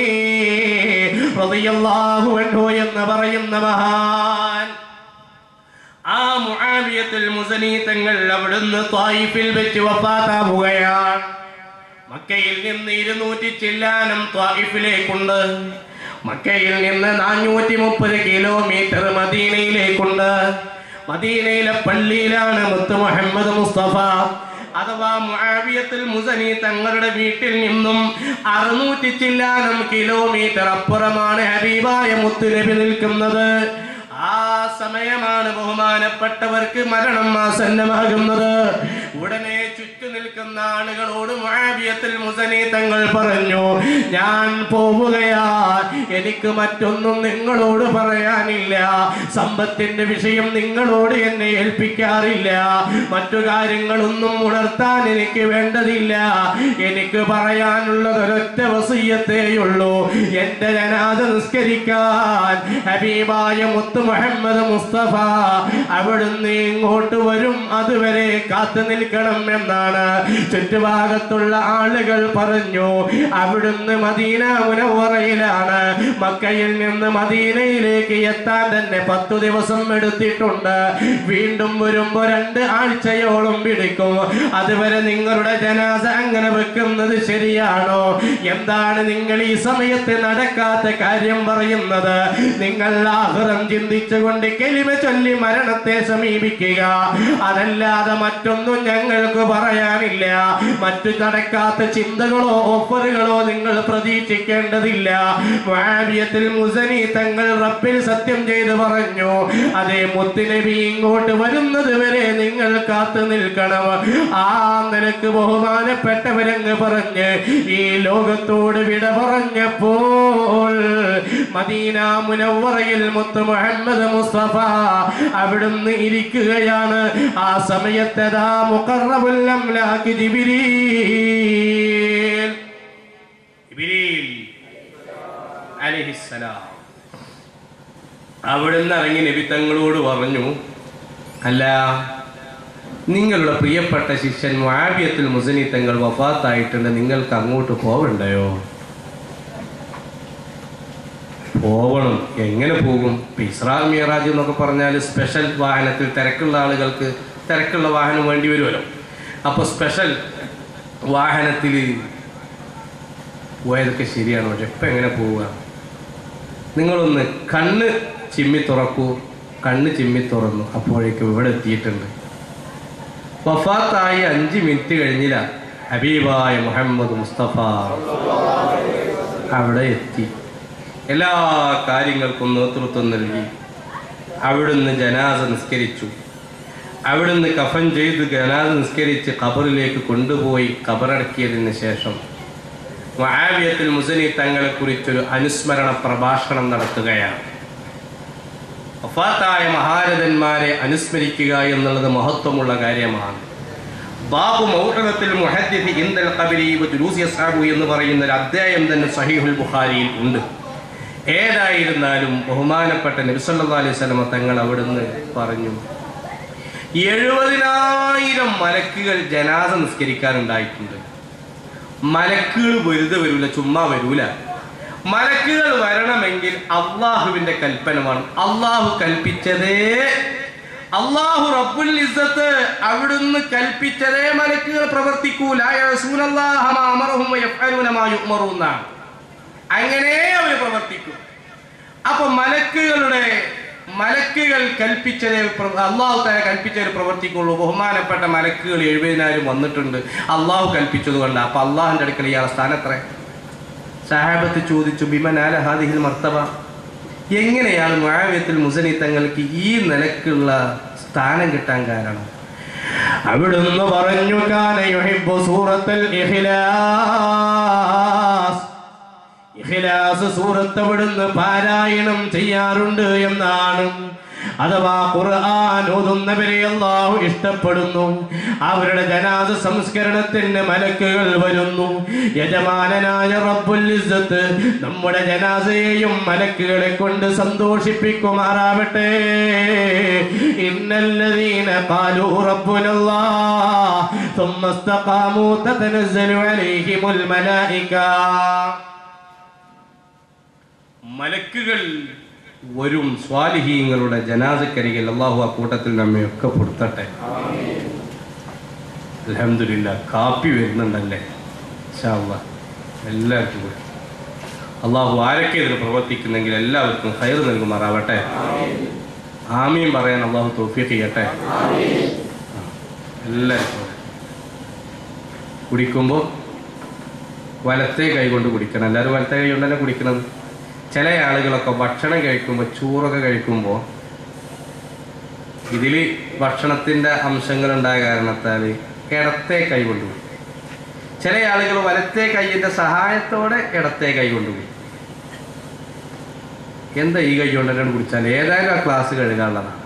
റളിയല്ലാഹു അൻഹു എന്ന് പറയുന്ന മഹാൻ ആ മുആവിയത്തുൽ മുസനി തങ്ങൾ അവിടുന്ന് ത്വായിഫിൽ വെച്ച് വഫാത്താവുകയാണ് മക്കയിൽ നിന്ന് ഇരുന്നൂറ്റി ചില്ലാനം ത്വായിഫിലേക്കുണ്ട് മക്കയിൽ നിന്ന് നാനൂറ്റി മുപ്പത് കിലോമീറ്റർ മദീനയിലേക്കുണ്ട് മദീനയിലെ പള്ളിയിലാണ് മുത്ത് മുഹമ്മദ് മുസ്തഫ അഥവാ മുആവിയത്തുൽ മുസനി തങ്ങളുടെ വീട്ടിൽ നിന്നും അറുന്നൂറ്റി ചില്ലാനം കിലോമീറ്റർ അപ്പുറമാണ് ഹബീബായ മുത്തുനബി നിൽക്കുന്നത് ആ സമയമാണ് ബഹുമാനപ്പെട്ടവർക്ക് മരണം ആസന്നമാകുന്നത് ഉടനെ ചുറ്റു നിൽക്കുന്ന ആളുകളോട് മുആവിയത്തുൽ മുസനി തങ്ങൾ പറഞ്ഞു ഞാൻ പോവുകയാ എനിക്ക് മറ്റൊന്നും നിങ്ങളോട് പറയാനില്ല സമ്പത്തിന്റെ വിഷയം നിങ്ങളോട് എന്നെ ഏൽപ്പിക്കാറില്ല മറ്റു കാര്യങ്ങളൊന്നും ഉണർത്താൻ എനിക്ക് വേണ്ടതില്ല എനിക്ക് പറയാനുള്ളത് ഒരൊറ്റ വസീയത്തേയുള്ളൂ എന്റെ ജനാദ നിസ്കരിക്കാൻ ഹബീബായ മുത്ത് മുഹമ്മദ് മുസ്തഫ അവിടുന്ന് ഇങ്ങോട്ട് വരും അതുവരെ കാത്തു നിൽക്കണം എന്നാണ് ചുറ്റുഭാഗത്തുള്ള ആളുകൾ പറഞ്ഞു അവിടുന്ന് മദീന മുനവറയിലാണ് മക്കയിൽ നിന്ന് മദീനയിലേക്ക് എത്താൻ തന്നെ പത്തു ദിവസം എടുത്തിട്ടുണ്ട് വീണ്ടും വരുമ്പോ രണ്ട് ആഴ്ചയോളം പിടിക്കും അതുവരെ നിങ്ങളുടെ ജനാസ അങ്ങനെ വെക്കുന്നത് ശരിയാണോ എന്താണ് നിങ്ങൾ ഈ സമയത്ത് നടക്കാത്ത കാര്യം പറയുന്നത് നിങ്ങൾ ആഹ്റം ചിന്തിച്ചുകൊണ്ട് കെലിമ ചൊല്ലി മരണത്തെ സമീപിക്കുക അതല്ലാതെ മറ്റൊന്നും ഞങ്ങൾക്ക് പറയാനില്ല മറ്റു നടക്കാത്ത ചിന്തകളോ ഓഫറുകളോ നിങ്ങൾ പ്രതീക്ഷിക്കേണ്ടതില്ല വാവ്യത്തിൽ മുസനി തങ്ങൾ റബ്ബിൽ സത്യം ചെയ്ത് പറഞ്ഞു അതേ മുത്തുനബി ഇങ്ങോട്ട് വരുന്നത് വരെ നിങ്ങൾ കാത്തു നിൽക്കണം ആ നിനക്ക് ബഹുമാനപ്പെട്ടവരങ്ങ് പറഞ്ഞ് ഈ ലോകത്തോട് വിട പറഞ്ഞപ്പോൾ മദീന മുനവറയിൽ മുത്ത് മുഹമ്മദ് മുസ്തഫ അവിടുന്ന് ഇരിക്കുകയാണ് ആ സമയത്തതാ മുഖറബുൽ അംലാക്ക് ജിബിരീൽ ജിബ്രീൽ അലൈഹിസ്സലാം അവിടുന്ന് ഇറങ്ങി നബി തങ്ങളോട് പറഞ്ഞു അല്ല നിങ്ങളുടെ പ്രിയപ്പെട്ട ശിഷ്യൻ മുആബിയത്തുൽ മുസനി തങ്ങൾ വഫാത്തായിട്ടുണ്ട് നിങ്ങൾക്ക് അങ്ങോട്ട് പോവണ്ടയോ പോവണം എങ്ങനെ പോകും ഇപ്പൊ ഇസ്രാ മിയറാജ് എന്നൊക്കെ പറഞ്ഞാൽ സ്പെഷ്യൽ വാഹനത്തിൽ തിരക്കുള്ള ആളുകൾക്ക് തിരക്കുള്ള വാഹനം വേണ്ടി വരുമല്ലോ അപ്പോൾ സ്പെഷ്യൽ വാഹനത്തിൽ പോയതൊക്കെ ശരിയാണ് പക്ഷെ ഇപ്പം എങ്ങനെ പോവുക നിങ്ങളൊന്ന് കണ്ണ് ചിമ്മി തുറക്കൂ കണ്ണ് ചിമ്മി തുറന്നു അപ്പോഴേക്കും ഇവിടെ എത്തിയിട്ടുണ്ട് വഫാത്തായി അഞ്ച് മിനിറ്റ് കഴിഞ്ഞില്ല ഹബീബായ മുഹമ്മദ് മുസ്തഫ അവിടെ എത്തി എല്ലാ കാര്യങ്ങൾക്കും നേതൃത്വം നൽകി അവിടുന്ന് ജനാസ നിസ്കരിച്ചു അവിടുന്ന് കഫൻ ചെയ്ത് ജനാസ നിസ്കരിച്ച് ഖബറിലേക്ക് കൊണ്ടുപോയി ഖബറടക്കിയതിന് ശേഷം മഹാവിയത്തിൽ മുസനി തങ്ങളെ കുറിച്ചൊരു അനുസ്മരണ പ്രഭാഷണം നടത്തുകയാണ് വഫാത്തായ മഹാരഥന്മാരെ അനുസ്മരിക്കുക എന്നുള്ളത് മഹത്വമുള്ള കാര്യമാണ് ബാബു മൗഹദത്തിൽ മുഹദ്ദിദ് ഇന്ദൽ ഖബരി വ ജുലൂസി അസ്ഹാബു എന്ന് പറയുന്ന ഒരു അധ്യായം തന്നെ സഹീഹുൽ ബുഖാരിയിൽ ഉണ്ട് ഏതായിരുന്നാലും ബഹുമാനപ്പെട്ട നബിസല്ലാ അലൈഹി സ്വലമ തങ്ങൾ അവിടുന്ന് പറഞ്ഞു എഴുപതിനായിരം മലക്കുകൾ ജനാസ നിസ്കരിക്കാനുണ്ടായിട്ടുണ്ട് മലക്കുകൾ വെറുതെ വരൂല ചുമ്മാ വരൂല മലക്കുകൾ വരണമെങ്കിൽ അള്ളാഹുവിന്റെ കൽപ്പന വേണം അള്ളാഹു കൽപ്പിച്ചതേ അള്ളാഹു റബ്ബുൽ ഇസ്സത്ത് അവിടുന്ന് കൽപ്പിച്ചതേ മലക്കുകൾ പ്രവർത്തിക്കൂല യഅസൂനല്ലാഹ മാ അമറഹും വയഫ്അലൂന മാ യുഅ്മറൂന്നാണ് അങ്ങനെ അവർ പ്രവർത്തിക്കും അപ്പൊ മലക്കുകളുടെ മലക്കുകൾ കൽപ്പിച്ചതേ പ്ര- അള്ളാഹു താല കൽപ്പിച്ചത് പ്രവർത്തിക്കുള്ളൂ ബഹുമാനപ്പെട്ട മലക്കുകൾ എഴുപതിനായിരം വന്നിട്ടുണ്ട് അള്ളാഹു കൽപ്പിച്ചത് കൊണ്ട് അപ്പൊ അള്ളാഹിന്റെ അടുക്കൽ ഇയാളെ സ്ഥാനത്ര സഹാബത്ത് ചോദിച്ചു ബിമനാല ഹാദിഹിൽ മർത്തബ എങ്ങനെയാണ് മുആവിയത്തുൽ മുസനി തങ്ങൾക്ക് ഈ നിലക്കുള്ള സ്ഥാനം കിട്ടാൻ കാരണം അവിടുന്ന് പറഞ്ഞു കാന യുഹിബ്ബു സൂറത്തുൽ ഇഖ്ലാസ് ഇഖ്ലാസ് സൂറത്ത് അവിടുന്ന് പാരായണം ചെയ്യാറുണ്ട് എന്നാണ് അഥവാ ഖുർആൻ ഓതുന്നവരെ അള്ളാഹു ഇഷ്ടപ്പെടുന്നു അവരുടെ ജനാസ സംസ്കരണത്തിന് മലക്കുകൾ വരുന്നു യജമാനനായ റബ്ബുൽ ഇസ്സത്ത് നമ്മുടെ ജനാസയെയും മലക്കുകളെ കൊണ്ട് സന്തോഷിപ്പിക്കുമാറാവട്ടെ ഇന്നല്ലദീന ഖാലൂ റബ്ബുനല്ലാഹ് ثم استقاموا تتنزل عليهم الملائكه മലക്കുകൾ വരും സ്വാലിഹീങ്ങളുടെ ജനാസക്കരികിൽ അള്ളാഹു ആ കൂട്ടത്തിൽ നമ്മയൊക്കെ പൊടുത്തട്ടെ അലഹമില്ല കാപ്പി വരുന്നുണ്ടല്ലേ ഇൻഷാ അല്ലാ. എല്ലാവർക്കും കൂടി അള്ളാഹു ആരൊക്കെ ഇതിൽ പ്രവർത്തിക്കുന്നെങ്കിൽ എല്ലാവർക്കും ഹൈർ നൽകുമാറാവട്ടെ ആമീൻ പറയാൻ അള്ളാഹു തോഫീക്ക് ചെയ്യട്ടെ എല്ലാവർക്കും കൂടെ. കുടിക്കുമ്പോൾ വലത്തേ കൈ കൊണ്ട് കുടിക്കണം എല്ലാവരും വലത്തേ കൈ കൊണ്ടല്ലേ കുടിക്കുന്നത് ചില ആളുകളൊക്കെ ഭക്ഷണം കഴിക്കുമ്പോൾ ചോറൊക്കെ കഴിക്കുമ്പോൾ ഇതിൽ ഭക്ഷണത്തിൻ്റെ അംശങ്ങൾ ഉണ്ടായ കാരണത്താൽ ഇടത്തെ കൈ കൊണ്ടുപോയി ചില ആളുകൾ വലത്തെ കൈയിൻ്റെ സഹായത്തോടെ ഇടത്തെ കൈ കൊണ്ടുപോയി എന്താ ഈ കൈ കൊണ്ട് തന്നെ കുടിച്ചാൽ ഏതായാലും ആ ക്ലാസ് കഴുകാനുള്ളതാണ്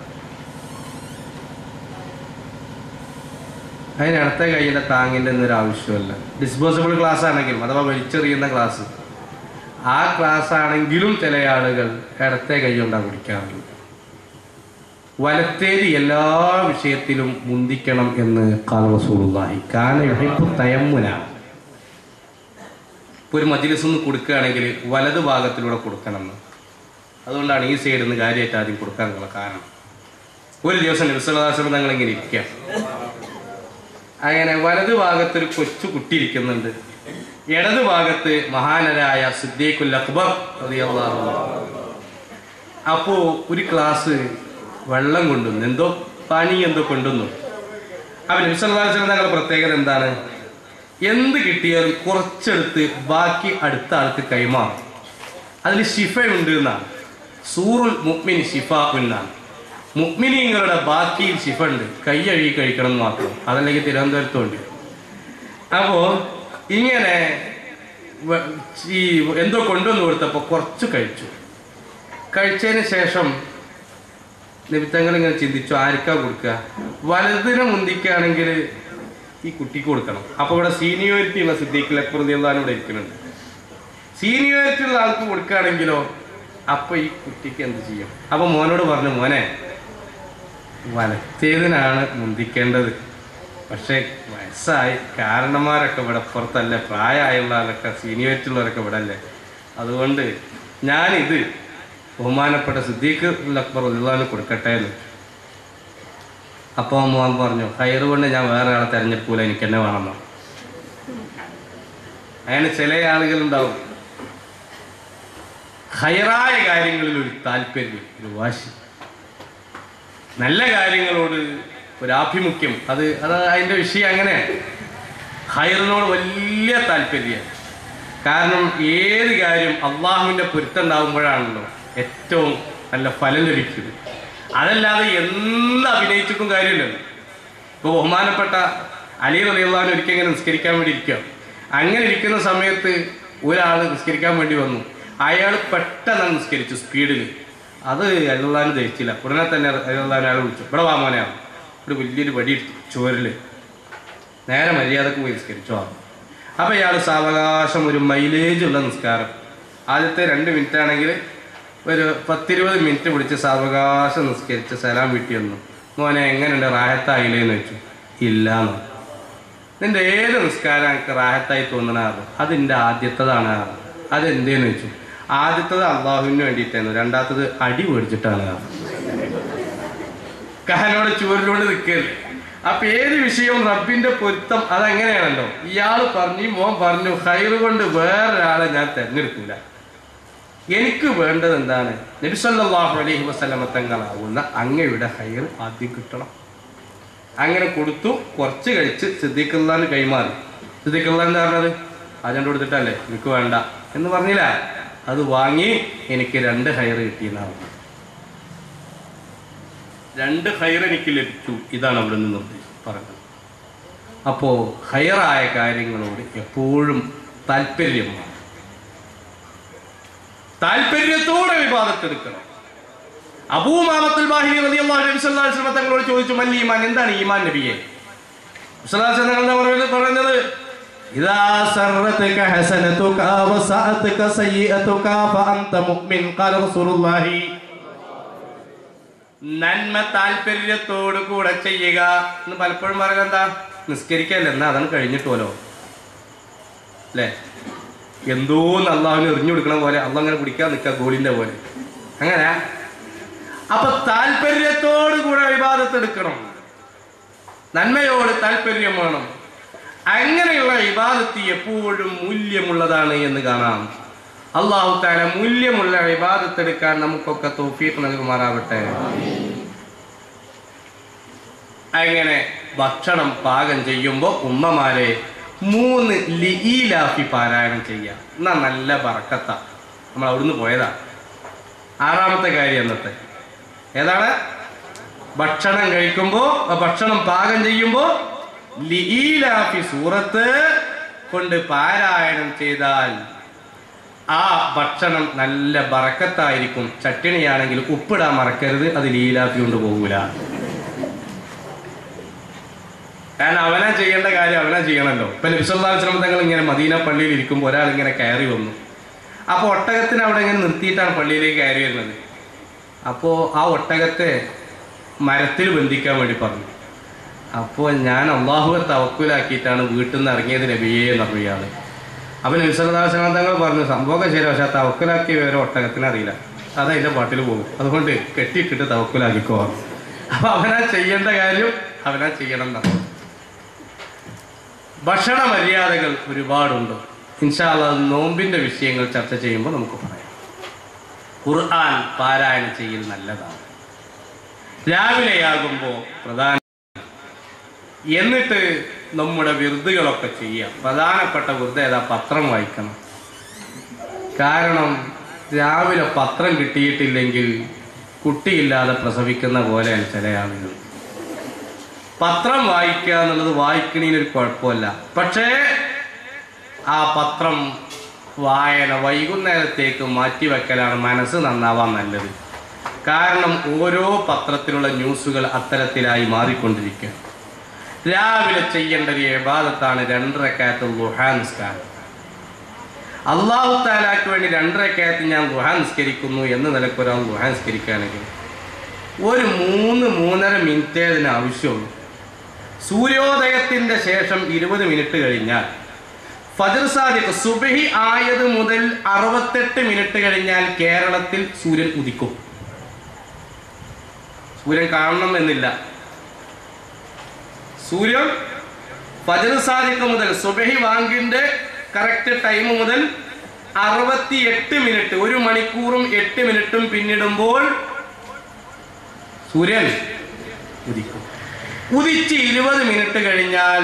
അതിന് ഇടത്തെ കൈയിൻ്റെ താങ്ങിൻ്റെ ഒന്നും ഒരു ആവശ്യമില്ല ഡിസ്പോസിബിൾ ക്ലാസ് ആണെങ്കിലും അഥവാ വലിച്ചെറിയുന്ന ക്ലാസ് ആ ക്ലാസ് ആണെങ്കിലും ചില ആളുകൾ ഇടത്തെ കൈ കൊണ്ടാണ് കുടിക്കാറുള്ളത് വലത്തേത് എല്ലാ വിഷയത്തിലും മുന്തിക്കണം എന്ന് കാലറസൂറുള്ളാഹി കാന യുഹിബ്ബു തയമ്മുനാണ് ഇപ്പോൾ ഒരു മജ്ലിസ് ഒന്ന് കൊടുക്കുകയാണെങ്കിൽ വലത് ഭാഗത്തിലൂടെ കൊടുക്കണം എന്ന് അതുകൊണ്ടാണ് ഈ സൈഡിൽ നിന്ന് കാര്യമായിട്ട് ആദ്യം കൊടുക്കാനുള്ള കാരണം ഒരു ദിവസം നിർസലാശ്രമം തങ്ങൾ ഇങ്ങനെ ഇരിക്കുക അങ്ങനെ വലത് ഭാഗത്ത് ഒരു കൊച്ചു കുട്ടി ഇരിക്കുന്നുണ്ട് ഇടത് ഭാഗത്ത് മഹാനരായ സിദ്ദീഖുൽ അക്ബർ റളിയല്ലാഹു അൻഹു. അപ്പോ ഒരു ക്ലാസ് വെള്ളം കൊണ്ടുവന്നു എന്തോ പനി എന്തോ കൊണ്ടുവന്നു അവൻ വിശ്വനാഥൻ തങ്ങളുടെ പ്രത്യേകത എന്താണ് എന്ത് കിട്ടിയാലും കുറച്ചെടുത്ത് ബാക്കി അടുത്ത ആൾക്ക് കൈമാറും അതിൽ ശിഫയുണ്ട് എന്നാണ് സൂറുൽ മുക്മിനി ഷിഫ എന്നാണ് മുക്മിനീങ്ങളുടെ ബാക്കിയിൽ ശിഫ ഉണ്ട് കൈ അഴുകി കഴിക്കണം എന്ന് മാത്രം അതല്ലെങ്കിൽ തിരുവനന്തപുരത്തുണ്ട് അപ്പോ ഇങ്ങനെ വ- ഈ എന്തോ കൊണ്ടുവന്ന് കൊടുത്തപ്പോൾ കുറച്ച് കഴിച്ചു കഴിച്ചതിന് ശേഷം നിമിത്തങ്ങൾ ഇങ്ങനെ ചിന്തിച്ചു ആർക്കാ കൊടുക്കുക വലതിനെ മുന്തിക്കുകയാണെങ്കിൽ ഈ കുട്ടിക്ക് കൊടുക്കണം അപ്പോൾ ഇവിടെ സീനിയോറിറ്റി ഉള്ള സിദ്ദീഖിൽ എപ്പുറത്തിയാണ് ഇവിടെ ഇരിക്കുന്നുണ്ട് സീനിയോറിറ്റി ഉള്ള ആൾക്ക് കൊടുക്കുകയാണെങ്കിലോ അപ്പൊ ഈ കുട്ടിക്ക് എന്ത് ചെയ്യും അപ്പൊ മോനോട് പറഞ്ഞു മോനെ വലത്തേതിനാണ് മുന്തിക്കേണ്ടത് പക്ഷേ വയസ്സായി കാരണന്മാരൊക്കെ ഇവിടെ പുറത്തല്ലേ പ്രായമായുള്ളവരൊക്കെ സീനിയോറിറ്റി ഉള്ളവരൊക്കെ ഇവിടെ അല്ലേ അതുകൊണ്ട് ഞാനിത് ബഹുമാനപ്പെട്ട സിദ്ദീഖ് അക്ബർ ഉള്ളവന് കൊടുക്കട്ടെ എന്ന് അപ്പോൾ മോൻ പറഞ്ഞു ഹയർ കൊണ്ട് ഞാൻ വേറെ ആളെ തിരഞ്ഞെടുക്കൂല എനിക്ക് എന്നെ വേണമെന്നോ അങ്ങനെ ചില ആളുകളുണ്ടാവും ഹയറായ കാര്യങ്ങളിൽ ഒരു താല്പര്യം ഒരു വാശി നല്ല കാര്യങ്ങളോട് ഒരു ആഭിമുഖ്യം അത് അത് അതിൻ്റെ വിഷയം അങ്ങനെയാണ് ഹൈറിനോട് വലിയ താല്പര്യം കാരണം ഏത് കാര്യം അള്ളാഹുവിൻ്റെ പൊരുത്തം ഉണ്ടാകുമ്പോഴാണല്ലോ ഏറ്റവും നല്ല ഫലം ലഭിക്കുന്നത് അതല്ലാതെ എന്ത് അഭിനയിച്ചിട്ടും കാര്യമില്ലല്ലോ ഇപ്പോൾ ബഹുമാനപ്പെട്ട അലി റലിയുള്ളവൻ ഒരിക്കൽ ഇങ്ങനെ നിസ്കരിക്കാൻ വേണ്ടി ഇരിക്കുക അങ്ങനെ ഇരിക്കുന്ന സമയത്ത് ഒരാൾ നിസ്കരിക്കാൻ വേണ്ടി വന്നു അയാൾ പെട്ടെന്ന് നിസ്കരിച്ചു സ്പീഡിൽ അത് അല്ലാന്ന് ധരിച്ചില്ല ഉടനെ തന്നെ അല്ലാൻ അയാൾ വിളിച്ചു ഇവിടെ വാ മോനെയാണ് ഇവിടെ വലിയൊരു വടി എടുത്തു ചുവരിൽ നേരെ മര്യാദക്ക് പോയി നിസ്കരിച്ചോ അപ്പോൾ ഇയാൾ സാവകാശം ഒരു മൈലേജ് ഉള്ള നിസ്കാരം ആദ്യത്തെ രണ്ട് മിനിറ്റ് ആണെങ്കിൽ ഒരു പത്തിരുപത് മിനിറ്റ് പിടിച്ച് സാവകാശം നിസ്കരിച്ച് സലാം വീട്ടി വന്നു മോനെ എങ്ങനെയുണ്ട് റാഹത്തായില്ലേന്ന് വെച്ചു ഇല്ലാന്ന് നിന്റെ ഏത് നിസ്കാരം എനിക്ക് റാഹത്തായി തോന്നണാറ് അതിൻ്റെ ആദ്യത്തതാണ് ആറ് അതെന്തേന്ന് വെച്ചു ആദ്യത്തത് അള്ളാഹുവിന് വേണ്ടിയിട്ടായിരുന്നു രണ്ടാമത്തത് അടി മേടിച്ചിട്ടാണ് ആറ് കഹനോട് ചൂരിലോട് നിൽക്കരുത് അപ്പൊ ഏത് വിഷയവും റബ്ബിന്റെ പൊരുത്തം അതെങ്ങനെയാണല്ലോ ഇയാൾ പറഞ്ഞു മോൻ പറഞ്ഞു ഹൈറ് കൊണ്ട് വേറൊരാളെ ഞാൻ തെരഞ്ഞെടുക്കൂല എനിക്ക് വേണ്ടത് എന്താണ് നബിസല്ലാഹു അലൈഹി വസ്ലമ തങ്ങളാവുന്ന അങ്ങയുടെ ഹൈർ ആദ്യം കിട്ടണം അങ്ങനെ കൊടുത്തു കുറച്ച് കഴിച്ച് സിദ്ദീഖുല്ലാന് കൈമാറി സിദ്ദീഖുല്ലാൻ എന്താ പറഞ്ഞത് അജണ്ട കൊടുത്തിട്ടല്ലേ എനിക്ക് വേണ്ട എന്ന് പറഞ്ഞില്ല അത് വാങ്ങി എനിക്ക് രണ്ട് ഹൈർ കിട്ടിയെന്നാണ് പറഞ്ഞത്. രണ്ട് ഹൈർ എനിക്ക് ലഭിച്ചു ഇതാണ് അവിടെ നിന്ന് നിർദ്ദേശം പറഞ്ഞത് അപ്പോൾ ഹൈറായ കാര്യങ്ങളോട് എപ്പോഴും താല്പര്യമാണ് താല്പര്യത്തോടെ വിവാദത്തെടുക്കണം അബൂമാമത്തുൽ ബാഹി റളിയല്ലാഹു അൻഹു സ്വല്ലല്ലാഹു അലൈഹി വസല്ലം തങ്ങളോട് ചോദിച്ചു മൽ ഈമാൻ എന്താണ് ഈമാൻ നബിയെ സ്വല്ലല്ലാഹു അലൈഹി വസല്ലം തങ്ങൾ പറയുന്നത് പറയുന്നത് إذا سرتك حسنتك وساءتك سيئتك فأنت مؤمن قال رسول الله നന്മ താല്പര്യത്തോടു കൂടെ ചെയ്യുക എന്ന് പലപ്പോഴും പറയുന്നത് എന്താ നിസ്കരിക്കല്ല എന്നാ അതാണ് കഴിഞ്ഞിട്ടുമല്ലോ അല്ലേ എന്തോ അള്ളാഹുവിന് എറിഞ്ഞു കൊടുക്കണ പോലെ അള്ള അങ്ങനെ പിടിക്കാൻ നിൽക്കുക ഗോളിന്റെ പോലെ അങ്ങനെ അപ്പൊ താല്പര്യത്തോടു കൂടെ വിവാദത്തെടുക്കണം നന്മയോട് താല്പര്യം വേണം അങ്ങനെയുള്ള വിവാദത്തി എപ്പോഴും മൂല്യമുള്ളതാണ് എന്ന് കാണാം അള്ളാഹു താല മൂല്യമുള്ള വിവാദത്തെടുക്കാൻ നമുക്കൊക്കെ തോഫീക്ക് നൽകുമാറാവട്ടെ അങ്ങനെ ഭക്ഷണം പാകം ചെയ്യുമ്പോൾ ഉമ്മമാരെ മൂന്ന് ലിഈലാഫി പാരായണം ചെയ്യുക എന്നാ നല്ല ബറക്കത്ത നമ്മൾ അവിടുന്ന് പോയതാ ആറാമത്തെ കാര്യം എന്നത്തെ ഏതാണ് ഭക്ഷണം കഴിക്കുമ്പോൾ ഭക്ഷണം പാകം ചെയ്യുമ്പോൾ ലിഈലാഫി സൂറത്ത് കൊണ്ട് പാരായണം ചെയ്താൽ ആ ഭക്ഷണം നല്ല ബറക്കത്തായിരിക്കും ചട്ടിണിയാണെങ്കിൽ ഉപ്പിടാൻ മറക്കരുത് അത് ലീലാഫി കൊണ്ട് പോകൂല കാരണം അവനാ ചെയ്യേണ്ട കാര്യം അവനാ ചെയ്യണമല്ലോ ഇപ്പൊ നബിസ്വല്ലാസ്ലം തങ്ങൾ ഇങ്ങനെ മദീന പള്ളിയിൽ ഇരിക്കുമ്പോൾ ഒരാൾ ഇങ്ങനെ കയറി വന്നു അപ്പോൾ ഒട്ടകത്തിന് അവിടെ ഇങ്ങനെ നിർത്തിയിട്ടാണ് പള്ളിയിലേക്ക് കയറി വരുന്നത് അപ്പോൾ ആ ഒട്ടകത്തെ മരത്തിൽ ബന്ധിക്കാൻ വേണ്ടി പറഞ്ഞു അപ്പോൾ ഞാൻ അള്ളാഹുവെ തവക്കുലാക്കിയിട്ടാണ് വീട്ടിൽ നിന്ന് ഇറങ്ങിയത് നബിയെ എന്ന് പറഞ്ഞു ഇയാള് അപ്പൊ നബിസ്വല്ലാസ്ലം തങ്ങൾ പറഞ്ഞു സംഭവമൊക്കെ ശരി പക്ഷെ ആ തവക്കുലാക്കിയ വിവരം ഒട്ടകത്തിന് അറിയില്ല അത് അതിന്റെ പാട്ടിൽ പോകും അതുകൊണ്ട് കെട്ടിയിട്ടിട്ട് തവക്കുലാക്കിക്കോ അപ്പൊ അവനാ ചെയ്യേണ്ട കാര്യം അവനാ ചെയ്യണം എന്നാണ് ഭക്ഷണ മര്യാദകൾ ഒരുപാടുണ്ട് ഇൻഷാല്ല നോമ്പിന്റെ വിഷയങ്ങൾ ചർച്ച ചെയ്യുമ്പോൾ നമുക്ക് പറയാം ഖുർആൻ പാരായണം ചെയ്യൽ നല്ലതാണ് രാവിലെയാകുമ്പോൾ പ്രധാന എന്നിട്ട് നമ്മുടെ വിരുതുകളൊക്കെ ചെയ്യാം പ്രധാനപ്പെട്ട വിരുദ്ധ ഏതാ പത്രം വായിക്കണം കാരണം രാവിലെ പത്രം കിട്ടിയിട്ടില്ലെങ്കിൽ കുട്ടിയില്ലാതെ പ്രസവിക്കുന്ന പോലെയാണ് ചില ആളുകൾ പത്രം വായിക്കുക എന്നുള്ളത് വായിക്കണതിനൊരു കുഴപ്പമില്ല പക്ഷേ ആ പത്രം വായന വൈകുന്നേരത്തേക്ക് മാറ്റിവെക്കലാണ് മനസ്സ് നന്നാവാൻ നല്ലത് കാരണം ഓരോ പത്രത്തിലുള്ള ന്യൂസുകൾ അത്തരത്തിലായി മാറിക്കൊണ്ടിരിക്കുക രാവിലെ ചെയ്യേണ്ട ഒരു വിവാദത്താണ് രണ്ടരക്കാലത്ത് ലുഹാ നിസ്കാരം അള്ളാഹു താലാക്ക് വേണ്ടി രണ്ടരക്കാലത്ത് ഞാൻ ലുഹാ നിസ്കരിക്കുന്നു എന്ന് നിലക്ക് ഒരാൾ ലുഹാ നിസ്കരിക്കുകയാണെങ്കിൽ ഒരു മൂന്ന് മൂന്നര മിനിറ്റേ അതിന് ആവശ്യമുള്ളൂ സൂര്യോദയത്തിന്റെ ശേഷം ഇരുപത് മിനിറ്റ് കഴിഞ്ഞാൽ ഫജർ സാദിഖ് സുബഹി ആയത് മുതൽ അറുപത്തെട്ട് മിനിറ്റ് കഴിഞ്ഞാൽ കേരളത്തിൽ സൂര്യൻ ഉദിക്കും സൂര്യൻ കാണണം എന്നില്ല സൂര്യൻ ഫജർ സാദിഖ് മുതൽ സുബഹി വാങ്കിന്റെ കറക്റ്റ് ടൈം മുതൽ അറുപത്തിയെട്ട് മിനിറ്റ് ഒരു മണിക്കൂറും എട്ട് മിനിറ്റും പിന്നിടുമ്പോൾ സൂര്യൻ ഉദിക്കും ഉദിച്ച് ഇരുപത് മിനിറ്റ് കഴിഞ്ഞാൽ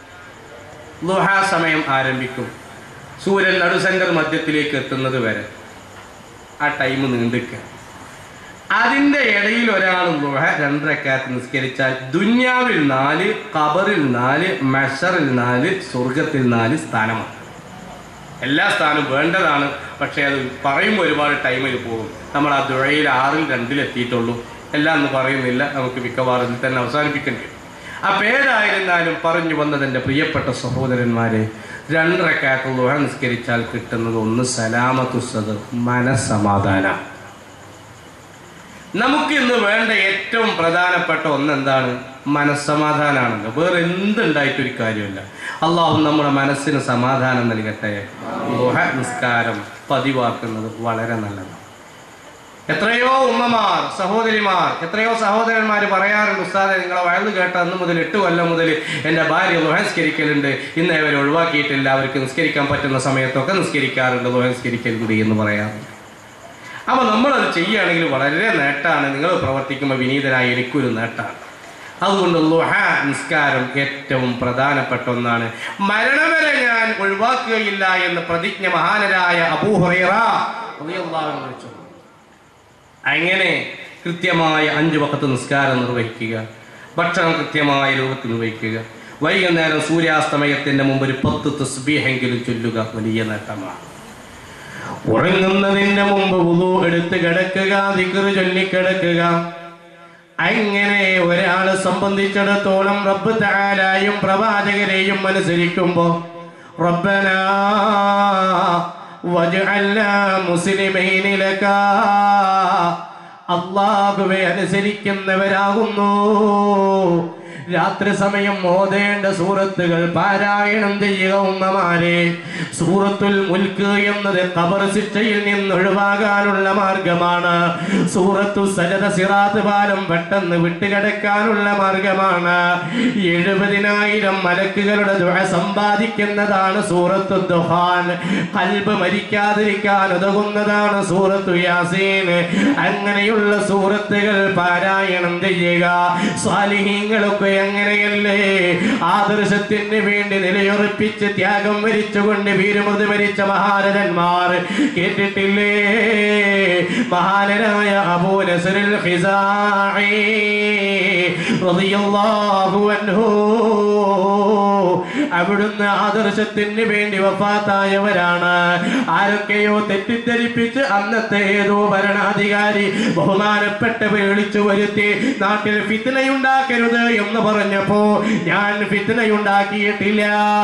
ലുഹാ സമയം ആരംഭിക്കും സൂര്യൻ നടുസെന്റർ മധ്യത്തിലേക്ക് എത്തുന്നത് വരെ ആ ടൈം നീണ്ടിക്കുക അതിന്റെ ഇടയിൽ ഒരാൾ ലുഹ രണ്ടരക്കാത്ത് നിസ്കരിച്ചാൽ ദുന്യാവിൽ നാല് ഖബറിൽ നാല് മഷറിൽ നാല് സ്വർഗത്തിൽ നാല് സ്ഥാനമാണ് എല്ലാ സ്ഥാനവും വേണ്ടതാണ് പക്ഷേ അത് പറയുമ്പോൾ ഒരുപാട് ടൈമിൽ പോകും നമ്മൾ ആ ദുഴയിൽ ആറിൽ രണ്ടിൽ എത്തിയിട്ടുള്ളൂ എല്ലാം എന്ന് പറയുന്നില്ല നമുക്ക് മിക്കവാറും ഇതിൽ തന്നെ അവസാനിപ്പിക്കേണ്ടി വരും ആ പേരായിരുന്നാലും പറഞ്ഞു വന്നത് എൻ്റെ പ്രിയപ്പെട്ട സഹോദരന്മാരെ രണ്ടരക്കാത്ത ദുഹ നിസ്കരിച്ചാൽ കിട്ടുന്നത് ഒന്ന് സലാമത്തുസത് മനസ്സമാധാനം നമുക്ക് ഇന്ന് വേണ്ട ഏറ്റവും പ്രധാനപ്പെട്ട ഒന്ന് എന്താണ് മനസ്സമാധാനമാണല്ലോ വേറെ എന്തുണ്ടായിട്ടൊരു കാര്യമില്ല അള്ളാഹു നമ്മുടെ മനസ്സിന് സമാധാനം നൽകട്ടെ ദുഹ നിസ്കാരം പതിവാക്കുന്നത് വളരെ നല്ലതാണ് എത്രയോ ഉമ്മമാർ സഹോദരിമാർ എത്രയോ സഹോദരന്മാർ പറയാറുണ്ട് ഉസ്താദെ നിങ്ങളെ വയലു കേട്ട അന്ന് മുതൽ എട്ട് കൊല്ലം മുതൽ എൻ്റെ ഭാര്യ നിസ്കരിക്കലുണ്ട് ഇന്ന് അവരെ ഒഴിവാക്കിയിട്ടില്ല അവർക്ക് നിസ്കരിക്കാൻ പറ്റുന്ന സമയത്തൊക്കെ നിസ്കരിക്കാറുണ്ട് നിസ്കരിക്കലുണ്ട് എന്ന് പറയാറുണ്ട് അപ്പൊ നമ്മളത് ചെയ്യുകയാണെങ്കിൽ വളരെ നേട്ടമാണ് നിങ്ങൾ പ്രവർത്തിക്കുമ്പോൾ വിനീതനായി എനിക്കൊരു നേട്ടമാണ് അതുകൊണ്ട് ലുഹ നിസ്കാരം ഏറ്റവും പ്രധാനപ്പെട്ട ഒന്നാണ് മരണം വരെ ഞാൻ ഒഴിവാക്കുകയില്ല എന്ന് പ്രതിജ്ഞ മഹാനരായ അബൂഹുറൈറ റളിയല്ലാഹു അൻഹു വെച്ചു അങ്ങനെ കൃത്യമായ അഞ്ചു വക്കത്ത് നിസ്കാരം നിർവഹിക്കുക ഭക്ഷണം കൃത്യമായ രൂപത്തിൽ നിർവഹിക്കുക വൈകുന്നേരം സൂര്യാസ്തമയത്തിന്റെ മുമ്പ് ഒരു പത്ത് തസ്ബീഹെങ്കിലും ചൊല്ലുക വലിയ നേട്ടമാണ് ഉറങ്ങുന്നതിന്റെ മുമ്പ് വുളു എടുത്ത് കിടക്കുക ദിക്റ് ചൊല്ലിക്കിടക്കുക അങ്ങനെ ഒരാളെ സംബന്ധിച്ചിടത്തോളം റബ്ബ് താലായും പ്രവാചകരെയും അനുസരിക്കുമ്പോ റബ്ബന വജ്അൽനാ മുസ്ലിമൈനി ലക അള്ളാഹുവെ അനുസരിക്കുന്നവരാകുന്നു രാത്രി സമയം ഓതേണ്ട സൂറത്തുകൾ പാരായണം ചെയ്യുക ഉമ്മമാരെ സൂറത്തുൽ മുൽക്ക് എന്നത് കബർ ശിക്ഷയിൽ നിന്ന് ഒഴിവാകാനുള്ള മാർഗമാണ് സൂറത്തു സജത സിറാത്ത് പാലം പെട്ടെന്ന് വിട്ടുകിടക്കാനുള്ള മാർഗമാണ് എഴുപതിനായിരം മലക്കുകളുടെ ദുഴ സമ്പാദിക്കുന്നതാണ് സൂറത്തു ദുഹാൻ കൽബ് മരിക്കാതിരിക്കാൻ ഉതകുന്നതാണ് സൂറത്തു യാസീൻ അങ്ങനെയുള്ള സൂറത്തുകൾ പാരായണം ചെയ്യുക സ്വാലിഹീങ്ങളൊക്കെ അങ്ങനെയല്ലേ ആദർശത്തിന് വേണ്ടി നിലയുറപ്പിച്ച് ത്യാഗം വരിച്ചുകൊണ്ട് വീരമൃത് മരിച്ച മഹാരഥന്മാർ കേട്ടിട്ടില്ലേ മഹാനരായ അബൂ നസറുൽ ഖിസാഇ റളിയല്ലാഹു അൻഹു അവിടുന്ന് ആദർശത്തിന് വേണ്ടി വഫാത്തായവരാണ് ആരൊക്കെയോ തെറ്റിദ്ധരിപ്പിച്ച് അന്നത്തെ ഏതോ ഭരണാധികാരി ബഹുമാനപ്പെട്ടവർ വിളിച്ചു വരുത്തി നാട്ടിൽ ഫിത്തനയുണ്ടാക്കരുത് എന്ന് പറഞ്ഞപ്പോ ഞാൻ ഫിത്തനയുണ്ടാക്കിയിട്ടില്ല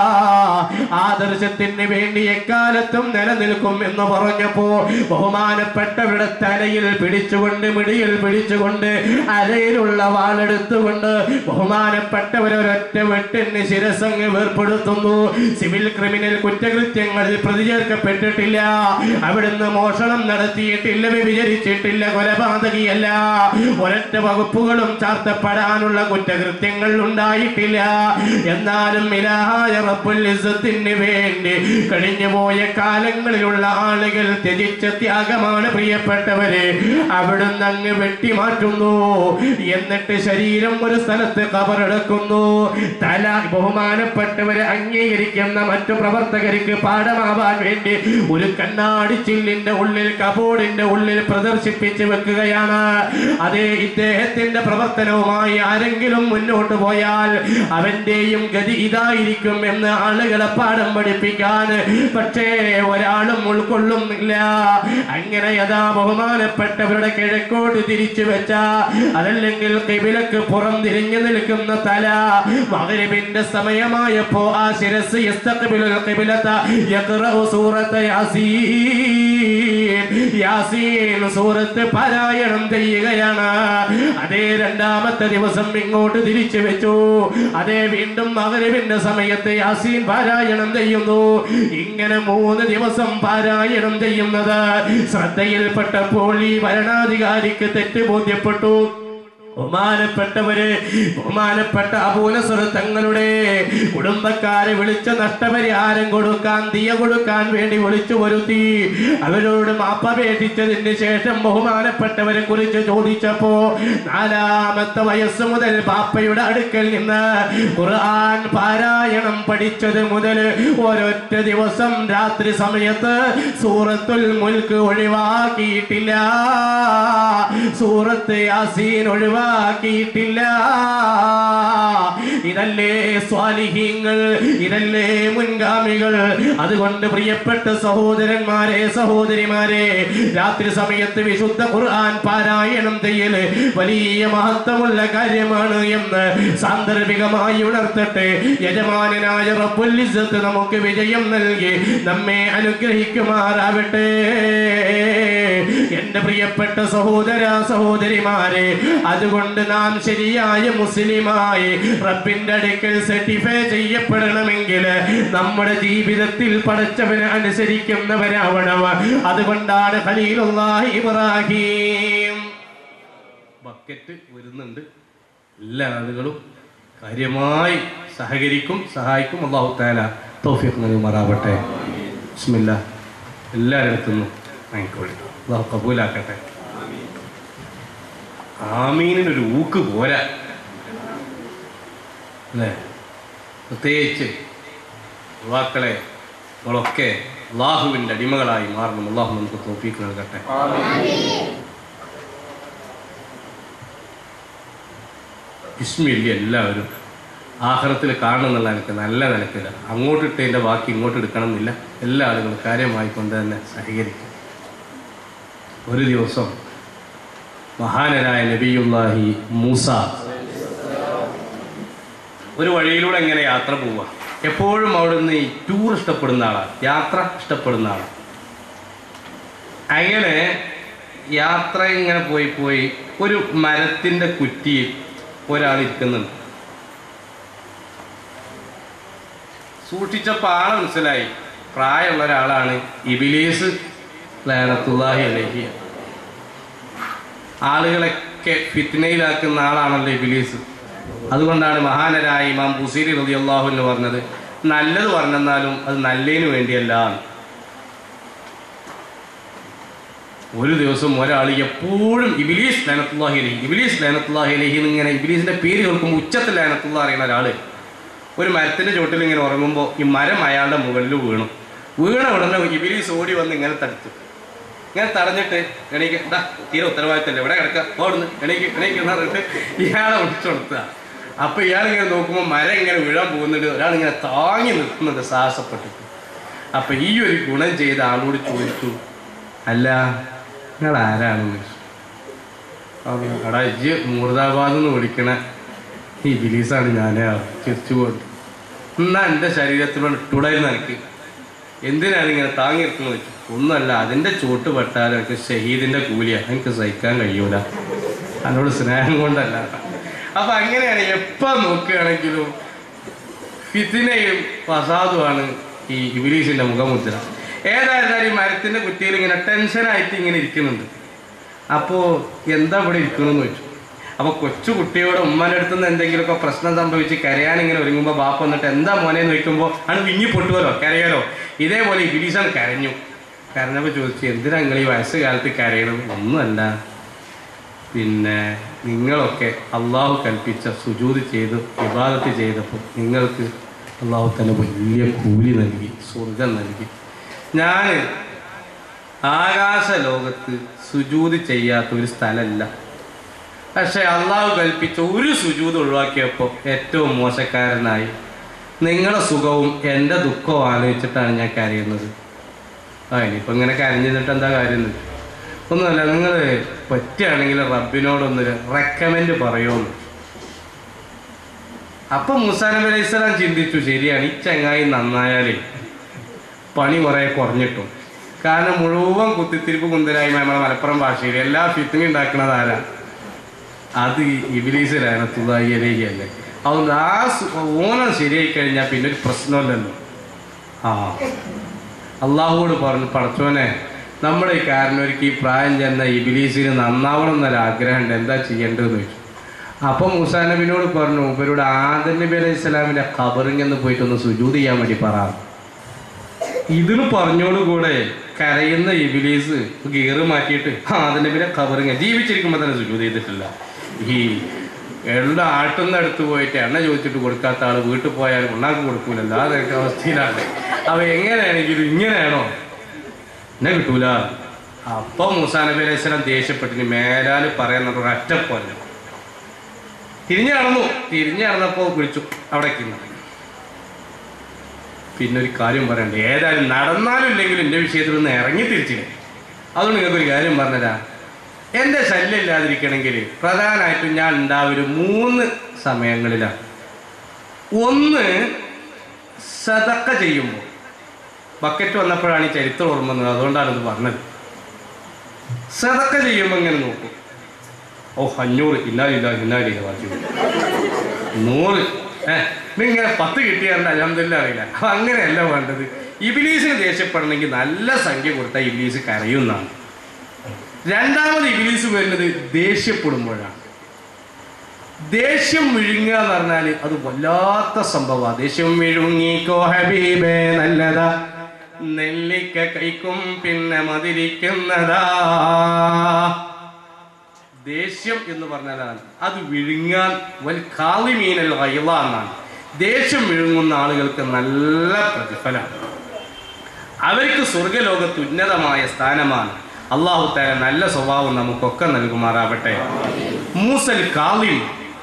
ആദർശത്തിന് വേണ്ടി എക്കാലത്തും നിലനിൽക്കും എന്ന് പറഞ്ഞപ്പോ ബഹുമാനപ്പെട്ടവരുടെ തലയിൽ പിടിച്ചുകൊണ്ട് മിടിയിൽ പിടിച്ചുകൊണ്ട് അരയിലുള്ള വാളെടുത്തുകൊണ്ട് ബഹുമാനപ്പെട്ടവരൊരൊറ്റ വെട്ടിന് ശിരസങ്ങ് വേർപ്പെടുത്തുന്നു സിവിൽ ക്രിമിനൽ കുറ്റകൃത്യങ്ങളിൽ പ്രതി ചേർക്കപ്പെട്ടിട്ടില്ല അവിടുന്ന് മോഷണം നടത്തിയിട്ടില്ല വ്യഭിചരിച്ചിട്ടില്ല കൊലപാതകിയല്ല ഒരൊറ്റ വകുപ്പുകളും ചാർത്തപ്പെടാനുള്ള കുറ്റകൃത്യങ്ങൾ ഉണ്ടായിട്ടില്ല എന്നാലും ഇലാഹായ റബ്ബുൽ ഇസ്സത്തിന് വേണ്ടി കഴിഞ്ഞുപോയ കാലങ്ങളിലുള്ള ആളുകൾ ത്യജിച്ച ത്യാഗമാണ് പ്രിയപ്പെട്ടവരെ അവിടുന്ന് അങ്ങ് വെട്ടിമാറ്റുന്നു എന്നിട്ട് ശരീരം ഒരു സ്ഥലത്ത് കബറടക്കുന്നു തല ബഹുമാനപ്പെട്ടവരെ അംഗീകരിക്കുന്ന മറ്റു പ്രവർത്തകർക്ക് പാഠമാവാൻ വേണ്ടി ഒരു കണ്ണാടി ചില്ലിന്റെ ഉള്ളിൽ കബോർഡിന്റെ ഉള്ളിൽ പ്രദർശിപ്പിച്ച് വെക്കുകയാണ് അതേ ഇദ്ദേഹത്തിന്റെ പ്രവർത്തനവുമായി ആരെങ്കിലും മുന്നോട്ട് പോയാൽ അവന്റെയും ഗതി ഇതായിരിക്കും എന്ന് ആളുകളെ പാഠം പഠിപ്പിക്കാൻ പക്ഷേ ഒരാളും ഉൾക്കൊള്ളുന്നില്ല അങ്ങനെ യഥാ ബഹുമാനപ്പെട്ടവരുടെ കിഴക്കോട്ട് തിരിച്ചു വെച്ച അതല്ലെങ്കിൽ കിബിലക്ക് പുറം തിരിഞ്ഞു നിൽക്കുന്ന തല മഗ്രിബിന്റെ സമയമായപ്പോ ആ ശിരസ് യസ്തഖ്ബിലുൽ ഖിബ്ലത യഖറഉ സൂറത യാസീൻ യാസീൻ സൂറത്ത് പാരായണം ചെയ്യുകയാണ് അതേ രണ്ടാമത്തെ ദിവസം ഇങ്ങോട്ട് തിരിച്ചു വെച്ചു അതേ വീണ്ടും മഗ്രിബിന്റെ സമയത്ത് യാസീൻ പാരായണം ചെയ്യുന്നു ഇങ്ങനെ മൂന്ന് ദിവസം പാരായണം ചെയ്യുന്നത് ശ്രദ്ധയിൽപ്പെട്ടപ്പോൾ ഈ ഭരണാധികാരിക്ക് തെറ്റ് ബോധ്യപ്പെട്ടു ബഹുമാനപ്പെട്ടവര് ബഹുമാനപ്പെട്ട അപൂനസുർ തങ്ങളുടെ കുടുംബക്കാരെ വിളിച്ച നഷ്ടപരിഹാരം കൊടുക്കാൻ തീയ കൊടുക്കാൻ വേണ്ടി വിളിച്ചു വരുത്തി അവരോട് മാപ്പപേക്ഷിച്ചതിന് ശേഷം ബഹുമാനപ്പെട്ടവരെ കുറിച്ച് ചോദിച്ചപ്പോ നാലാമത്തെ വയസ്സ് മുതൽ പാപ്പയുടെ അടുക്കൽ നിന്ന് ഖുർആൻ പാരായണം പഠിച്ചത് മുതൽ ഒരൊറ്റ ദിവസം രാത്രി സമയത്ത് സൂറത്തുൽ മുൽക്ക് ഒഴിവാക്കിയിട്ടില്ല സൂറത്ത് യാസീൻ ഒഴിവാക്കിയിട്ടില്ല ഇതല്ലേ സ്വാലിഹീങ്ങൾ ഇതല്ലേ മുൻഗാമികൾ അതുകൊണ്ട് പ്രിയപ്പെട്ട സഹോദരന്മാരെ സഹോദരിമാരെ രാത്രി സമയത്ത് വിശുദ്ധ ഖുർആൻ പാരായണം ചെയ്യല് വലിയ മഹത്വമുള്ള കാര്യമാണ് എന്ന് സാന്ദർഭികമായി ഉണർത്തട്ടെ യജമാനായ റബ്ബുൽ ഇസ്സത്ത് നമുക്ക് വിജയം നൽകി നമ്മെ അനുഗ്രഹിക്കുമാറാവട്ടെ എന്റെ പ്രിയപ്പെട്ട സഹോദര സഹോദരിമാരെ അതുകൊണ്ട് നാം ശരിയായ മുസ്ലിമായി റബ്ബിന്റെ അടുക്കൽ സർട്ടിഫൈ ചെയ്യപ്പെടണമെങ്കിൽ നമ്മുടെ ജീവിതത്തിൽ പടച്ചവനെ അനുസരിക്കുന്നവരാവണം അതുകൊണ്ടാണ് ഖലീലുള്ളാഹി ഇബ്രാഹിം ബക്കറ്റ് വരുന്നുണ്ട് എല്ലാ ആളുകളും കാര്യമായി സഹകരിക്കും സഹായിക്കും അള്ളാഹു താല തൗഫീഖ് നൽകുമാറാവട്ടെ ബിസ്മില്ല എല്ലാവരുടെ അടുത്തുനിന്നും വാങ്ങിക്കോളി അള്ളാഹു കബൂലാക്കട്ടെ ആമീനിനൊരു ഊക്ക് പോരാ അല്ലേ പ്രത്യേകിച്ച് യുവാക്കളെ നമ്മളൊക്കെ അള്ളാഹുവിൻ്റെ അടിമകളായി മാറണം അള്ളാഹു നമുക്ക് തോഫീക്ക് നൽകട്ടെ വിസ്മില്ല എല്ലാവരും ആഹാരത്തിൽ കാണുന്നുള്ള നിലക്ക് നല്ല നിലക്കില്ല അങ്ങോട്ട് ഇട്ടതിൻ്റെ ബാക്കി ഇങ്ങോട്ട് എടുക്കണം എന്നില്ല എല്ലാ ആളുകളും കാര്യമായി കൊണ്ട് തന്നെ സഹകരിക്കും ഒരു ദിവസം മഹാനരായ നബിയുല്ലാഹി മൂസ ഒരു വഴിയിലൂടെ എങ്ങനെ യാത്ര പോവുക എപ്പോഴും അവിടുന്ന് ഈ ടൂർ ഇഷ്ടപ്പെടുന്ന ആളാണ് യാത്ര ഇഷ്ടപ്പെടുന്ന ആളാണ് അങ്ങനെ യാത്ര ഇങ്ങനെ പോയി പോയി ഒരു മരത്തിൻ്റെ കുറ്റിയിൽ ഒരാൾ ഇരിക്കുന്നുണ്ട് സൂക്ഷിച്ചപ്പോൾ ആളെ മനസ്സിലായി പ്രായമുള്ള ഒരാളാണ് ഇബിലീസ് ലാനത്തുല്ലാഹി അലഹി ആളുകളൊക്കെ ഫിത്നയിലാക്കുന്ന ആളാണല്ലോ ഇബിലീസ് അതുകൊണ്ടാണ് മഹാനരായ ഇമാം ബുസീരി റതി അള്ളാഹു എന്ന് പറഞ്ഞത് നല്ലത് പറഞ്ഞെന്നാലും അത് നല്ലതിന് വേണ്ടിയല്ല എന്ന്. ഒരു ദിവസം ഒരാൾ എപ്പോഴും ഇബിലീസ് ലാനത്തുല്ലാഹി അലഹി ഇബിലീസ് ലാനത്തുല്ലാഹി അലഹി എന്നിങ്ങനെ ഇബിലീസിന്റെ പേര് കേൾക്കുമ്പോൾ ഉച്ചത്തിൽ ലാനത്തുള്ള അറിയുന്ന ഒരാള് ഒരു മരത്തിന്റെ ചോട്ടിൽ ഇങ്ങനെ ഉറങ്ങുമ്പോൾ ഈ മരം അയാളുടെ മുകളിൽ വീണു വീണ ഉടനെ ഇബിലീസ് ഓടി വന്ന് ഇങ്ങനെ തടുത്തു ഇങ്ങനെ തടഞ്ഞിട്ട് എണീക്ക് എന്താ തീരെ ഉത്തരവാദിത്തല്ലേ ഇവിടെ കിടക്കുക ഓടുന്നു എണീക്ക് എണീക്ക് എന്ന് പറഞ്ഞിട്ട് ഇയാളെ ഒളിച്ചു കൊടുത്തുക അപ്പൊ ഇയാൾ ഇങ്ങനെ നോക്കുമ്പോൾ മരം ഇങ്ങനെ വീഴാൻ പോകുന്നുണ്ട് ഒരാൾ ഇങ്ങനെ താങ്ങി നിൽക്കുന്നുണ്ട് സാഹസപ്പെട്ടിട്ട് അപ്പൊ ഈ ഒരു ഗുണം ചെയ്ത ആളോട് ചോദിച്ചു അല്ല നിങ്ങൾ ആരാണെന്ന് ചോദിച്ചു അപ്പൊ എടാ ഇജ്ജ് മൂർദാബാദ് എന്ന് വിളിക്കണ ഈ ബിലീസാണ് ഞാൻ ചിരിച്ചു പോയിട്ട് എന്നാ എൻ്റെ ശരീരത്തിലൂടെ ഇട്ടുകൂടായിരുന്നു എനിക്ക് എന്തിനാണ് ഇങ്ങനെ താങ്ങി നിർത്തുന്നത് വെച്ചു ഒന്നുമല്ല അതിൻ്റെ ചോട്ട് പെട്ടാൽ എനിക്ക് ഷഹീദിൻ്റെ കൂലിയാണ് എനിക്ക് സഹിക്കാൻ കഴിയൂല അതിനോട് സ്നേഹം കൊണ്ടല്ല അപ്പൊ അങ്ങനെയാണ് എപ്പോൾ നോക്കുകയാണെങ്കിലും ഫിത്തിനയും ഫസാദുമാണ് ഈ ഇബിലീസിന്റെ മുഖമുദ്ര ഏതായിരുന്നാലും ഈ മരത്തിന്റെ കുറ്റിയിൽ ഇങ്ങനെ ടെൻഷനായിട്ട് ഇങ്ങനെ ഇരിക്കുന്നുണ്ട് അപ്പോ എന്താ ഇവിടെ ഇരിക്കണമെന്ന് ചോദിച്ചു അപ്പൊ കൊച്ചു കുട്ടിയോട് ഉമ്മൻ്റെ അടുത്ത് നിന്ന് എന്തെങ്കിലുമൊക്കെ പ്രശ്നം സംഭവിച്ച് കരയാൻ ഇങ്ങനെ ഒരുങ്ങുമ്പോൾ ബാപ്പ വന്നിട്ട് എന്താ മോനെ നോക്കുമ്പോൾ ആണ് വിങ്ങി പൊട്ടുവല്ലോ കരയാലോ ഇതേപോലെ ഇബിലീസാണ് കരഞ്ഞു കരഞ്ഞപ്പോൾ ചോദിച്ചു എന്തിനാ നിങ്ങൾ ഈ വയസ്സുകാലത്ത് കരയണം ഒന്നുമല്ല പിന്നെ നിങ്ങളൊക്കെ അള്ളാഹു കൽപ്പിച്ച സുജൂത് ചെയ്ത് വിവാദത്ത് ചെയ്തപ്പോൾ നിങ്ങൾക്ക് അള്ളാഹു തന്നെ വലിയ കൂലി നൽകി സ്വർഗം നൽകി ഞാൻ ആകാശ ലോകത്ത് സുജൂത് ചെയ്യാത്ത ഒരു സ്ഥലമല്ല പക്ഷെ അള്ളാഹു കൽപ്പിച്ച ഒരു സുജൂത് ഒഴിവാക്കിയപ്പോൾ ഏറ്റവും മോശക്കാരനായി നിങ്ങളുടെ സുഖവും എൻ്റെ ദുഃഖവും ആലോചിച്ചിട്ടാണ് ഞാൻ കരയുന്നത് ആ ഇനിയിപ്പോൾ ഇങ്ങനെ കരഞ്ഞിട്ട് എന്താ കാര്യം എന്ന് വെച്ചു. ഒന്നുമല്ല നിങ്ങൾ പറ്റുകയാണെങ്കിൽ റബ്ബിനോടൊന്ന് റെക്കമെൻഡ് പറയുമെന്ന് അപ്പൊ മുസാ നബി അലൈഹി സ്വലാം ചിന്തിച്ചു ശരിയാണ് ഈ ചങ്ങായി നന്നായാലേ പണി കുറെ കുറഞ്ഞിട്ടും കാരണം മുഴുവൻ കുത്തിത്തിരിപ്പ് കുന്തരായ്മ നമ്മളെ മലപ്പുറം ഭാഷയിൽ എല്ലാ ഫിത്തിനും ഉണ്ടാക്കുന്നത് ആരാ അത് ഇബിലീസ് ലാനത്തുള്ളല്ലേ അതുകൊണ്ട് ആ സു- ഓണം ശരിയായി കഴിഞ്ഞാൽ പിന്നെ ഒരു പ്രശ്നമില്ലല്ലോ ആ അള്ളാഹുവോട് പറഞ്ഞു പടച്ചോനെ നമ്മുടെ ഈ കാരണവർക്ക് ഈ പ്രായം ചെന്ന ഇബിലീസിന് നന്നാവണം എന്നൊരു ആഗ്രഹമുണ്ട് എന്താ ചെയ്യേണ്ടതെന്ന് ചോദിച്ചു അപ്പൊ മൂസാ നബിനോട് പറഞ്ഞു ഇവരോട് ആദം നബി അലൈഹി സ്വലാമിന്റെ ഖബറിങ്ങെന്ന് പോയിട്ടൊന്ന് സുജൂത് ചെയ്യാൻ വേണ്ടി പറ ഇതിന് പറഞ്ഞോടുകൂടെ കരയുന്ന ഇബിലീസ് ഗീറ് മാറ്റിയിട്ട് ആദം നബിനെ ഖബറിങ്ങ ജീവിച്ചിരിക്കുമ്പോൾ തന്നെ സുജൂത് ചെയ്തിട്ടില്ല ഈ എണ്ണ ആട്ടുന്ന അടുത്ത് പോയിട്ട് എണ്ണ ചോദിച്ചിട്ട് കൊടുക്കാത്ത ആള് വീട്ടിൽ പോയാൽ ഉണ്ണാക്ക് കൊടുക്കൂലല്ലോ അതൊക്കെ അവസ്ഥയിലാണ് അവ എങ്ങനെയാണെങ്കിലും ഇങ്ങനെയാണോ എന്നെ കിട്ടൂല അപ്പൊ മൂസാ നബി അലൈഹി സ്വലാം ദേഷ്യപ്പെട്ടിന് മേലാല് പറയുന്നത് ഒരൊറ്റ കൊല്ലം തിരിഞ്ഞു നടന്നു തിരിഞ്ഞു നടന്നപ്പോ വിളിച്ചു അവിടേക്ക് ഇരുന്നു. പിന്നെ ഒരു കാര്യം പറയണ്ട ഏതായാലും നടന്നാലും ഇല്ലെങ്കിലും എൻ്റെ വിഷയത്തിൽ നിന്ന് ഇറങ്ങി തിരിച്ചില്ലേ അതുകൊണ്ട് നിങ്ങൾക്കൊരു കാര്യം പറഞ്ഞുതരാം എൻ്റെ ശല്യം ഇല്ലാതിരിക്കണമെങ്കിൽ പ്രധാനമായിട്ടും ഞാൻ ഉണ്ടാവൊരു മൂന്ന് സമയങ്ങളിലാണ് ഒന്ന് സതക്ക ചെയ്യുമ്പോൾ ബക്കറ്റ് വന്നപ്പോഴാണ് ഈ ചരിത്രം ഓർമ്മ വന്നത് അതുകൊണ്ടാണ് ഇത് പറഞ്ഞത് സതക്ക ചെയ്യുമ്പോൾ ഇങ്ങനെ നോക്കും ഓ അഞ്ഞൂറ് ഇന്നാലില്ല ഇന്നാലില്ല ബാക്കി നൂറ് ഏഹ് ഇങ്ങനെ പത്ത് കിട്ടിയാണ്ട് അലഹമില്ല അറിയില്ല അപ്പൊ അങ്ങനെയല്ല വേണ്ടത് ഇബിലീസിന് ദേഷ്യപ്പെടണമെങ്കിൽ നല്ല സംഖ്യ കൊടുത്താൽ ഇബിലീസ് കരയുന്നതാണ് രണ്ടാമത് ഇബിലീസ് വരുന്നത് ദേഷ്യപ്പെടുമ്പോഴാണ് ദേഷ്യം വിഴുങ്ങുക എന്ന് പറഞ്ഞാൽ അത് വല്ലാത്ത സംഭവമാണ് ദേഷ്യം വിഴുങ്ങിക്കോ ഹബീബേ നല്ലതാ നെല്ലിക്ക കൈക്കും പിന്നെ മതിരിക്കുന്നതാ ദേഷ്യം എന്ന് പറഞ്ഞാൽ അതാണ് അത് വിഴുങ്ങാൻ വൽ കാളിമീനൽ ഗൈള എന്നാണ് ദേഷ്യം വിഴുങ്ങുന്ന ആളുകൾക്ക് നല്ല പ്രതിഫലമാണ് അവർക്ക് സ്വർഗലോകത്ത് ഉന്നതമായ സ്ഥാനമാണ് അള്ളാഹു താല നല്ല സ്വഭാവം നമുക്കൊക്കെ നൽകുമാറാവട്ടെ മൂസൽ കാളിം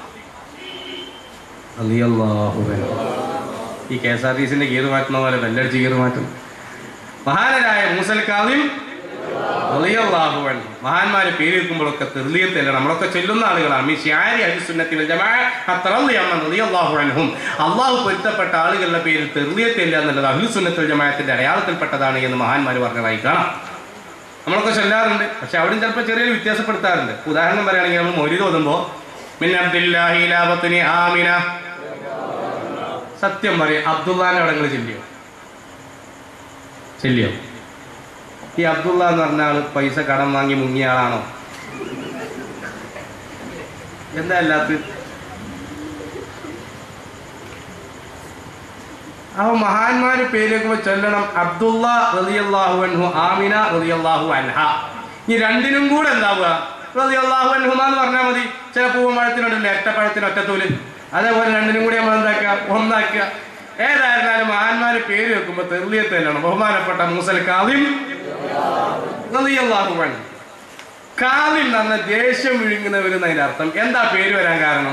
റളിയല്ലാഹു അൻഹു. ഈ കെ എസ് ആർ ടി സിന്റെ ഗിയർ മാറ്റുന്ന പോലെ ബെല്ലടിച്ച് ഗിയർ മാറ്റും മഹാനരായ മൂസൽ കാളിം റളിയല്ലാഹു അൻഹു. മഹാന്മാര് പേര് വെക്കുമ്പോഴൊക്കെ തെർലിയത്തല്ല നമ്മളൊക്കെ ചൊല്ലുന്ന ആളുകളാണ് ഈ ഷിയാരി അഹിസുന്നത്തി വൽ ജമാഅ അത്തറളിയമ്മൻ റളിയല്ലാഹു അൻഹും അള്ളാഹു പൊരുത്തപ്പെട്ട ആളുകളുടെ പേര് തെർലിയത്തില്ല എന്നുള്ളത് അഹ്ലുസുന്നത്തുൽ ജമാഅത്തിന്റെ അടയാളത്തിൽപ്പെട്ടതാണ് എന്ന് മഹാന്മാർ പറഞ്ഞതായി കാണാം നമ്മളൊക്കെ ചൊല്ലാറുണ്ട് പക്ഷെ അവിടെയും ചിലപ്പോൾ ചെറിയൊരു വ്യത്യാസപ്പെടുത്താറുണ്ട് ഉദാഹരണം പറയുകയാണെങ്കിൽ നമ്മൾ മൊരി തോന്നുമ്പോൾ മിൻ അബ്ദുല്ലാഹി ലാബത്തിനി ആമിന സത്യം പറയും അബ്ദുല്ലാന്റെ അടങ്ങൾ ചെല്ലിയോ ചെല്ലിയോ ഈ അബ്ദുള്ള എന്ന് പറഞ്ഞ ആള് പൈസ കടം വാങ്ങി മുങ്ങിയ ആളാണോ എന്താ അല്ലാത്ത അപ്പൊ മഹാന്മാര് പേര് വെക്കുമ്പോ ചൊല്ലണം അബ്ദുള്ള റളിയല്ലാഹു അൻഹു ആമിന റളിയല്ലാഹു അൻഹ ഈ രണ്ടിനും കൂടെ എന്താവുക റളിയല്ലാഹു അൻഹുമ എന്ന് പറഞ്ഞാൽ മതി ചില പൂവമ്പഴത്തിനുണ്ടല്ലോ എട്ടപ്പഴത്തിന് ഒറ്റത്തൂല് അതേപോലെ രണ്ടിനും കൂടി നമ്മൾ എന്താക്കുക ഒന്നാക്കുക ഏതായിരുന്നാലും മഹാന്മാര് പേര് വെക്കുമ്പോൾ തെർലിയത്തല്ലാണ് ബഹുമാനപ്പെട്ട മൂസൽ കാവിം റളിയല്ലാഹു അൻഹു കാവിൽ എന്ന ദേഷ്യം വിഴുങ്ങുന്നവർ എന്നതിന്റെ അർത്ഥം എന്താ പേര് വരാൻ കാരണം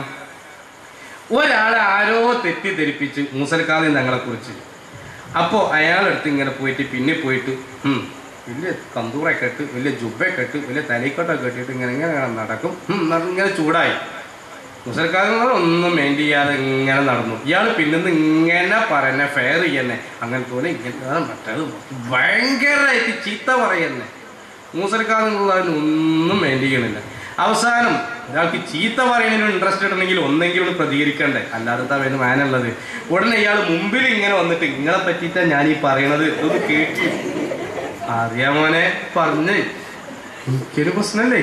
ഒരാളെ ആരോ തെറ്റിദ്ധരിപ്പിച്ച് മൂസൽക്കാവിൽ ഞങ്ങളെ കുറിച്ച് അപ്പോൾ അയാളെടുത്ത് ഇങ്ങനെ പോയിട്ട് പിന്നെ പോയിട്ട് ഉം, വലിയ കന്തൂറൊക്കെ ഇട്ട് വലിയ ജുബൊക്കെ ഇട്ട് വലിയ തലയിക്കോട്ടൊക്കെ ഇട്ടിട്ട് ഇങ്ങനെ ഇങ്ങനെ നടക്കും ഉം, നടന്ന് ഇങ്ങനെ ചൂടായി മുസൽക്കാരൻ ഒന്നും മെയിൻ ചെയ്യാതെ ഇങ്ങനെ നടന്നു ഇയാൾ പിന്നിന്ന് ഇങ്ങനെ പറഞ്ഞ ഫെയർ ചെയ്യന്നെ അങ്ങനെ പോലെ ഇങ്ങനെ മറ്റേത് ഭയങ്കരമായിട്ട് ചീത്ത പറയുന്നേ മൂസൽക്കാരനുള്ളതിന് ഒന്നും മെയിൻ ചെയ്യണില്ല അവസാനം ഒരാൾക്ക് ചീത്ത പറയുന്നതിന് ഇൻട്രസ്റ്റ് ഉണ്ടെങ്കിൽ ഒന്നെങ്കിലും ഒന്ന് പ്രതികരിക്കണ്ടേ അല്ലാതെ തവേന് മാനുള്ളത് ഉടനെ ഇയാൾ മുമ്പിൽ ഇങ്ങനെ വന്നിട്ട് ഇങ്ങളെ പറ്റിയിട്ടാ ഞാൻ ഈ പറയണത് ഇതൊന്ന് കേട്ടി അറിയാമോനെ പറഞ്ഞ് എനിക്കൊരു പ്രശ്നല്ലേ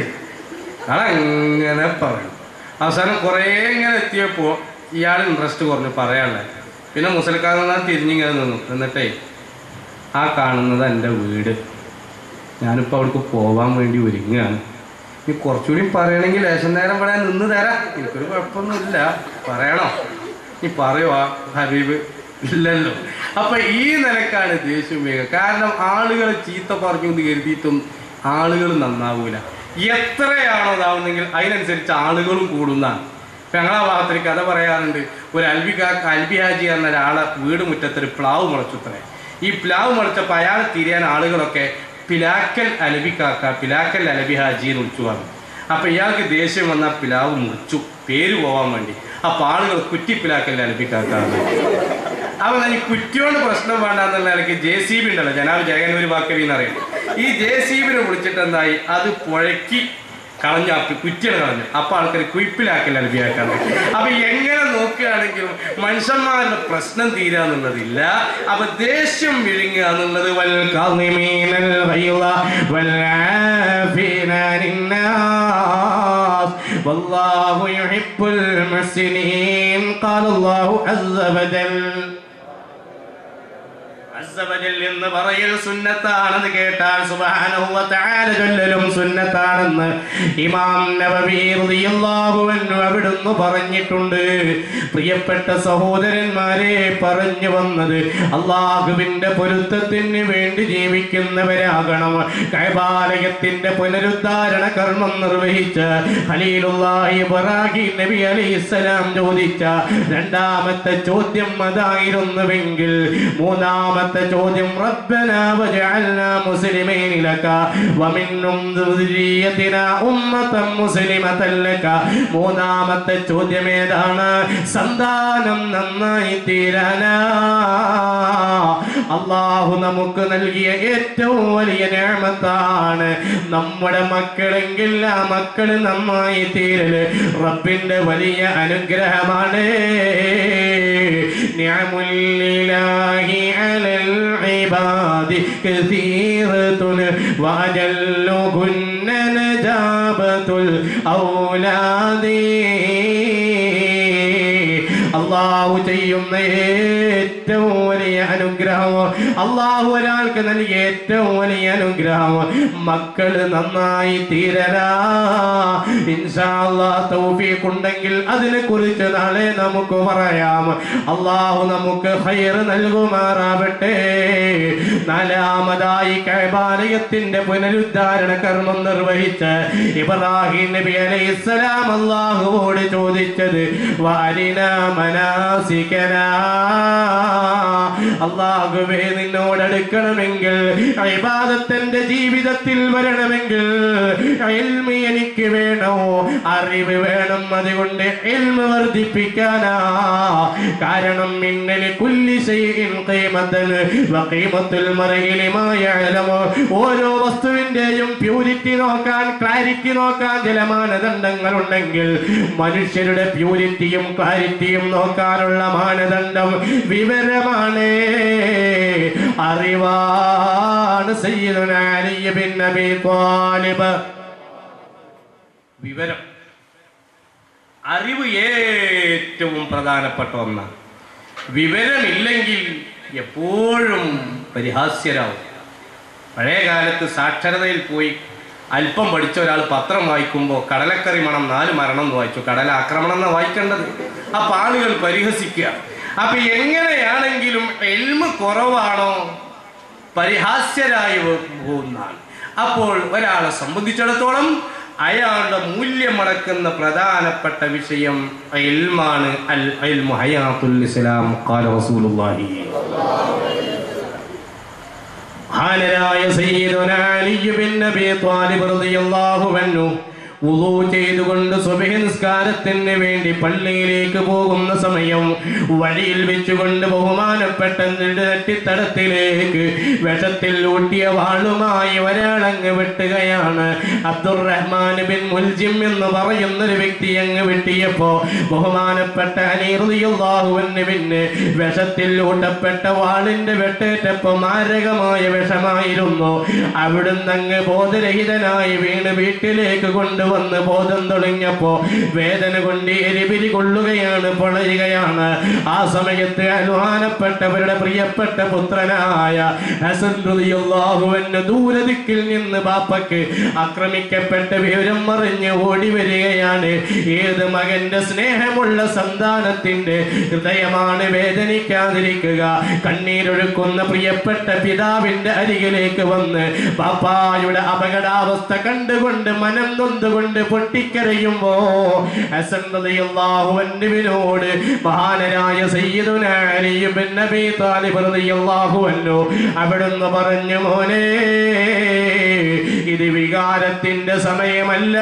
അങ്ങനെ പറയും അവസാനം കുറേ ഇങ്ങനെ എത്തിയപ്പോൾ ഇയാൾ ഇൻട്രസ്റ്റ് കുറഞ്ഞു പറയാനുള്ളത് പിന്നെ മുസൽക്കാരൻ തിരിഞ്ഞിങ്ങനെ നിന്നു എന്നിട്ടേ ആ കാണുന്നത് എൻ്റെ വീട് ഞാനിപ്പോൾ അവിടേക്ക് പോവാൻ വേണ്ടി ഒരുങ്ങുകയാണ് ഇനി കുറച്ചുകൂടി പറയണമെങ്കിൽ ലേശം നേരം ഇവിടെ നിന്ന് തരാം എനിക്കൊരു കുഴപ്പമൊന്നുമില്ല പറയണോ നീ പറയുവാ ഹബീബ് ഇല്ലല്ലോ അപ്പൊ ഈ നിലക്കാണ് ദേഷ്യം വേഗം കാരണം ആളുകൾ ചീത്ത പറഞ്ഞു എന്ന് കരുതിയിട്ടും ആളുകൾ നന്നാവൂല എത്രയാണോ ഇതാവുന്നെങ്കിൽ അതിനനുസരിച്ച് ആളുകളും കൂടുന്നതാണ് ഇപ്പൊ ഞങ്ങളെ ഭാഗത്തൊരു കഥ പറയാറുണ്ട് ഒരു അൽബി കാ- അൽബി ഹാജി എന്ന ഒരാളെ വീട് മുറ്റത്തൊരു പ്ലാവ് മുളച്ചുത്രേ ഈ പ്ലാവ് മുളച്ചപ്പോൾ അയാൾ തിരിയാൻ ആളുകളൊക്കെ പിലാക്കൽ അലബിക്കാക്ക പിലാക്കൽ അലബി ഹാജി എന്ന് വിളിച്ചു പറഞ്ഞു അപ്പൊ ഇയാൾക്ക് ദേഷ്യം വന്ന പിലാവ് മുറിച്ചു പേര് പോവാൻ വേണ്ടി അപ്പൊ ആളുകൾ കുറ്റി പിലാക്കൽ അലബിക്കാക്ക അപ്പൊ ഈ കുറ്റിയോണ്ട് പ്രശ്നം വേണ്ടെന്നുള്ള നിലയ്ക്ക് ജെ സി ബി ഉണ്ടല്ലോ ജനാബ് ജഗന്നൂര് വാക്കവി എന്നറിയാം ഈ ജെ സി ബിനെ വിളിച്ചിട്ട് എന്തായി അത് പുഴക്കി കളഞ്ഞു അപ്പി കുറ്റിയാണ് കളഞ്ഞു അപ്പൊ ആൾക്കാർ കുയിപ്പിലാക്കൽ അലബിയാക്കാൻ അപ്പൊ എങ്ങനെ നോക്കുകയാണെങ്കിലും മനുഷ്യന്മാരുടെ പ്രശ്നം തീരാന്നുള്ളതില്ല അപ്പൊ ദേഷ്യം വിഴുങ്ങുക എന്നുള്ളത് വൽ الكاظمين الغيظ والعافين عن الناس والله يحب المحسنين قال الله عز وجل അസ്സവജൽ എന്ന് പറയൽ സുന്നത്താണെന്ന് കേട്ടാൽ സുബ്ഹാനഹു വ തആല ചൊല്ലലും സുന്നത്താണെന്ന് ഇമാം നബവി റളിയല്ലാഹു അൻഹു അവിടുന്ന് പറഞ്ഞിട്ടുണ്ട് പ്രിയപ്പെട്ട സഹോദരന്മാരെ പറഞ്ഞു വന്നത് അള്ളാഹുവിന്റെ പൊരുത്തത്തിന് വേണ്ടി ജീവിക്കുന്നവരാകണം കൈബാലയത്തിന്റെ പുനരുദ്ധാരണ കർമ്മം നിർവഹിച്ച ഖലീലുള്ളാഹി ഇബ്രാഹിം നബി അലൈഹിസ്സലാം ചോദിച്ച രണ്ടാമത്തെ ചോദ്യം അതായിരുന്നുവെങ്കിൽ മൂന്നാമത്തെ ചോദ്യം റബ്ബന വജഅൽനാ മുസ്ലിമീന ലക വമിന്നും ദുരിയതിനാ ഉമ്മതൻ മുസ്ലിമതൻ ലക മൂന്നാമത്തെ ചോദ്യം ഏതാണ് സന്താനം നന്നായി തീരാനാ അള്ളാഹു നമുക്ക് നൽകിയ ഏറ്റവും വലിയ നേമത്താണ് നമ്മുടെ മക്കളെങ്കിൽ ആ മക്കള് നന്നായി തീരല് റബ്ബിന്റെ വലിയ അനുഗ്രഹമാണ് നിഅമുല്ലില്ലാഹി അലൽ ഇബാദി കസീറത്തുൻ വഅജല്ലുഹുന്ന നജാബത്തുൽ ഔലാദി അള്ളാഹു ചെയ്യുന്ന ഏറ്റവും വലിയ അനുഗ്രഹം അള്ളാഹു ഒരാൾക്ക് നൽകിയ ഏറ്റവും വലിയ അനുഗ്രഹം മക്കള് നന്നായി തീരരാ തൗഫീഖ് ഉണ്ടെങ്കിൽ അതിനെ കുറിച്ച് നാളെ നമുക്ക് പറയാം അള്ളാഹു നമുക്ക് ഹൈർ നൽകുമാറാവട്ടെ നാലാമതായി കൈബാലയത്തിന്റെ പുനരുദ്ധാരണ കർമ്മം നിർവഹിച്ച് ഇബ്രാഹിം നബി അലൈഹിസ്സലാം അള്ളാഹുവോട് ചോദിച്ചത് വാരിന മനാസിക്കന അള്ളാഹുവേ നിന്നോട് അടുക്കണമെങ്കിൽ ഇബാദത്തിന്റെ ജീവിതത്തിൽ വരണമെങ്കിൽ ഇൽമി എനിക്ക് വേണോ അറിവ് വേണം അതുകൊണ്ട് ഇൽമ വർദ്ധിപ്പിക്കാനാ കാരണം മിന്നൽ കുല്ലി ശൈഇൻ ഖീമത്തൻ വഖീമത്തുൽ മർഇ ലിമാ യഅലമു ഓരോ വസ്തുവിന്റെയും പ്യൂരിറ്റി നോക്കാൻ ക്ലാരിറ്റി നോക്കാൻ ചില മാനദണ്ഡങ്ങൾ ഉണ്ടെങ്കിൽ മനുഷ്യരുടെ പ്യൂരിറ്റിയും ക്ലാരിറ്റിയും നോക്കാനുള്ള മാനദണ്ഡം വിവരമാണ് അറിവാണ് സയ്യിദുന അലി ബിൻ അബി ത്വാലിബ് വിവരം അറിവ് ഏറ്റവും പ്രധാനപ്പെട്ട ഒന്നാണ് വിവരമില്ലെങ്കിൽ എപ്പോഴും പരിഹാസ്യരാവും പഴയ കാലത്ത് സാക്ഷരതയിൽ പോയി അല്പം പഠിച്ച ഒരാൾ പത്രം വായിക്കുമ്പോൾ കടലക്കറി മണം നാല് മരണം എന്ന് വായിച്ചു കടല ആക്രമണം എന്നാ വായിക്കേണ്ടത് അപ്പൊ ആളുകൾ പരിഹസിക്കുക അപ്പൊ എങ്ങനെയാണെങ്കിലും എൽമ കുറവാണോ പരിഹാസ്യരായി പോകുന്നതാണ് അപ്പോൾ ഒരാളെ സംബന്ധിച്ചിടത്തോളം അയാളുടെ മൂല്യമടക്കുന്ന പ്രധാനപ്പെട്ട വിഷയം ഇൽമാണ് അൽ ഇൽമു ഹയാത്തുൽ ഇസ്ലാം ഖാല റസൂലുള്ളാഹി മഹാനരായ സയ്യിദുനാ അലി ബിൻ നബി ത്വാലിബ് റളിയല്ലാഹു അൻഹു വുളൂ ചെയ്തുകൊണ്ട് സുബഹി നിസ്കാരത്തിന് വേണ്ടി പള്ളിയിലേക്ക് പോകുന്ന സമയം വഴിയിൽ വെച്ചുകൊണ്ട് ബഹുമാനപ്പെട്ട നെട്ടിത്തടത്തിലേക്ക് വിഷത്തിൽ ഊട്ടിയ വാളുമായി ഒരാളങ്ങ് വെട്ടുകയാണ് അബ്ദുറഹ്മാൻ ബിൻ മുൽജിം എന്ന് പറയുന്ന ഒരു വ്യക്തി അങ്ങ് വെട്ടിയപ്പോ ബഹുമാനപ്പെട്ട അനീറിയാഹുവിന് പിന്നെ വിഷത്തിൽ ഊട്ടപ്പെട്ട വാളിന്റെ വെട്ടേറ്റപ്പോ മാരകമായ വിഷമായിരുന്നു അവിടുന്ന് അങ്ങ് ബോധരഹിതനായി വീണ് വീട്ടിലേക്ക് കൊണ്ടുവന്ന് ബോധം തെളിഞ്ഞപ്പോ വേദന കൊണ്ട് എരിപിരി കൊള്ളുകയാണ് പൊളയുകയാണ് ആ സമയത്ത് അനുമാനപ്പെട്ടവരുടെ പ്രിയപ്പെട്ട പുത്രനായ ഹസൻ റളിയല്ലാഹുവിന് ദൂരദിക്കിൽ നിന്ന് ബാപ്പക്ക് ആക്രമിക്കപ്പെട്ട വിവരം മറിഞ്ഞ് ഓടി വരികയാണ് ഏത് മകന്റെ സ്നേഹമുള്ള സന്താനത്തിന്റെ ഹൃദയമാണ് വേദനിക്കാതിരിക്കുക കണ്ണീരൊഴുക്കുന്ന പ്രിയപ്പെട്ട പിതാവിന്റെ അരികിലേക്ക് വന്ന് പാപ്പായുടെ അപകടാവസ്ഥ കണ്ടുകൊണ്ട് മനം നൊന്തുകൊണ്ട് പൊട്ടിക്കരയുമ്പോ ഹസൻ റളിയല്ലാഹു അൻഹുവിനോട് മഹാനരായ സയ്യിദുന അലി ബിൻ നബി താലിബ് റളിയല്ലാഹു അൻഹു അവിടുന്ന് പറഞ്ഞു മോനെ ഇത് വികാരത്തിന്റെ സമയമല്ല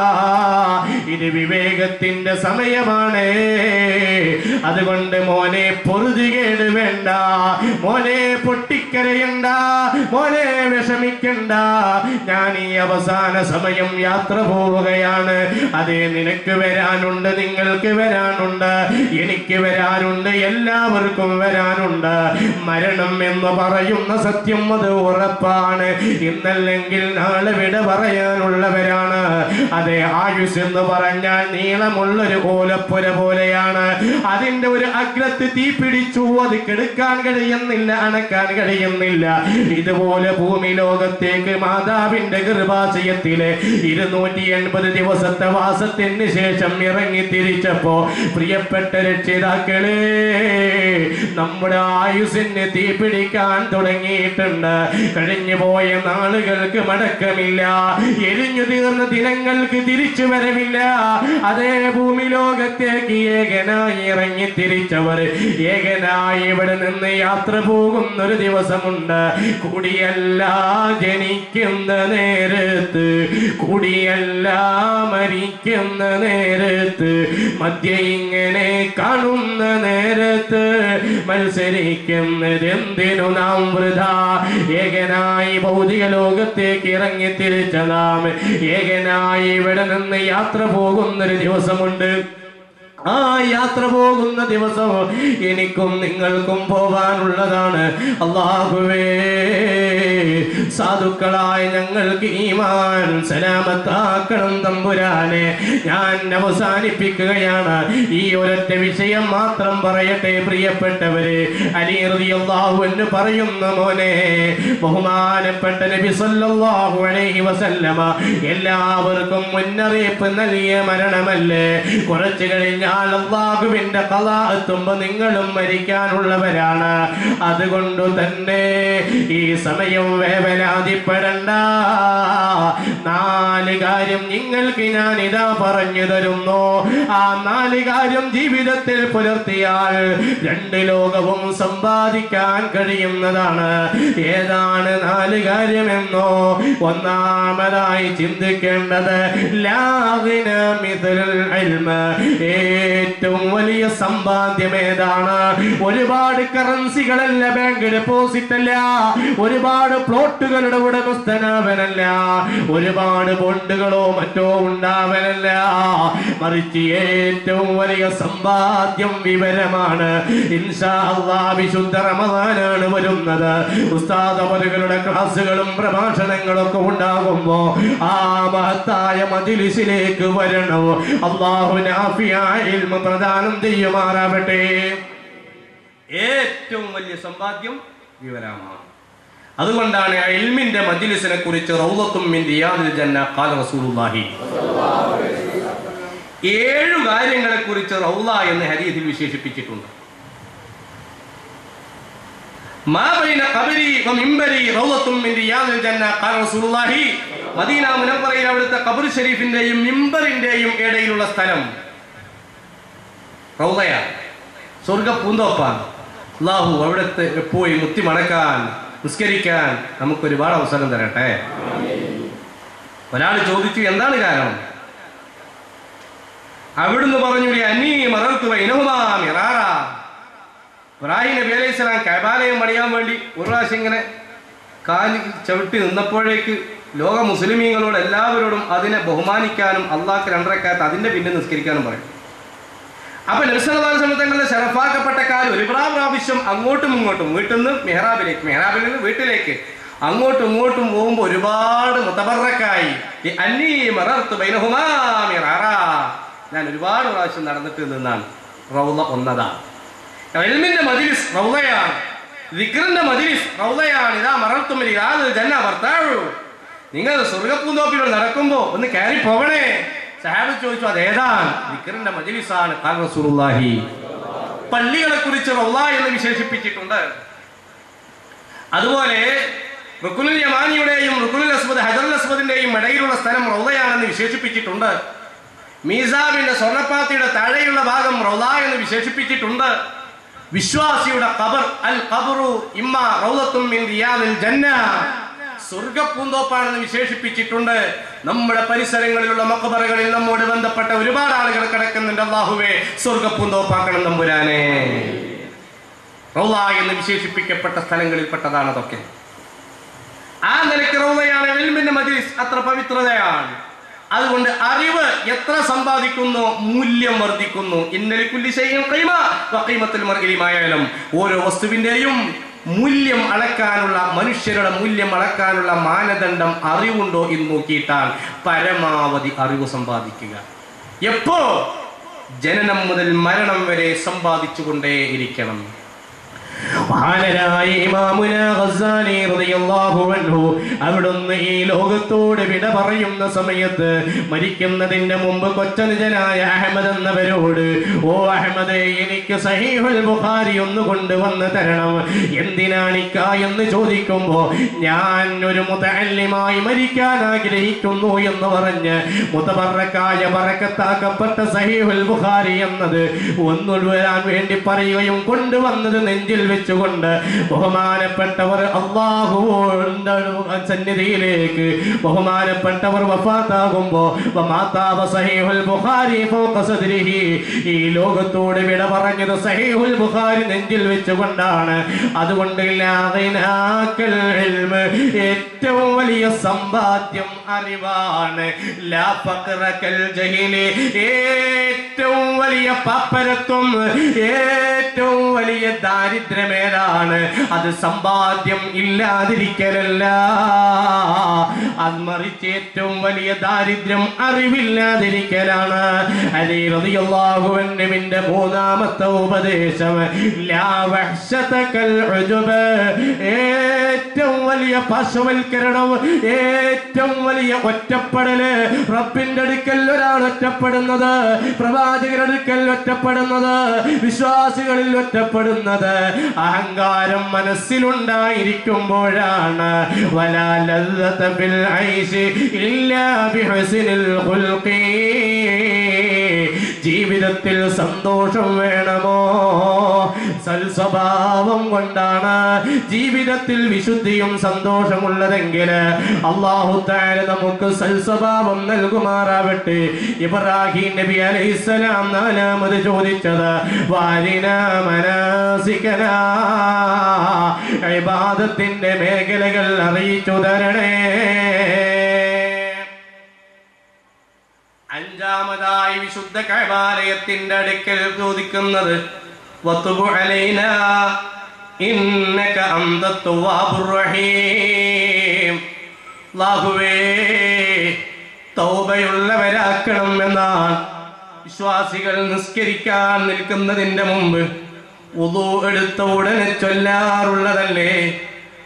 ഇത് വിവേകത്തിന്റെ സമയമാണ് അതുകൊണ്ട് മോനെ പൊറുതികേട് വേണ്ട മോനെ പൊട്ടിക്കരയണ്ട മോനെ വിഷമിക്കണ്ട ഞാൻ ഈ അവസാന സമയം യാത്ര പോവുകയാണ് അതേ നിനക്ക് വരാനുണ്ട് നിങ്ങൾക്ക് വരാനുണ്ട് എനിക്ക് വരാനുണ്ട് എല്ലാവർക്കും വരാനുണ്ട് മരണം എന്ന് പറയുന്ന സത്യം അത് ഉറപ്പാണ് ഇന്നല്ലെങ്കിൽ നാളെ വിട പറയാനുള്ളവരാണ് അതെ ആയുസ് എന്ന് പറഞ്ഞാൽ നീളമുള്ളൊരു ഓലപ്പുര പോലെയാണ് അതിന്റെ ഒരു അഗ്രത്ത് തീ പിടിച്ചു അത് കെടുക്കാൻ കഴിയുന്നില്ല അണക്കാൻ കഴിയുന്നില്ല ഇതുപോലെ ഭൂമി ലോകത്തേക്ക് മാതാവിന്റെ ഗർഭാശയത്തിലെ ഇരുന്നൂറ്റി എൺപത് ദിവസത്തെ വാസത്തിന് ശേഷം ഇറങ്ങി തിരിച്ചപ്പോ പ്രിയപ്പെട്ട രക്ഷിതാക്കളെ നമ്മുടെ ആയുസിന് തീ പിടിക്കാൻ തുടങ്ങിയിട്ടുണ്ട് കഴിഞ്ഞു പോയ നാളുകൾക്ക് മടക്കമില്ല എരിഞ്ഞു തീർന്ന ദിനങ്ങൾക്ക് തിരിച്ചു വരവില്ല അതേ ഭൂമി ലോകത്തേക്ക് ഏകനായി ഇറങ്ങി തിരിച്ചവർ ഏകനായി ഇവിടെ നിന്ന് യാത്ര പോകുന്ന ഒരു ദിവസമുണ്ട് കൂടിയല്ല ജനിക്കുന്ന നേരത്ത് കൂടിയല്ല മരിക്കുന്ന നേരത്ത് മധ്യ ഇങ്ങനെ കാണുന്ന നേരത്ത് മത്സരിക്കുന്നതെന്തിനു നാം വൃഥ ഏകനായി ഭൗതിക ലോകത്തേക്ക് ഇറങ്ങി തിരിച്ച നാം ഏകനായി ഇവിടെ നിന്ന് യാത്ര പോകുന്നൊരു ദിവസമുണ്ട് ആ യാത്ര പോകുന്ന ദിവസം എനിക്കും നിങ്ങൾക്കും പോകാനുള്ളതാണ് അള്ളാഹുവേ സാധുക്കളായ ഞങ്ങൾക്ക് ഈമാൻ സലാമത്താക്കണം തമ്പുരാനെ ഞാൻ അവസാനിപ്പിക്കുകയാണ് ഈ ഒരൊറ്റ വിഷയം മാത്രം പറയട്ടെ പ്രിയപ്പെട്ടവരെ അലിയറിയാഹു എന്ന് പറയുന്ന മോനെ ബഹുമാനപ്പെട്ട നബി സല്ലല്ലാഹു അലൈഹി വസല്ലമ എല്ലാവർക്കും മുന്നറിയിപ്പ് നൽകിയ മരണമല്ലേ കുറച്ചു കഴിഞ്ഞാൽ അള്ളാഹുവിന്റെ കഥ എത്തുമ്പോ നിങ്ങളും മരിക്കാനുള്ളവരാണ് അതുകൊണ്ട് തന്നെ ഈ സമയം വേവലാതിപ്പെടണ്ട നാല് കാര്യം നിങ്ങൾക്ക് ഞാൻ ഇതാ പറഞ്ഞു തരുന്നു ആ നാല് കാര്യം ജീവിതത്തിൽ പുലർത്തിയാൽ രണ്ട് ലോകവും സമ്പാദിക്കാൻ കഴിയുന്നതാണ് ഏതാണ് നാല് കാര്യമെന്നോ ഒന്നാമതായി ചിന്തിക്കേണ്ടത് ലാഹിന മിഥുൽ ഇൽമ ഏറ്റവും വലിയ സമ്പാദ്യം ഏതാണ് ഒരുപാട് കറൻസികളല്ല ബാങ്ക് ഡെപ്പോസിറ്റ് അല്ല ഒരുപാട് പ്ലോട്ടുകളുടെ ഉടമസ്ഥനാവനല്ല ഒരുപാട് ബോണ്ടുകളോ മറ്റോ ഉണ്ടാവനല്ല മറിച്ച് ഏറ്റവും വലിയ സമ്പാദ്യം വിവരമാണ് ഇൻഷാ അള്ളാ വിശുദ്ധ റമദാനാണ് വരുന്നത് ഉസ്താദ് അവരുകളുടെ ക്ലാസ്സുകളും പ്രഭാഷണങ്ങളും ഒക്കെ ഉണ്ടാകുമ്പോ ആ മഹത്തായ മജിലിസിലേക്ക് വരണം അള്ളാഹു നാഫിയായ ഇൽമ പ്രദാനം ചെയ്യുമാറാവട്ടെ ഏറ്റവും വലിയ സമ്പാദ്യം വിവരമാണ് അതുകൊണ്ടാണ് ഇൽമിന്റെ മജ്ലിസിനെ കുറിച്ച് റൗദത്തും മിൻ റിയാദിൽ ജന്ന ഖാല റസൂലുള്ളാഹി ഏഴു കാര്യങ്ങളെ കുറിച്ച് റൗല എന്ന് ഹദീസിൽ വിശേഷിപ്പിച്ചിട്ടുണ്ട് മാ ബൈന ഖബരി വ മിംബരി റൗദത്തും മിൻ റിയാദിൽ ജന്ന ഖാല റസൂലുള്ളാഹി മദീന മുനവ്വറയിൽ അവിടുത്തെ ഖബർ ഷരീഫിന്റെയും മിമ്പറിന്റെയും ഇടയിലുള്ള സ്ഥലം റൗദയാണ് സ്വർഗ പൂന്തോപ്പാണ് അള്ളാഹു അവിടുത്തെ പോയി മുത്തി മണക്കാൻ നിസ്കരിക്കാൻ നമുക്ക് ഒരുപാട് അവസരം തരട്ടെ ഒരാൾ ചോദിച്ചു എന്താണ് കാരണം അവിടുന്ന് പറഞ്ഞു അന്നീ മറർത്തു ഇനഹുമാ മിറാറ ഇബ്രാഹിം നബി അലൈഹി സ്വലാം കൈബാലയം പണിയാൻ വേണ്ടി ഒരു പ്രാവശ്യം ഇങ്ങനെ കാലി ചവിട്ടി നിന്നപ്പോഴേക്ക് ലോക മുസ്ലിമീങ്ങളോട് എല്ലാവരോടും അതിനെ ബഹുമാനിക്കാനും അള്ളാഹ്ക്ക് രണ്ടരക്കാലത്ത് അതിന്റെ പിന്നെ നിസ്കരിക്കാനും പറയും അപ്പൊ നബിസല്ലാസ്ലമങ്ങളുടെ ശരഫാക്കപ്പെട്ട കാലം ഒരു പ്രാ- പ്രാവശ്യം അങ്ങോട്ടും ഇങ്ങോട്ടും വീട്ടിൽ നിന്ന് മെഹ്റാബിലേക്ക് മെഹ്റാബിൽ നിന്ന് വീട്ടിലേക്ക് അങ്ങോട്ടും ഇങ്ങോട്ടും പോകുമ്പോൾ ഒരുപാട് മുത്തബറക്കായി ഈ അന്നീ മറർത്ത് ബൈനഹുമാ മിറാറാ. ഞാൻ ഒരുപാട് പ്രാവശ്യം നടന്നിട്ട് നിന്നാണ് റൗള ഒന്നതാണ് എൽമിന്റെ മജിലിസ് റൗളയാണ് ദിക്റിന്റെ മജിലിസ് റൗളയാണ് ഇതാ മറർത്തും യാത് ജന്ന ഭർത്താവു നിങ്ങൾ സ്വർഗപ്പൂന്തോപ്പിലൂടെ നടക്കുമ്പോ ഒന്ന് കയറി പോകണേ സഹാബ് ചോദിച്ചു അതേതാണ് ദിക്റിന്റെ മജിലിസാണ് ഖാൽ റസൂലുള്ളാഹി പള്ളികളെ കുറിച്ച് റൗള എന്ന് വിശേഷിപ്പിച്ചിട്ടുണ്ട് അതുപോലെ റുക്കുനുൽ യമാനിയുടെയും റുക്കുനുൽ അസ്മദ് ഹജറുൽ അസ്മദിന്റെയും ഇടയിലുള്ള സ്ഥലം റൗളയാണെന്ന് വിശേഷിപ്പിച്ചിട്ടുണ്ട് മീസാബിന്റെ സ്വർണ്ണപ്പാത്തിയുടെ താഴെയുള്ള ഭാഗം റൗള എന്ന് വിശേഷിപ്പിച്ചിട്ടുണ്ട് വിശ്വാസിയുടെ ഖബർ അൽ ഖബറു ഇമ്മ റൗളത്തും മിൻ റിയാദിൽ ജന്ന സ്വർഗപ്പൂന്തോപ്പാണെന്ന് വിശേഷിപ്പിച്ചിട്ടുണ്ട് നമ്മുടെ പരിസരങ്ങളിലുള്ള മക്കബറകളിൽ നമ്മോട് ബന്ധപ്പെട്ട ഒരുപാട് ആളുകൾ കിടക്കുന്നുണ്ട് അള്ളാഹുവേ സ്വർഗപ്പൂന്തോപ്പാക്കണം നമ്പുരാനെ റൗള എന്ന് വിശേഷിപ്പിക്കപ്പെട്ട സ്ഥലങ്ങളിൽപ്പെട്ടതാണ് അതൊക്കെ ആ നിലയ്ക്ക് റൗളയാണ് എൽമിന്റെ മജ്ലിസ് അത്ര പവിത്രതയാണ് അതുകൊണ്ട് അറിവ് എത്ര സമ്പാദിക്കുന്നു മൂല്യം വർദ്ധിക്കുന്നു ഇന്നലെ കുല്ലി ചെയ്യും കൈമ കൈമത്തിൽ മർഗലിമായാലും ഓരോ വസ്തുവിന്റെയും മൂല്യം അളക്കാനുള്ള മനുഷ്യരുടെ മൂല്യം അളക്കാനുള്ള മാനദണ്ഡം അറിവുണ്ടോ എന്ന് നോക്കിയിട്ടാണ് പരമാവധി അറിവ് സമ്പാദിക്കുക എപ്പോ ജനനം മുതൽ മരണം വരെ സമ്പാദിച്ചുകൊണ്ടേ ഇരിക്കണം മഹാനരായ ഇമാമുന ഗസ്സാലി റളിയല്ലാഹു അൻഹു അവിടുന്ന് ഈ ലോകത്തോട് വിട പറയുന്ന സമയത്ത് മരിക്കുന്നതിന്റെ മുമ്പ് കൊച്ചനുജനായ അഹമ്മദ് എന്നവരോട് ഓ അഹമ്മദ് എനിക്ക് സഹീഹുൽ ബുഖാരി ഒന്ന് കൊണ്ടുവന്ന് തരണം എന്തിനാണിക്ക എന്ന് ചോദിക്കുമ്പോ ഞാൻ ഒരു മുതല്ലിമായി മരിക്കാൻ ആഗ്രഹിക്കുന്നു എന്ന് പറഞ്ഞ് മുതബറക്കായ പറക്കത്താക്കപ്പെട്ട സഹീഹുൽ ബുഖാരി എന്നത് ഒന്നുവരാൻ വേണ്ടി പറയുകയും കൊണ്ടുവന്നത് നെഞ്ചിൽ വെച്ചുകൊണ്ട് ബഹുമാനപ്പെട്ടവർ അള്ളാഹുവിന്റെ സന്നിധിയിലേക്ക് ബഹുമാനപ്പെട്ടവർ വഫാത്താകുമ്പോ വമാതാവ സഹീഹുൽ ബുഖാരി ഫൗഖ സദ്രിഹി ഈ ലോകത്തോട് വിട പറഞ്ഞത് സഹീഹുൽ ബുഖാരി നെഞ്ചിൽ വെച്ചുകൊണ്ടാണ് അതുകൊണ്ട് ലാഗിനാക്കൽ ഇൽമ് ഏറ്റവും വലിയ സമ്പാദ്യം അറിവാണ് ലാ ഫഖറകൽ ജഹീലി ഏറ്റവും വലിയ പാപ്പരത്വം ഏറ്റവും വലിയ ദാരിദ്ര്യമേതാണ് അത് സമ്പാദ്യം ഇല്ലാതിരിക്കലല്ല അത് മറിച്ച് ഏറ്റവും വലിയ ദാരിദ്ര്യം അറിവില്ലാതിരിക്കലാണ് അലി റളിയല്ലാഹുവിന്റെ മൂന്നാമത്തെ ഉപദേശം ലാ വഹ്ശതകൽ ഉജുബ് ഏറ്റവും വലിയ പാർശ്വവൽക്കരണം ഏറ്റവും വലിയ ഒറ്റപ്പെടല് റബ്ബിന്റെ അടുക്കൽ ഒരാൾ ഒറ്റപ്പെടുന്നത് പ്രവാചകരുടെ അടുക്കൽ ഒറ്റപ്പെടുന്നത് വിശ്വാസികളിൽ ഒറ്റപ്പെടുന്നത് അഹങ്കാരം മനസ്സിലുണ്ടായിരിക്കുമ്പോഴാണ് വലാ ലذة بالعيش إلا بحسن الخلق ജീവിതത്തിൽ സന്തോഷം വേണമോ സൽസ്വഭാവം കൊണ്ടാണ് ജീവിതത്തിൽ വിശുദ്ധിയും സന്തോഷമുള്ളതെങ്കിൽ അള്ളാഹു താല നമുക്ക് സൽസ്വഭാവം നൽകുമാറാവട്ടെ ഇബ്രാഹിം നബി അലൈഹിസ്സലാം നാലാമത് ചോദിച്ചത് വാരിന മനാസിക്കന ഇബാദത്തിന്റെ മേഖലകൾ അറിയിച്ചു തരണേ അഞ്ചാമതായി വിശുദ്ധ കൈവാലയത്തിന്റെ അടുക്കൽ ചോദിക്കുന്നത് വത്തുബു അലൈനാ ഇന്നക അന്ത തവ്വാബുർ റഹീം അല്ലാഹുവേ തൗബയുള്ളവരാക്കണം എന്നാണ് വിശ്വാസികൾ നിസ്കരിക്കാൻ നിൽക്കുന്നതിന്റെ മുമ്പ് ഉദു എടുത്ത ഉടനെ ചൊല്ലാറുള്ളതല്ലേ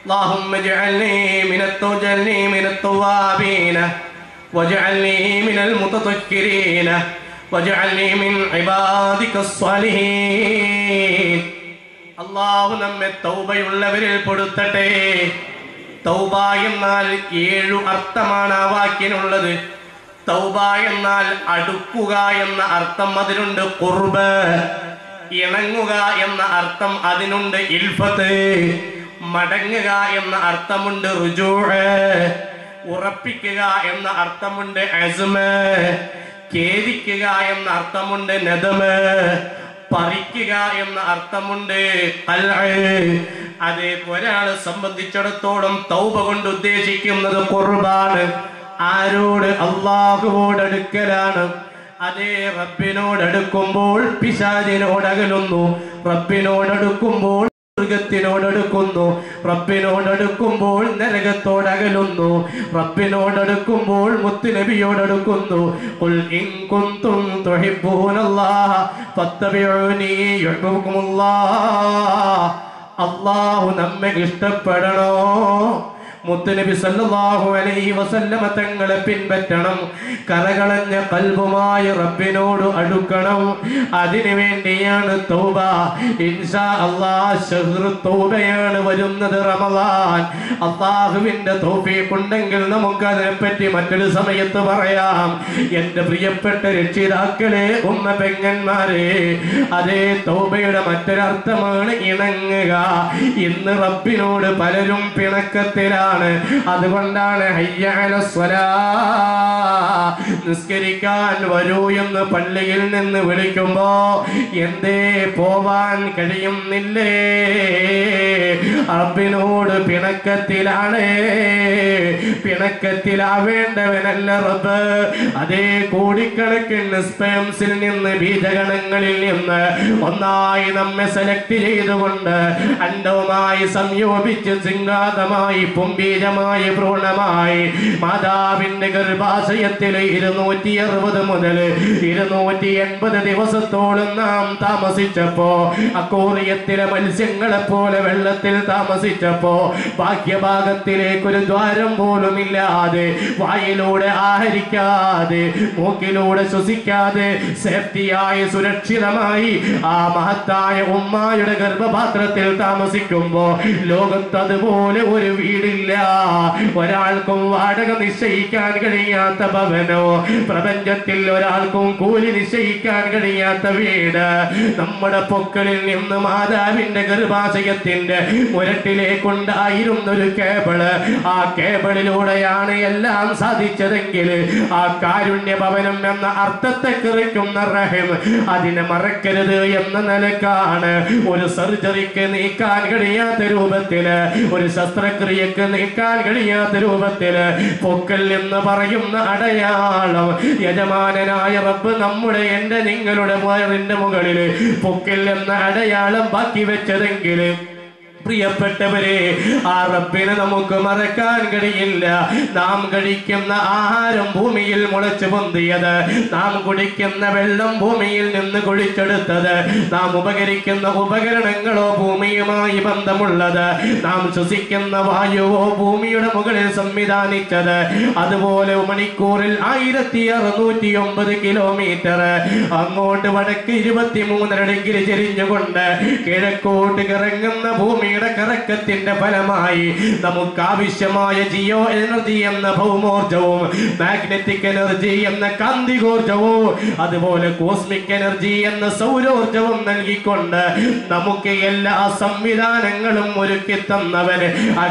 اللهم اجعلني من التوجلني من التوابين واجعلني من المتطكرين واجعلني من عبادك الصالحين അള്ളാഹു നമ്മെ തൗബയുള്ളവരിൽ പെടുത്തട്ടെ തൗബ എന്നാൽ ഏഴു അർത്ഥമാണ് ആ വാക്കിനുള്ളത് തൗബ എന്നാൽ അടുക്കുക എന്ന അർത്ഥം അതിനുണ്ട് കുർബ് ഇണങ്ങുക എന്ന അർത്ഥം അതിനുണ്ട് ഇൽഫത്ത് മടങ്ങുക എന്ന അർത്ഥമുണ്ട് റുജൂ ഉറപ്പിക്കുക എന്ന അർത്ഥമുണ്ട് അസ്മ ഖേദിക്കുക എന്ന അർത്ഥമുണ്ട് നദമ് പറിക്കുക എന്ന അർത്ഥമുണ്ട് അൽഅ്. അത് ഒരാളെ സംബന്ധിച്ചിടത്തോളം തൗബ കൊണ്ട് ഉദ്ദേശിക്കുന്നത് കുർബാണ് ആരോട് അള്ളാഹുവോട് അടുക്കലാണ് അതേ റബ്ബിനോടടുക്കുമ്പോൾ പിശാചിനോടകലുന്നു റബ്ബിനോടടുക്കുമ്പോൾ മൃഗത്തിനോടടുക്കുന്നു റബ്ബിനോടടുക്കുമ്പോൾ നരകത്തോടകലുന്നു റബ്ബിനോടടുക്കുമ്പോൾ മുത്തുനബിയോടടുക്കുന്നു ഖുൽ ഇൻ കുന്തും തുഹിബ്ബൂനല്ലാഹ ഫത്തബിഊനി യുഹിബ്ബുകുമുല്ലാഹ് അല്ലാഹു നമ്മെ ഇഷ്ടപ്പെടണോ മുത്തുനബി സല്ലല്ലാഹു അലൈഹി വസല്ലമ തങ്ങളെ പിൻപറ്റണം കരകളഞ്ഞ കൽബുമായി റബ്ബിനോട് അടുക്കണം അതിനു വേണ്ടിയാണ് തൗബ ഇൻഷാ അല്ലാഹ് ഷഹ്റു തൗബയാണ് വരുന്നത് റമദാൻ അള്ളാഹുവിന്റെ തൗഫീഖ് ഉണ്ടെങ്കിൽ നമുക്ക് അതിനെപ്പറ്റി മറ്റൊരു സമയത്ത് പറയാം എൻ്റെ പ്രിയപ്പെട്ട രക്ഷിതാക്കളെ ഉമ്മ പെങ്ങന്മാരെ അതേ തൗബയുടെ മറ്റൊരർത്ഥമാണ് ഇണങ്ങുക ഇന്ന് റബ്ബിനോട് പലരും പിണക്കത്തിലാണ് അതുകൊണ്ടാണ് ഹയ്യാല സ്വലാ നിസ്കരിക്കാൻ വരൂ എന്ന് പള്ളിയിൽ നിന്ന് വിളിക്കുമ്പോ എന്തേ പോവാൻ കഴിയുന്നില്ലേ റബ്ബിനോട് പിണക്കത്തിലാണ് പിണക്കത്തിലാവേണ്ടവനല്ല റബ്ബ് അതേ കോടിക്കണക്കിന് സ്പേംസിൽ നിന്ന് ബീജഗണങ്ങളിൽ നിന്ന് ഒന്നായി നമ്മെ സെലക്ട് ചെയ്തുകൊണ്ട് അണ്ടവുമായി സംയോപിച്ച് സിംഗാതമായി പുംബീജമായി ഭ്രൂണമായി മാതാവിന്റെ ഗർഭാശയത്തിൽ ഇരുന്നൂറ്റി അറുപത് മുതൽ ഇരുന്നൂറ്റി എൺപത് ദിവസത്തോളം നാം താമസിച്ചപ്പോ അക്കോറിയത്തിലെ മത്സ്യങ്ങളെ പോലെ വെള്ളത്തിൽ താമസിച്ചപ്പോ ഭാഗ്യഭാഗത്തിലേക്ക് ഒരു ദ്വാരം പോലും ഇല്ലാതെ വായിലൂടെ ആഹരിക്കാതെ മൂക്കിലൂടെ ശ്വസിക്കാതെ സേഫ്റ്റിയായി സുരക്ഷിതമായി ആ മഹത്തായ ഉമ്മായുടെ ഗർഭപാത്രത്തിൽ താമസിക്കുമ്പോ ലോകത്ത് അതുപോലെ ഒരു വീടില്ല ഒരാൾക്കും വാടക നിശ്ചയിക്കാൻ കഴിയാത്ത ഭവനോ പ്രപഞ്ചത്തിൽ ഒരാൾക്കും കൂലി നിശ്ചയിക്കാൻ കഴിയാത്ത വീട് നമ്മുടെ പൊക്കളിൽ നിന്ന് മാതാവിന്റെ ഗർഭാശയത്തിന്റെ മുരട്ടിലേക്കുണ്ടായിരുന്ന ഒരു കേബിള് ആ കേബിളിലൂടെയാണ് എല്ലാം സാധിച്ചതെങ്കിൽ ആ കാരുണ്യ ഭവനം എന്ന അർത്ഥത്തെ കുറിക്കുന്ന റഹിം അതിനെ മറക്കരുത് എന്ന നിലക്കാണ് ഒരു സർജറിക്ക് നീക്കാൻ കഴിയാത്ത രൂപത്തില് ഒരു ശസ്ത്രക്രിയക്ക് നീക്കാൻ കഴിയാത്ത രൂപത്തില് പൊക്കൽ എന്ന് പറയുന്ന അടയാളം യജമാനനായ റബ്ബ് നമ്മുടെ എന്റെ നിങ്ങളുടെ വയറിന്റെ മുകളില് പൊക്കൽ എന്ന അടയാളം ബാക്കി വെച്ചതെങ്കിൽ പ്രിയപ്പെട്ടവരെ ആ റബ്ബിനെ നമുക്ക് മറക്കാൻ കഴിയില്ല നാം കഴിക്കുന്ന ആഹാരം ഭൂമിയിൽ മുളച്ചു പൊന്തിയത് നാം കുടിക്കുന്ന വെള്ളം ഭൂമിയിൽ നിന്ന് കുഴിച്ചെടുത്തത് നാം ഉപകരിക്കുന്ന ഉപകരണങ്ങളോ ഭൂമിയുമായി ബന്ധമുള്ളത് നാം ശ്വസിക്കുന്ന വായുവോ ഭൂമിയുടെ മുകളിൽ സംവിധാനിച്ചത് അതുപോലെ മണിക്കൂറിൽ ആയിരത്തി അറുന്നൂറ്റി ഒമ്പത് കിലോമീറ്റർ അങ്ങോട്ട് വടക്ക് ഇരുപത്തി മൂന്നര ഡിഗ്രി ചെരിഞ്ഞുകൊണ്ട് കിഴക്കോട്ട് ഇറങ്ങുന്ന ഭൂമിയുടെ കറക്കത്തിന്റെ ഫലമായി നമുക്ക് ആവശ്യമായ ജിയോ എനർജി എന്ന ഭൗമോർജവും മാഗ്നറ്റിക് എനർജി എന്ന കാന്തികോർജവും അതുപോലെ കോസ്മിക് എനർജി എന്ന സൗരോർജവും നൽകിക്കൊണ്ട് നമുക്ക് എല്ലാ സംവിധാനങ്ങളും ഒരുക്കി തന്നവന്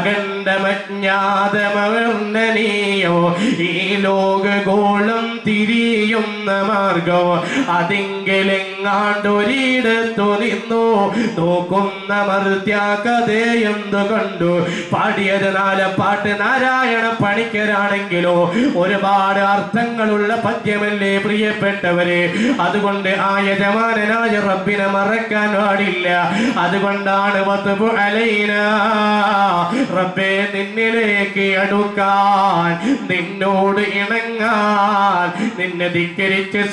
അഖണ്ഡമജ്ഞാതമവർണ്ണനീയോ ഈ ലോകഗോളം തിരിയുന്ന മാർഗം അതിങ്കിലെങ്ങാണ്ടൊരിടത്തു നിന്നു നോക്കുന്ന മർദ്യ കഥയെന്തു കണ്ടു പാടിയത് നാല് പാട്ട് നാരായണ പണിക്കരാണെങ്കിലോ ഒരുപാട് അർത്ഥങ്ങളുള്ള പദ്യമല്ലേ പ്രിയപ്പെട്ടവരെ അതുകൊണ്ട് ആ യജമാനനായ റബ്ബിനെ മറക്കാൻ പാടില്ല അതുകൊണ്ടാണ് വധുബു അലൈന റബ്ബെ നിന്നിലേക്ക് അടുക്കാൻ നിന്നോട് ഇണങ്ങാൻ നിന്നെ ധിക്കരിച്ച്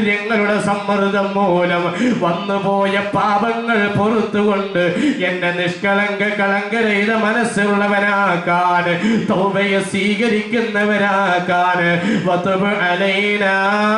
സാഹചര്യങ്ങളുടെ സമ്മർദ്ദം മൂലം വന്നുപോയ പാപങ്ങൾ പൊറത്തുകൊണ്ട് എന്നെ നിഷ്കളങ്ക കളങ്കരഹിത മനസ്സുള്ളവനാക്കാൻ തൗബയെ സ്വീകരിക്കുന്നവനാക്കാൻ വതുബ് അലൈനാ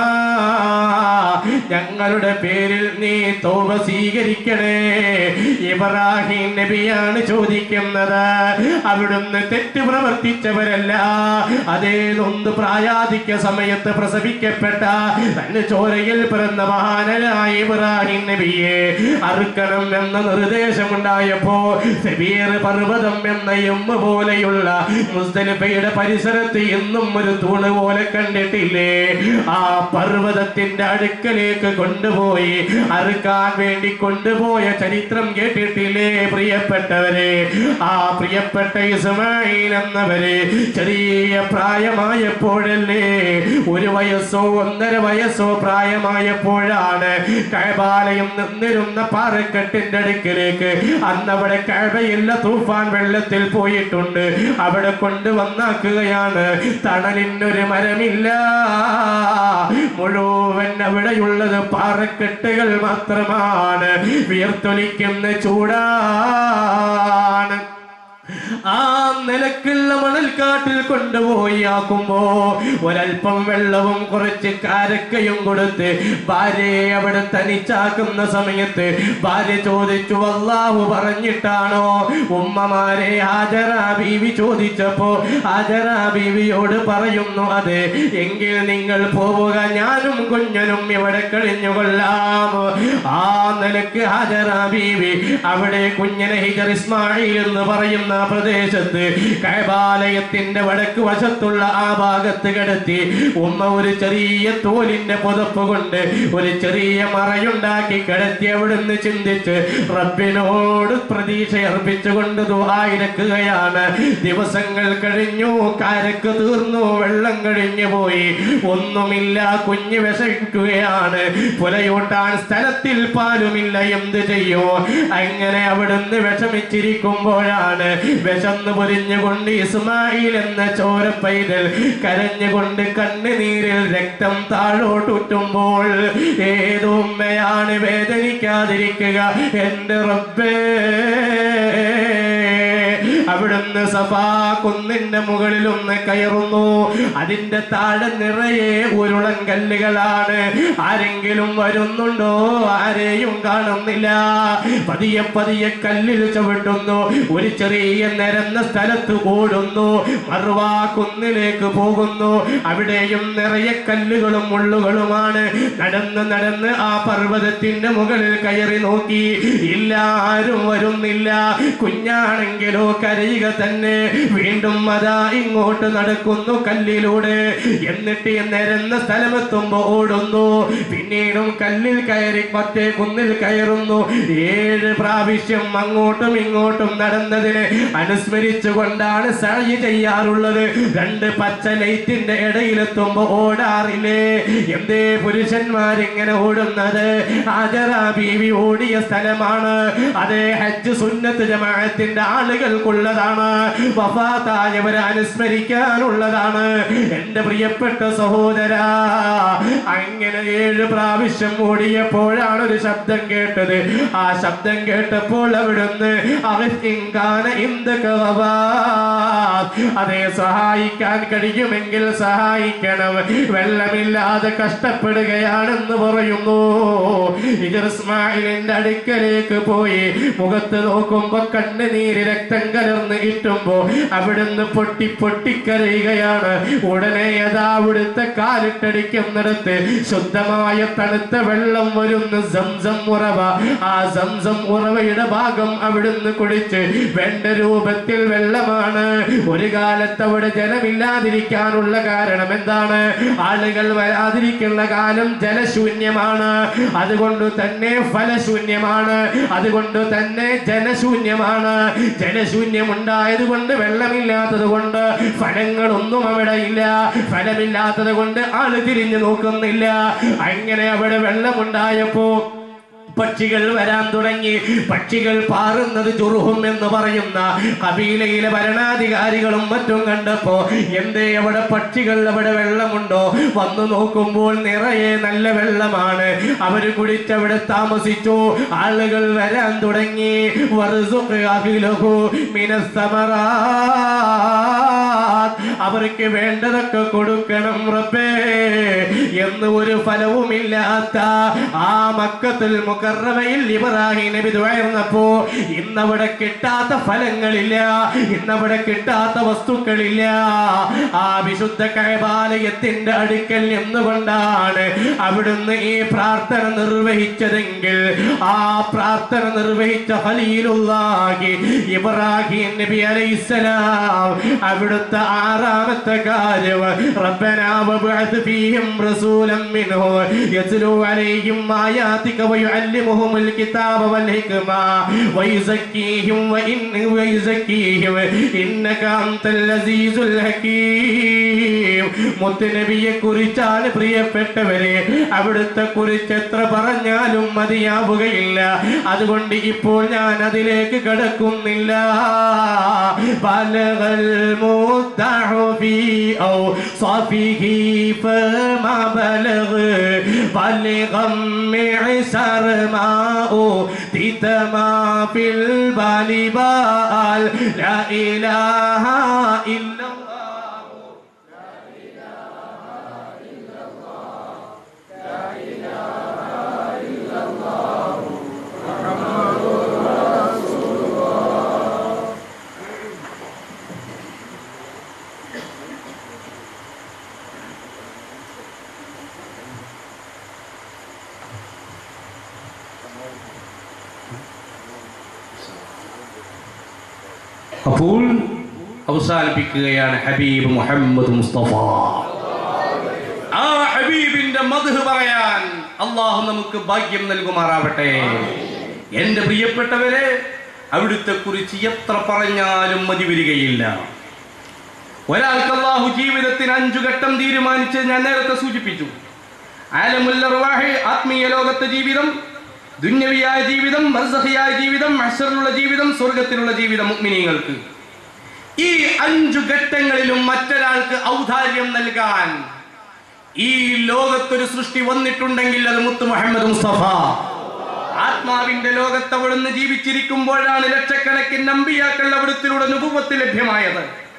ഞങ്ങളുടെ പേരിൽ നീ തൗബ സ്വീകരിക്കണേ ഇബ്രാഹിം നബിയാണ് ചോദിക്കുന്നത് അവിടുന്ന് തെറ്റ് പ്രവർത്തിച്ചവരല്ല അതേ നൊന്ത് പ്രായാധിക്യ സമയത്ത് പ്രസവിക്കപ്പെട്ട തന്റെ ചോരയിൽ പിറന്ന മഹാനായ ഇബ്രാഹിം നബിയെ അറുക്കണം എന്ന നിർദ്ദേശമുണ്ടായപ്പോ സെബീർ പർവ്വതം എന്ന എമ്മ പോലെയുള്ള മുസ്തലിഫയുടെ പരിസരത്ത് എന്നും ഒരു തൂണ് പോലെ കണ്ടിട്ടില്ലേ ആ പർവ്വതത്തിന്റെ അടുക്കലേക്ക് കൊണ്ടുപോയി അറുക്കാൻ വേണ്ടി കൊണ്ടുപോയ ചരിത്രം കേട്ടിട്ടില്ലേ പ്രിയപ്പെട്ടവരെ ആ പ്രിയപ്പെട്ട ഇസ്മായിൽ എന്നവരെ ചെറിയ പ്രായമായപ്പോഴല്ലേ ഒരു വയസ്സോ ഒന്നര വയസ്സോ പ്രായമായപ്പോഴാണ് കഴബാലയം നിന്നിരുന്ന പാറക്കെട്ടിന്റെ അടുക്കിലേക്ക് അന്ന് അവിടെ കഴബയില്ല തൂഫാൻ വെള്ളത്തിൽ പോയിട്ടുണ്ട് അവിടെ കൊണ്ടുവന്നാക്കുകയാണ് തണലിനൊരു മരമില്ല മുഴുവൻ അവിടെയുള്ളത് പാറക്കെട്ടുകൾ മാത്രമാണ് വിയർത്തൊലിക്കുന്ന ചൂടാണ് ആ നിലക്കുള്ള മണൽക്കാട്ടിൽ കൊണ്ടുപോയി ആക്കുമ്പോ ഒരൽപ്പം വെള്ളവും കുറച്ച് കാരക്കയും കൊടുത്ത് ഭാര്യയെ അവിടെ തനിച്ചാക്കുന്ന സമയത്ത് ഭാര്യ ചോദിച്ചു അള്ളാഹു പറഞ്ഞിട്ടാണോ ഉമ്മമാരെ ഹാജറ ബീവി ചോദിച്ചപ്പോ ഹാജറ ബീവിയോട് പറയുന്നു അതെ എങ്കിൽ നിങ്ങൾ പോവുക ഞാനും കുഞ്ഞനും ഇവിടെ കഴിഞ്ഞുകൊള്ളാം ആ നിലക്ക് ഹാജറ ബീവി അവിടെ കുഞ്ഞനെ ഹിജർ ഇസ്മായിൽ എന്ന് പറയുന്ന പ്രദേശത്ത് കൈബാലയത്തിന്റെ വടക്ക് വശത്തുള്ള ആ ഭാഗത്ത് കിടത്തി ഉമ്മ ഒരു ചെറിയ തോലിന്റെ പുതപ്പ് കൊണ്ട് ഒരു ചെറിയ മറയുണ്ടാക്കി കിടത്തി അവിടുന്ന് ചിന്തിച്ച് റബ്ബിനോട് പ്രതീക്ഷ അർപ്പിച്ചുകൊണ്ട് ദുഹായിരക്കുകയാണ് ദിവസങ്ങൾ കഴിഞ്ഞു കാരക്ക് തീർന്നു വെള്ളം കഴിഞ്ഞു പോയി ഒന്നുമില്ല കുഞ്ഞ് വിശക്കുകയാണ് പുലയൂട്ടാൻ സ്ഥലത്തിൽ പാലുമില്ല എന്ത് ചെയ്യോ അങ്ങനെ അവിടുന്ന് വിഷമിച്ചിരിക്കുമ്പോഴാണ് വിശന്ന് പൊരിഞ്ഞുകൊണ്ട് ഇസ്മായിൽ എന്ന ചോര പൈതൽ കരഞ്ഞുകൊണ്ട് കണ്ണുനീരിൽ രക്തം താഴോട്ടുറ്റുമ്പോൾ ഏതോ ഉമ്മയാണ് വേദനിക്കാതിരിക്കുക എന്റെ റബ്ബേ അവിടുന്ന് സഫാ കുന്നിന്റെ മുകളിൽ ഒന്ന് കയറുന്നു അതിന്റെ താഴെ നിറയെ ഉരുളൻ കല്ലുകളാണ് ആരെങ്കിലും വരുന്നുണ്ടോ ആരെയും കാണുന്നില്ല പതിയെ പതിയെ കല്ലിൽ ചവിട്ടുന്നു ഒരു ചെറിയ നിരന്ന സ്ഥലത്ത് ഓടുന്നു മറുവാ കുന്നിലേക്ക് പോകുന്നു അവിടെയും നിറയെ കല്ലുകളും മുള്ളുകളുമാണ് നടന്ന് നടന്ന് ആ പർവ്വതത്തിന്റെ മുകളിൽ കയറി നോക്കി ഇല്ല ആരും വരുന്നില്ല കുഞ്ഞാണെങ്കിലോ കരയുക തന്നെ വീണ്ടും അതാ ഇങ്ങോട്ട് നടക്കുന്നു കല്ലിലൂടെ എന്നിട്ട് ഈ നിരന്ന സ്ഥലമെത്തുമ്പോ ഓടുന്നു പിന്നീടും കല്ലിൽ കയറി മറ്റേ കുന്നിൽ കയറുന്നു ഏഴ് പ്രാവശ്യം അങ്ങോട്ടും ഇങ്ങോട്ടും നടന്നതിന് അനുസ്മരിച്ചുകൊണ്ടാണ് സഴി ചെയ്യാറുള്ളത് രണ്ട് പച്ച ലൈറ്റിന്റെ ഇടയിലെത്തുമ്പോ ഓടാറില്ലേ എന്തേ പുരുഷന്മാരിങ്ങനെ ഓടുന്നത് ആജറ ബീവി ഓടിയ സ്ഥലമാണ് അതേ ഹജ്ജ് സുന്നത്ത് ജമാഅത്തിന്റെ ആളുകൾക്കുള്ളതാണ് വഫാത്തായവരെ അനുസ്മരിക്കാനുള്ളതാണ് എന്റെ പ്രിയപ്പെട്ട സഹോദര അങ്ങനെ ഏഴ് പ്രാവശ്യം ഓടിയപ്പോഴാണ് ഒരു ശബ്ദം കേട്ടത് ആ ശബ്ദം കേട്ടപ്പോൾ അവിടുന്ന് അവൻ ഇന്തൊക്കെ അതെ സഹായിക്കാൻ കഴിയുമെങ്കിൽ സഹായിക്കണം വെള്ളമില്ലാതെ കഷ്ടപ്പെടുകയാണെന്ന് പറയുന്നു ഹിജർ ഇസ്മായിലിന്റെ അടുക്കലേക്ക് പോയി മുഖത്ത് നോക്കുമ്പോ കണ്ണുനീര് രക്തം കലർന്ന് ഇട്ടുമ്പോ അവിടുന്ന് പൊട്ടി പൊട്ടിക്കരയുകയാണ് ഉടനെ യഥാ അവിടുത്തെ കാലിട്ടടിക്കുന്നിടത്ത് ശുദ്ധമായ തണുത്ത വെള്ളം വരുന്ന സംസം ഉറവ ആ സംസം ഉറവയുടെ ഭാഗം അവിടുന്ന് കുടിച്ച് വേണ്ട രൂപത്തിൽ വെള്ളമാണ് ഒരു കാലത്ത് അവിടെ ജലമില്ലാതിരിക്കാനുള്ള കാരണം എന്താണ് ആളുകൾ വരാതിരിക്കുന്ന കാലം ജലശൂന്യമാണ് അതുകൊണ്ട് തന്നെ ഫലശൂന്യമാണ് അതുകൊണ്ട് തന്നെ ജനശൂന്യമാണ് ജനശൂന്യം ഉണ്ടായത് കൊണ്ട് വെള്ളമില്ലാത്തത് കൊണ്ട് ഫലങ്ങളൊന്നും അവിടെ ഇല്ല ഫലമില്ലാത്തത് കൊണ്ട് ആള് തിരിഞ്ഞു നോക്കുന്നില്ല അങ്ങനെ അവിടെ വെള്ളമുണ്ടായപ്പോ പക്ഷികൾ വരാൻ തുടങ്ങി പക്ഷികൾ പാറുന്നത് ജുറുഹും എന്ന് പറയുന്ന കബീലയിലെ ഭരണാധികാരികളും മറ്റും കണ്ടപ്പോ എന്തേ അവിടെ പക്ഷികൾ അവിടെ വെള്ളമുണ്ടോ വന്നു നോക്കുമ്പോൾ നിറയെ നല്ല വെള്ളമാണ് അവര് കുടിച്ചവിടെ താമസിച്ചു ആളുകൾ വരാൻ തുടങ്ങി വർസുഖ് അഖിലഹു മിനസ്സമറാത്ത്. അവർക്ക് വേണ്ടതൊക്കെ കൊടുക്കണം റബ്ബേ എന്ന് ഒരു ഫലവുമില്ലാത്ത ആ മക്കത്തിൽ മുക്കറവയിൽ ഇബ്രാഹിം നബി തുഴർന്നപ്പോ ഇന്നവിടെ കിട്ടാത്ത ഫലങ്ങളില്ല ഇന്നവിടെ കിട്ടാത്ത വസ്തുക്കളില്ല ആ വിശുദ്ധ കൈബാലയത്തിന്റെ അടുക്കൽ നിന്നുകൊണ്ടാണ് അവിടുന്ന് ഈ പ്രാർത്ഥന നിർവഹിച്ചതെങ്കിൽ ആ പ്രാർത്ഥന നിർവഹിച്ച ഖലീലുള്ളാഹി ഇബ്രാഹിം നബി അലൈഹിസ്സലാം അവിടുത്തെ ആറാമത്തെ കാര്യം റബ്ബനാ വബ്അത്ത് ഫീഹിം റസൂലൻ മിൻഹു യത്ലു അലൈഹിം ആയാതിക വയുഅല്ലിമുഹുൽ കിതാബ വൽ ഹിക്മ വയുസക്കീഹിം വഇൻ വയുസക്കീഹിം ഇന്നക അൻതൽ അസീസുൽ ഹകീം മുത്തുനബിയെ കുറിച്ചാണ് പ്രിയപ്പെട്ടവരെ അവിടുത്തെ കുറിച്ച് എത്ര പറഞ്ഞാലും മതിയാവുകയില്ല അതുകൊണ്ട് ഇപ്പോൾ ഞാൻ അതിലേക്ക് കടക്കുന്നില്ല ബലഗൽ മുദ്ദഹു ഫീ ഔ صافه فما بلغ بلغا معسر ماء تتما في البال بال لا إله إلا الله അപ്പോൾ അവസാനിപ്പിക്കുകയാണ് ഹബീബ് മുഹമ്മദ് മുസ്തഫ ആ ഹബീബിന്റെ മധു പറയാൻ അള്ളാഹു നമുക്ക് ഭാഗ്യം നൽകുമാറാവട്ടെ എന്റെ പ്രിയപ്പെട്ടവരെ അവിടുത്തെ കുറിച്ച് എത്ര പറഞ്ഞാലും മതി വരികയില്ല ഒരാൾക്ക് അള്ളാഹു ജീവിതത്തിന് അഞ്ചു ഘട്ടം തീരുമാനിച്ച് ഞാൻ നേരത്തെ സൂചിപ്പിച്ചു ആലമുല്ലർവാഹി ആത്മീയ ലോകത്തെ ജീവിതം ദുന്യവിയായ ജീവിതം ബർസഹിയായ ജീവിതം മഹ്സറിലുള്ള ജീവിതം സ്വർഗത്തിലുള്ള ജീവിതം മുഅ്മിനീങ്ങൾക്ക് ഈ അഞ്ചു ഘട്ടങ്ങളിലും മറ്റൊരാൾക്ക് ഔദാര്യം നൽകാൻ ഈ ലോകത്തൊരു സൃഷ്ടി വന്നിട്ടുണ്ടെങ്കിൽ അത് മുത്ത് മുഹമ്മദ് മുസ്തഫ ആത്മാവിന്റെ ലോകത്ത് അവിടുന്ന് ജീവിച്ചിരിക്കുമ്പോഴാണ് ലക്ഷക്കണക്കിന് നമ്പിയാക്കൾ അവിടത്തിലൂടെ നുപുവത്ത് ലഭ്യമായത്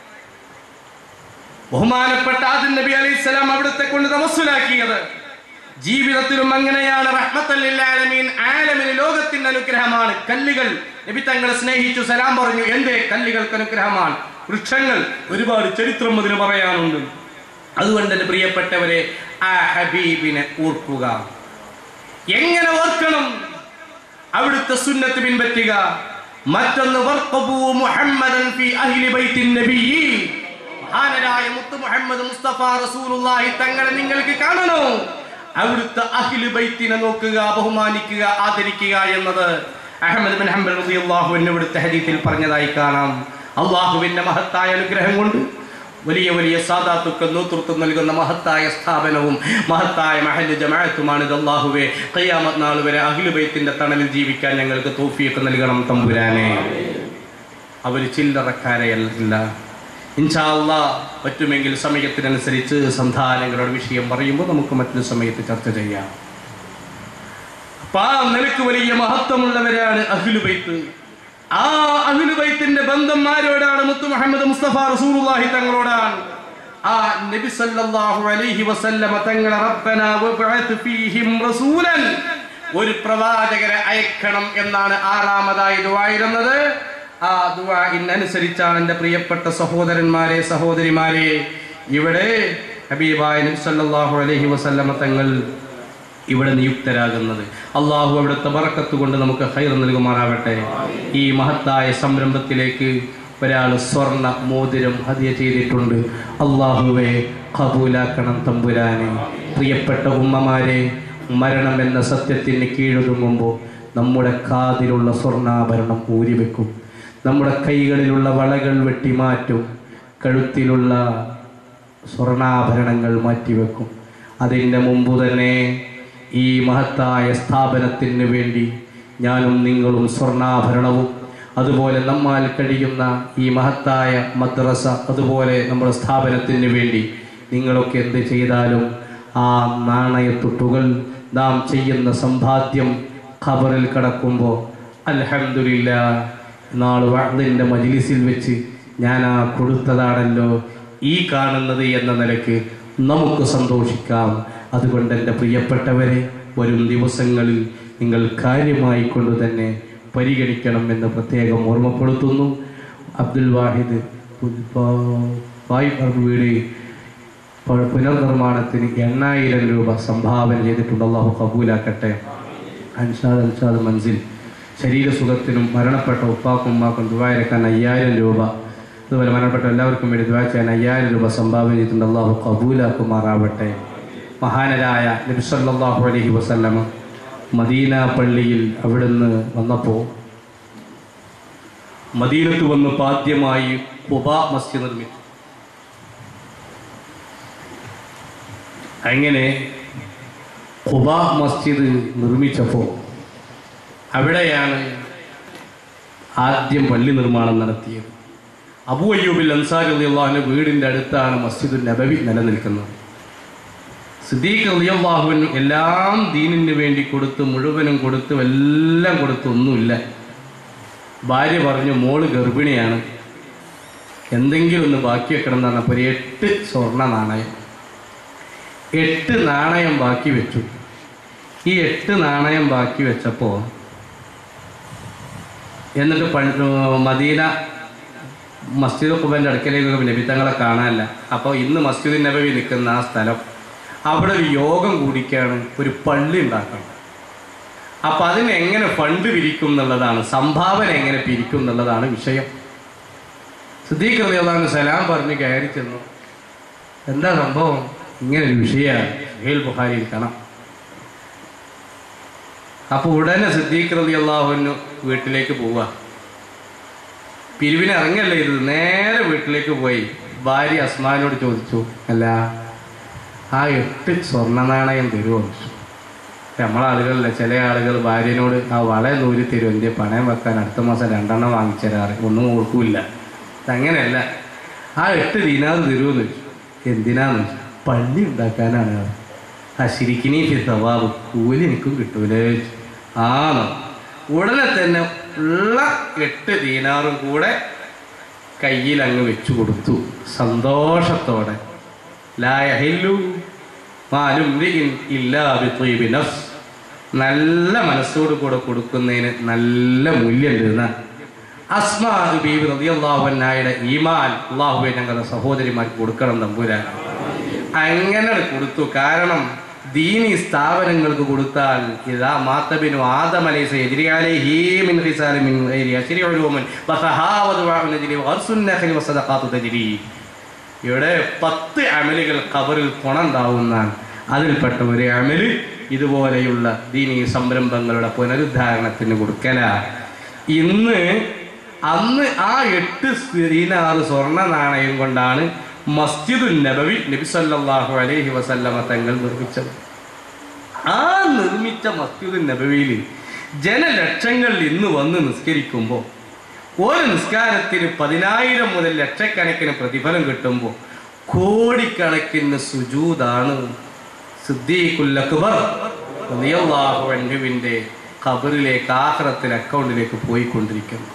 ബഹുമാനപ്പെട്ട ആദിൻ നബി അലൈഹി സ്വലാം അവിടുത്തെ കൊണ്ട് തമസ്സുലാക്കിയത് ജീവിതത്തിലും അങ്ങനെയാണ് റഹ്മത്തല്ലാലമീൻ ആലമിന് ലോകത്തിന്റെ അനുഗ്രഹമാണ് കല്ലുകൾ നബി തങ്ങളെ സ്നേഹിച്ചു സലാം പറഞ്ഞു എന്തേ കല്ലുകൾക്ക് അനുഗ്രഹമാണ് വൃക്ഷങ്ങൾ ഒരുപാട് ചരിത്രം അതിന് പറയാനുണ്ട് അതുകൊണ്ട് എൻ്റെ പ്രിയപ്പെട്ടവരെ ആ ഹബീബിനെ ഓർക്കുക എങ്ങനെ ഓർക്കണം അവിടുത്തെ സുന്നത്ത് പിൻപറ്റുക മറ്റൊന്ന് വർഖബൂ മുഹമ്മദൻ ഫി അഹ്ലി ബൈത്തിൻ നബിയ്യി മഹാനരായ മുത്ത് മുഹമ്മദ് മുസ്തഫ റസൂലുള്ളാഹി തങ്ങളെ നിങ്ങൾക്ക് കാണണോ അവിടുത്തെ അഹ്ലു ബൈത്തിനെ നോക്കുക ബഹുമാനിക്കുക ആദരിക്കുക എന്നത് അഹമ്മദ് ബിൻ ഹംബൽ റളിയല്ലാഹു അൻഹു ഇവിടുത്തെ ഹദീസിൽ പറഞ്ഞതായി കാണാം അള്ളാഹുവിന്റെ മഹത്തായ അനുഗ്രഹം കൊണ്ട് വലിയ വലിയ സാദാത്തുക്കൾ നേതൃത്വം നൽകുന്ന മഹത്തായ സ്ഥാപനവും മഹത്തായ മഹല്ല് ജമാഅത്തുമാണ് ഇത് അള്ളാഹുവെ ഖിയാമത്ത് നാൾ വരെ അഖിലുബൈത്തിന്റെ തണലിൽ ജീവിക്കാൻ ഞങ്ങൾക്ക് തോഫിയൊക്കെ നൽകണം തമ്പുരാനെ അവർ ചില്ലറക്കാരെയല്ല ഇൻഷാല്ല പറ്റുമെങ്കിൽ സമയത്തിനനുസരിച്ച് സന്താനങ്ങളുടെ വിഷയം പറയുമ്പോൾ നമുക്ക് മറ്റൊരു സമയത്ത് ചർച്ച ചെയ്യാം അപ്പൊ ആ നിലക്ക് വലിയ മഹത്വമുള്ളവരാണ് അഖിലുബൈത്ത് ആ അഖിലുബൈത്തിന്റെ ബന്ധം ആരോടാണ് മുത്തു മുഹമ്മദ് മുസ്തഫ റസൂലുള്ളാഹി തങ്ങളോടാണ് ആ നബി സല്ലല്ലാഹു അലൈഹി വസല്ലമ തങ്ങളെ റബ്ബന വബ്അത്ത് ഫീഹിം റസൂലൻ ഒരു പ്രവാചകരെ അയക്കണം എന്നാണ് ആറാമതായി ദുആയിരുന്നത് ആ ദുആഇനനുസരിച്ചാണ് എൻ്റെ പ്രിയപ്പെട്ട സഹോദരന്മാരെ സഹോദരിമാരെ ഇവിടെ ഹബീബായ നബി സല്ലല്ലാഹു അലൈഹി വസല്ലമ തങ്ങൾ ഇവിടെ നിയുക്തരാകുന്നത് അള്ളാഹു അവിടുത്തെ ബറക്കത്ത് കൊണ്ട് നമുക്ക് ഹൈർ നൽകുമാറാവട്ടെ ഈ മഹത്തായ സംരംഭത്തിലേക്ക് ഒരാൾ സ്വർണ്ണ മോതിരം ഹതിയ ചെയ്തിട്ടുണ്ട് അള്ളാഹുവെ കബൂലാക്കണം തമ്പുരാനെ പ്രിയപ്പെട്ട ഉമ്മമാരെ മരണം എന്ന സത്യത്തിന് കീഴൊതുങ്ങുമ്പോൾ നമ്മുടെ കാതിലുള്ള സ്വർണ്ണാഭരണം ഊരിവെക്കും നമ്മുടെ കൈകളിലുള്ള വളകൾ വെട്ടിമാറ്റും കഴുത്തിലുള്ള സ്വർണാഭരണങ്ങൾ മാറ്റിവെക്കും അതിൻ്റെ മുമ്പ് തന്നെ ഈ മഹത്തായ സ്ഥാപനത്തിന് വേണ്ടി ഞാനും നിങ്ങളും സ്വർണ്ണാഭരണവും അതുപോലെ നമ്മാൽ കഴിയുന്ന ഈ മഹത്തായ മദ്രസ അതുപോലെ നമ്മുടെ സ്ഥാപനത്തിന് വേണ്ടി നിങ്ങളൊക്കെ എന്ത് ചെയ്താലും ആ നാണയത്തുട്ടുകൾ നാം ചെയ്യുന്ന സമ്പാദ്യം ഖബറിൽ കിടക്കുമ്പോൾ അൽഹംദുലില്ല നാൾ വാതിൻ്റെ മജിലിസിൽ വെച്ച് ഞാൻ ആ കൊടുത്തതാണല്ലോ ഈ കാണുന്നത് എന്ന നിലയ്ക്ക് നമുക്ക് സന്തോഷിക്കാം അതുകൊണ്ട് എൻ്റെ പ്രിയപ്പെട്ടവരെ വരും ദിവസങ്ങളിൽ നിങ്ങൾ കാര്യമായി കൊണ്ട് തന്നെ പരിഗണിക്കണം എന്ന് പ്രത്യേകം ഓർമ്മപ്പെടുത്തുന്നു അബ്ദുൽ വാഹിദ് വായ് വീട് പ- പുനർനിർമ്മാണത്തിന് എണ്ണായിരം രൂപ സംഭാവന ചെയ്തിട്ടുണ്ട് അള്ളാഹു കബൂലാക്കട്ടെ അൻഷാദ് അൻഷാദ് മൻസിൽ ശരീരസുഖത്തിനും മരണപ്പെട്ട ഉപ്പാക്കും ഉമ്മാക്കും ദുബായിരക്കാൻ അയ്യായിരം രൂപ അതുപോലെ മരണപ്പെട്ട എല്ലാവർക്കും വേണ്ടി ദുബായ് ചെയ്യാൻ അയ്യായിരം രൂപ സംഭാവന ചെയ്തിട്ടുണ്ട് അള്ളാഹു കബൂലാക്കുമാറാവട്ടെ മഹാനരായ നബിസല്ലാഹു അലഹി വസല്ലമ മദീന പള്ളിയിൽ അവിടുന്ന് വന്നപ്പോൾ മദീനത്ത് വന്ന് പാദ്യമായി കുബ മസ്ജിദ് നിർമ്മിച്ചു അങ്ങനെ ഖുബ മസ്ജിദ് നിർമ്മിച്ചപ്പോൾ അവിടെയാണ് ആദ്യം പള്ളി നിർമ്മാണം നടത്തിയത് അബു അയ്യൂബിൽ അൻസാരി അള്ളാഹുവിൻ്റെ വീടിൻ്റെ അടുത്താണ് മസ്ജിദ് നബവി നിലനിൽക്കുന്നത് സിദ്ദീഖ് അലിയല്ലാഹുവിന് എല്ലാം ദീനിന് വേണ്ടി കൊടുത്ത് മുഴുവനും കൊടുത്ത് എല്ലാം കൊടുത്ത് ഒന്നുമില്ല ഭാര്യ പറഞ്ഞു മോള് ഗർഭിണിയാണ് എന്തെങ്കിലും ഒന്ന് ബാക്കി വെക്കണം എന്ന് പറഞ്ഞപ്പോൾ ഒരു എട്ട് സ്വർണ്ണ നാണയം എട്ട് നാണയം ബാക്കി വെച്ചു ഈ എട്ട് നാണയം ബാക്കി വെച്ചപ്പോൾ എന്നിട്ട് പണ്ട് മദീന മസ്ജിദ് ഖുബൻ്റെ അടുക്കലേക്ക് നബിത്തങ്ങളെ കാണാനില്ല അപ്പോൾ ഇന്ന് മസ്ജിദ് നബവി നിൽക്കുന്ന ആ സ്ഥലം അവിടെ ഒരു യോഗം കൂടിക്കാണ് ഒരു പള്ളി ഉണ്ടാക്കണം അപ്പം അതിന് എങ്ങനെ ഫണ്ട് പിരിക്കും എന്നുള്ളതാണ് സംഭാവന എങ്ങനെ പിരിക്കും എന്നുള്ളതാണ് വിഷയം സിദ്ദീഖ് റളിയല്ലാഹു സലാം പറഞ്ഞ് കയറി ചെന്നു എന്താ സംഭവം ഇങ്ങനെ ഒരു വിഷയമാണ് സുഹൈൽ ബുഖാരിയിൽ കാണാം അപ്പോൾ ഉടനെ സിദ്ദീഖ് റലി അള്ളാഹുവിന് വീട്ടിലേക്ക് പോവുക പിരിവിന് ഇറങ്ങല്ലേ ഇത് നേരെ വീട്ടിലേക്ക് പോയി ഭാര്യ അസ്മാനോട് ചോദിച്ചു അല്ല ആ എട്ട് സ്വർണ്ണ നാണയം തരുമോ നമ്മളെ ആളുകളില്ല ചില ആളുകൾ ഭാര്യനോട് ആ വള നൂരി തരും എൻ്റെ പണയം വെക്കാൻ അടുത്ത മാസം രണ്ടെണ്ണം വാങ്ങിച്ചേരാറ് ഒന്നും കൊടുക്കൂല അങ്ങനെയല്ല ആ എട്ട് ദിനാറ് തരുമെന്ന് ചോദിച്ചു എന്തിനാന്ന് ചോദിച്ചു പള്ളി ഉണ്ടാക്കാനാണ് ആ ശരിക്കിനി സവാബ് കൂലി എനിക്കും കിട്ടൂലേ ചോദിച്ചു. ആണോ ഉടനെ തന്നെ ഉള്ള എട്ട് ദീനാറും കൂടെ കയ്യിൽ അങ്ങ് വെച്ചു കൊടുത്തു സന്തോഷത്തോടെ ലാ യഹില്ലു മാലും ഇംറിഇൻ ഇല്ലാ ബിത്വീബി നഫ്സ്. നല്ല മനസ്സോട് കൂടെ കൊടുക്കുന്നതിന് നല്ല മൂല്യമുണ്ട് എന്നാ അസ്മാ ബീബി റളിയല്ലാഹുവിനായുടെ ഈമാൻ അള്ളാഹുവെ ഞങ്ങളുടെ സഹോദരിമാർക്ക് കൊടുക്കണം തമ്പുരാൻ അങ്ങനെ കൊടുത്തു കാരണം ദീനി സ്ഥാപനങ്ങൾക്ക് കൊടുത്താൽ ഇതാ മാത്തബിനു ആദം അലൈസ എതിരിയാലെ ഹീമിൻ ഹിസാലി മിൻ ഗൈരി അശ്രി ഉലൂമൻ വസഹാവതു വഅനജിരി വഅർസുന്നഖിൽ വസദഖാത്തു തജ്രി ഇവിടെ പത്ത് അമലുകൾ ഖബറിൽ തുണണ്ടാവുന്ന അതിൽപ്പെട്ട ഒരു അമല് ഇതുപോലെയുള്ള ദീനീ സംരംഭങ്ങളുടെ പുനരുദ്ധാരണത്തിന് കൊടുക്കല ഇന്ന് അന്ന് ആ എട്ട് ദീനാറ് സ്വർണ്ണ നാണയം കൊണ്ടാണ് മസ്ജിദുൻ നബവി നബി സല്ലല്ലാഹു അലൈഹി വസല്ലമ തങ്ങൾ നിർമ്മിച്ചത് ആ നിർമ്മിച്ച മസ്ജിദുൻ നബവിയിൽ ജനലക്ഷങ്ങൾ ഇന്ന് വന്ന് നിസ്കരിക്കുമ്പോൾ ഒരു നിസ്കാരത്തിന് പതിനായിരം മുതൽ ലക്ഷക്കണക്കിന് പ്രതിഫലം കിട്ടുമ്പോൾ കോടിക്കണക്കിന് സുജൂതാണ് സിദ്ദീഖുൽ അക്ബർ റളിയല്ലാഹു അൻഹുവിൻ്റെ ഖബറിലേക്ക് ആഖിറത്തിൽ അക്കൗണ്ടിലേക്ക് പോയിക്കൊണ്ടിരിക്കുന്നു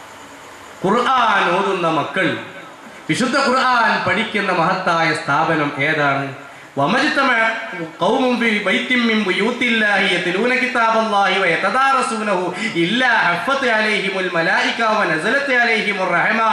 ഖുർആൻ ഓതുന്ന മക്കൾ വിശുദ്ധ ഖുർആൻ പഠിക്കുന്ന മഹത്തായ സ്ഥാപനം ഏതാണ് ومجتمع قوم في بيت من بيوت الله يتلون كتاب الله ويتدارسونه إلا حفت عليهم الملائكة ونزلت عليهم الرحمة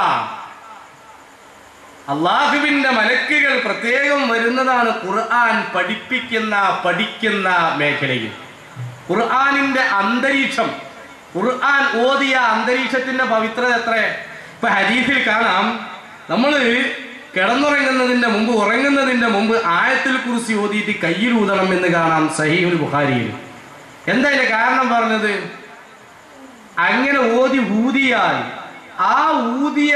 അള്ളാഹുവിന്റെ മലക്കുകൾ പ്രത്യേകം വരുന്നതാണ് ഖുർആൻ പഠിപ്പിക്കുന്ന പഠിക്കുന്ന മേഖലയിൽ ഖുർആനിന്റെ അന്തരീക്ഷം ഖുർആൻ ഓതിയ അന്തരീക്ഷത്തിന്റെ പവിത്രത എത്ര ഇപ്പൊ ഹദീസിൽ കാണാം നമ്മൾ കിടന്നുറങ്ങുന്നതിന്റെ മുമ്പ് ഉറങ്ങുന്നതിന്റെ മുമ്പ് ആയത്തിൽ കുറിച്ച് ഓതിയിട്ട് കയ്യിൽ ഊതണം എന്ന് കാണാം സഹീഹുൽ ബുഖാരിയിൽ എന്താ ഇതിന്റെ കാരണം പറഞ്ഞത് അങ്ങനെ ഓതി ഊതിയാൽ ആ ഊതിയ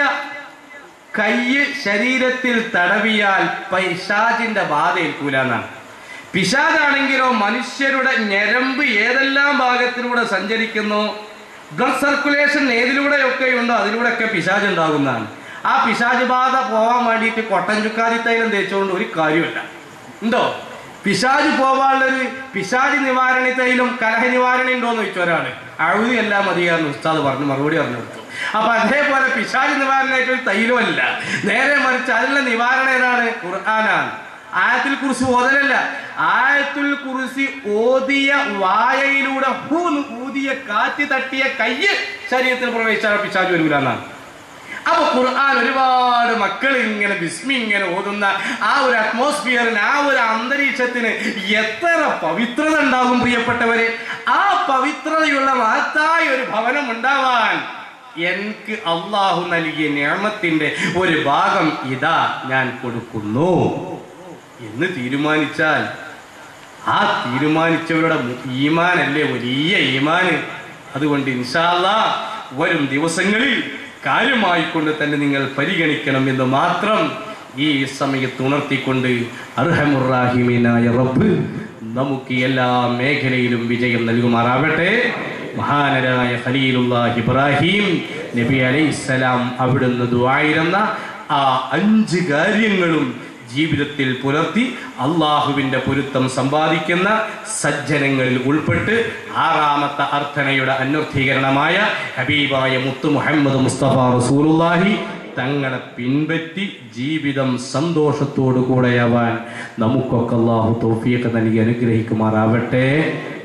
കയ്യ് ശരീരത്തിൽ തടവിയാൽ പൈശാചിന്റെ ബാധ ഏൽക്കൂല എന്നാണ് പിശാദാണെങ്കിലോ മനുഷ്യരുടെ ഞരമ്പ് ഏതെല്ലാം ഭാഗത്തിലൂടെ സഞ്ചരിക്കുന്നു ബ്ലഡ് സർക്കുലേഷൻ ഏതിലൂടെയൊക്കെ ഉണ്ടോ അതിലൂടെയൊക്കെ പിശാജ് ഉണ്ടാകുന്നതാണ് ആ പിശാജ് ബാധ പോവാൻ വേണ്ടിയിട്ട് കൊട്ടൻ ചുക്കാതി തൈലം തേച്ചുകൊണ്ട് ഒരു കാര്യമല്ല ഉണ്ടോ പിശാജ് പോവാനുള്ളൊരു പിശാജ് നിവാരണ തൈലും കലഹ നിവാരണ ഉണ്ടോന്ന് ചോദിച്ചു ഒരാള് അഴുതി എല്ലാം മതിയായിരുന്നു ഉസ്താദ് പറഞ്ഞു മറുപടി പറഞ്ഞു കൊടുത്തു അപ്പൊ അതേപോലെ പിശാജ് നിവാരണമായിട്ട് ഒരു തൈലമല്ല നേരെ മറിച്ച് അതിനുള്ള നിവാരണം ഏതാണ് ഖുർആനാണ് ആയത്തിൽ കുറിച്ച് ഓതലല്ല ആയത്തുൽ കുറിച്ച് ഓതിയ വായയിലൂടെ ഹൂന്ന് ഊതിയ കാറ്റ് തട്ടിയ കയ്യ് ശരീരത്തിൽ പ്രവേശിച്ചാൽ പിശാജ് വരൂല എന്നാണ് അപ്പൊ ഖുർആൻ ഒരുപാട് മക്കൾ ഇങ്ങനെ ബിസ്മി ഇങ്ങനെ ഓതുന്ന ആ ഒരു അറ്റ്മോസ്ഫിയറിന് ആ ഒരു അന്തരീക്ഷത്തിന് എത്ര പവിത്രത ഉണ്ടാകും പ്രിയപ്പെട്ടവരെ ആ പവിത്രതയുള്ള മഹത്തായ ഒരു ഭവനം ഉണ്ടാവാൻ എനിക്ക് അള്ളാഹു നൽകിയ നിയമത്തിന്റെ ഒരു ഭാഗം ഇതാ ഞാൻ കൊടുക്കുന്നു എന്ന് തീരുമാനിച്ചാൽ ആ തീരുമാനിച്ചവരുടെ മു- ഈമാനല്ലേ വലിയ ഈമാന് അതുകൊണ്ട് ഇൻഷാല്ല വരും ദിവസങ്ങളിൽ കാര്യമായി കൊണ്ട് തന്നെ നിങ്ങൾ പരിഗണിക്കണം എന്ന് മാത്രം ഈ സമയത്ത് ഉണർത്തിക്കൊണ്ട് അർഹമുറാഹിമീനായ റബ്ബ് നമുക്ക് എല്ലാ മേഖലയിലും വിജയം നൽകുമാറാവട്ടെ മഹാനരായ ഖലീലുല്ലാഹ് ഇബ്രാഹിം നബി അലൈഹിസ്സലാം അവിടുന്ന് ദുആയിരുന്ന ആ അഞ്ച് കാര്യങ്ങളും ജീവിതത്തിൽ പുലർത്തി അള്ളാഹുവിന്റെ പൊരുത്തം സമ്പാദിക്കുന്ന സജ്ജനങ്ങളിൽ ഉൾപ്പെട്ട് ആറാമത്തെ അർത്ഥനയുടെ അന്വർത്ഥീകരണമായ ഹബീബായ മുത്തു മുഹമ്മദ് മുസ്തഫ റസൂലുള്ളാഹി തങ്ങളെ പിൻപറ്റി ജീവിതം സന്തോഷത്തോടു കൂടെയാവാൻ നമുക്കൊക്കെ അള്ളാഹു തോഫിയൊക്കെ നൽകി അനുഗ്രഹിക്കുമാറാവട്ടെ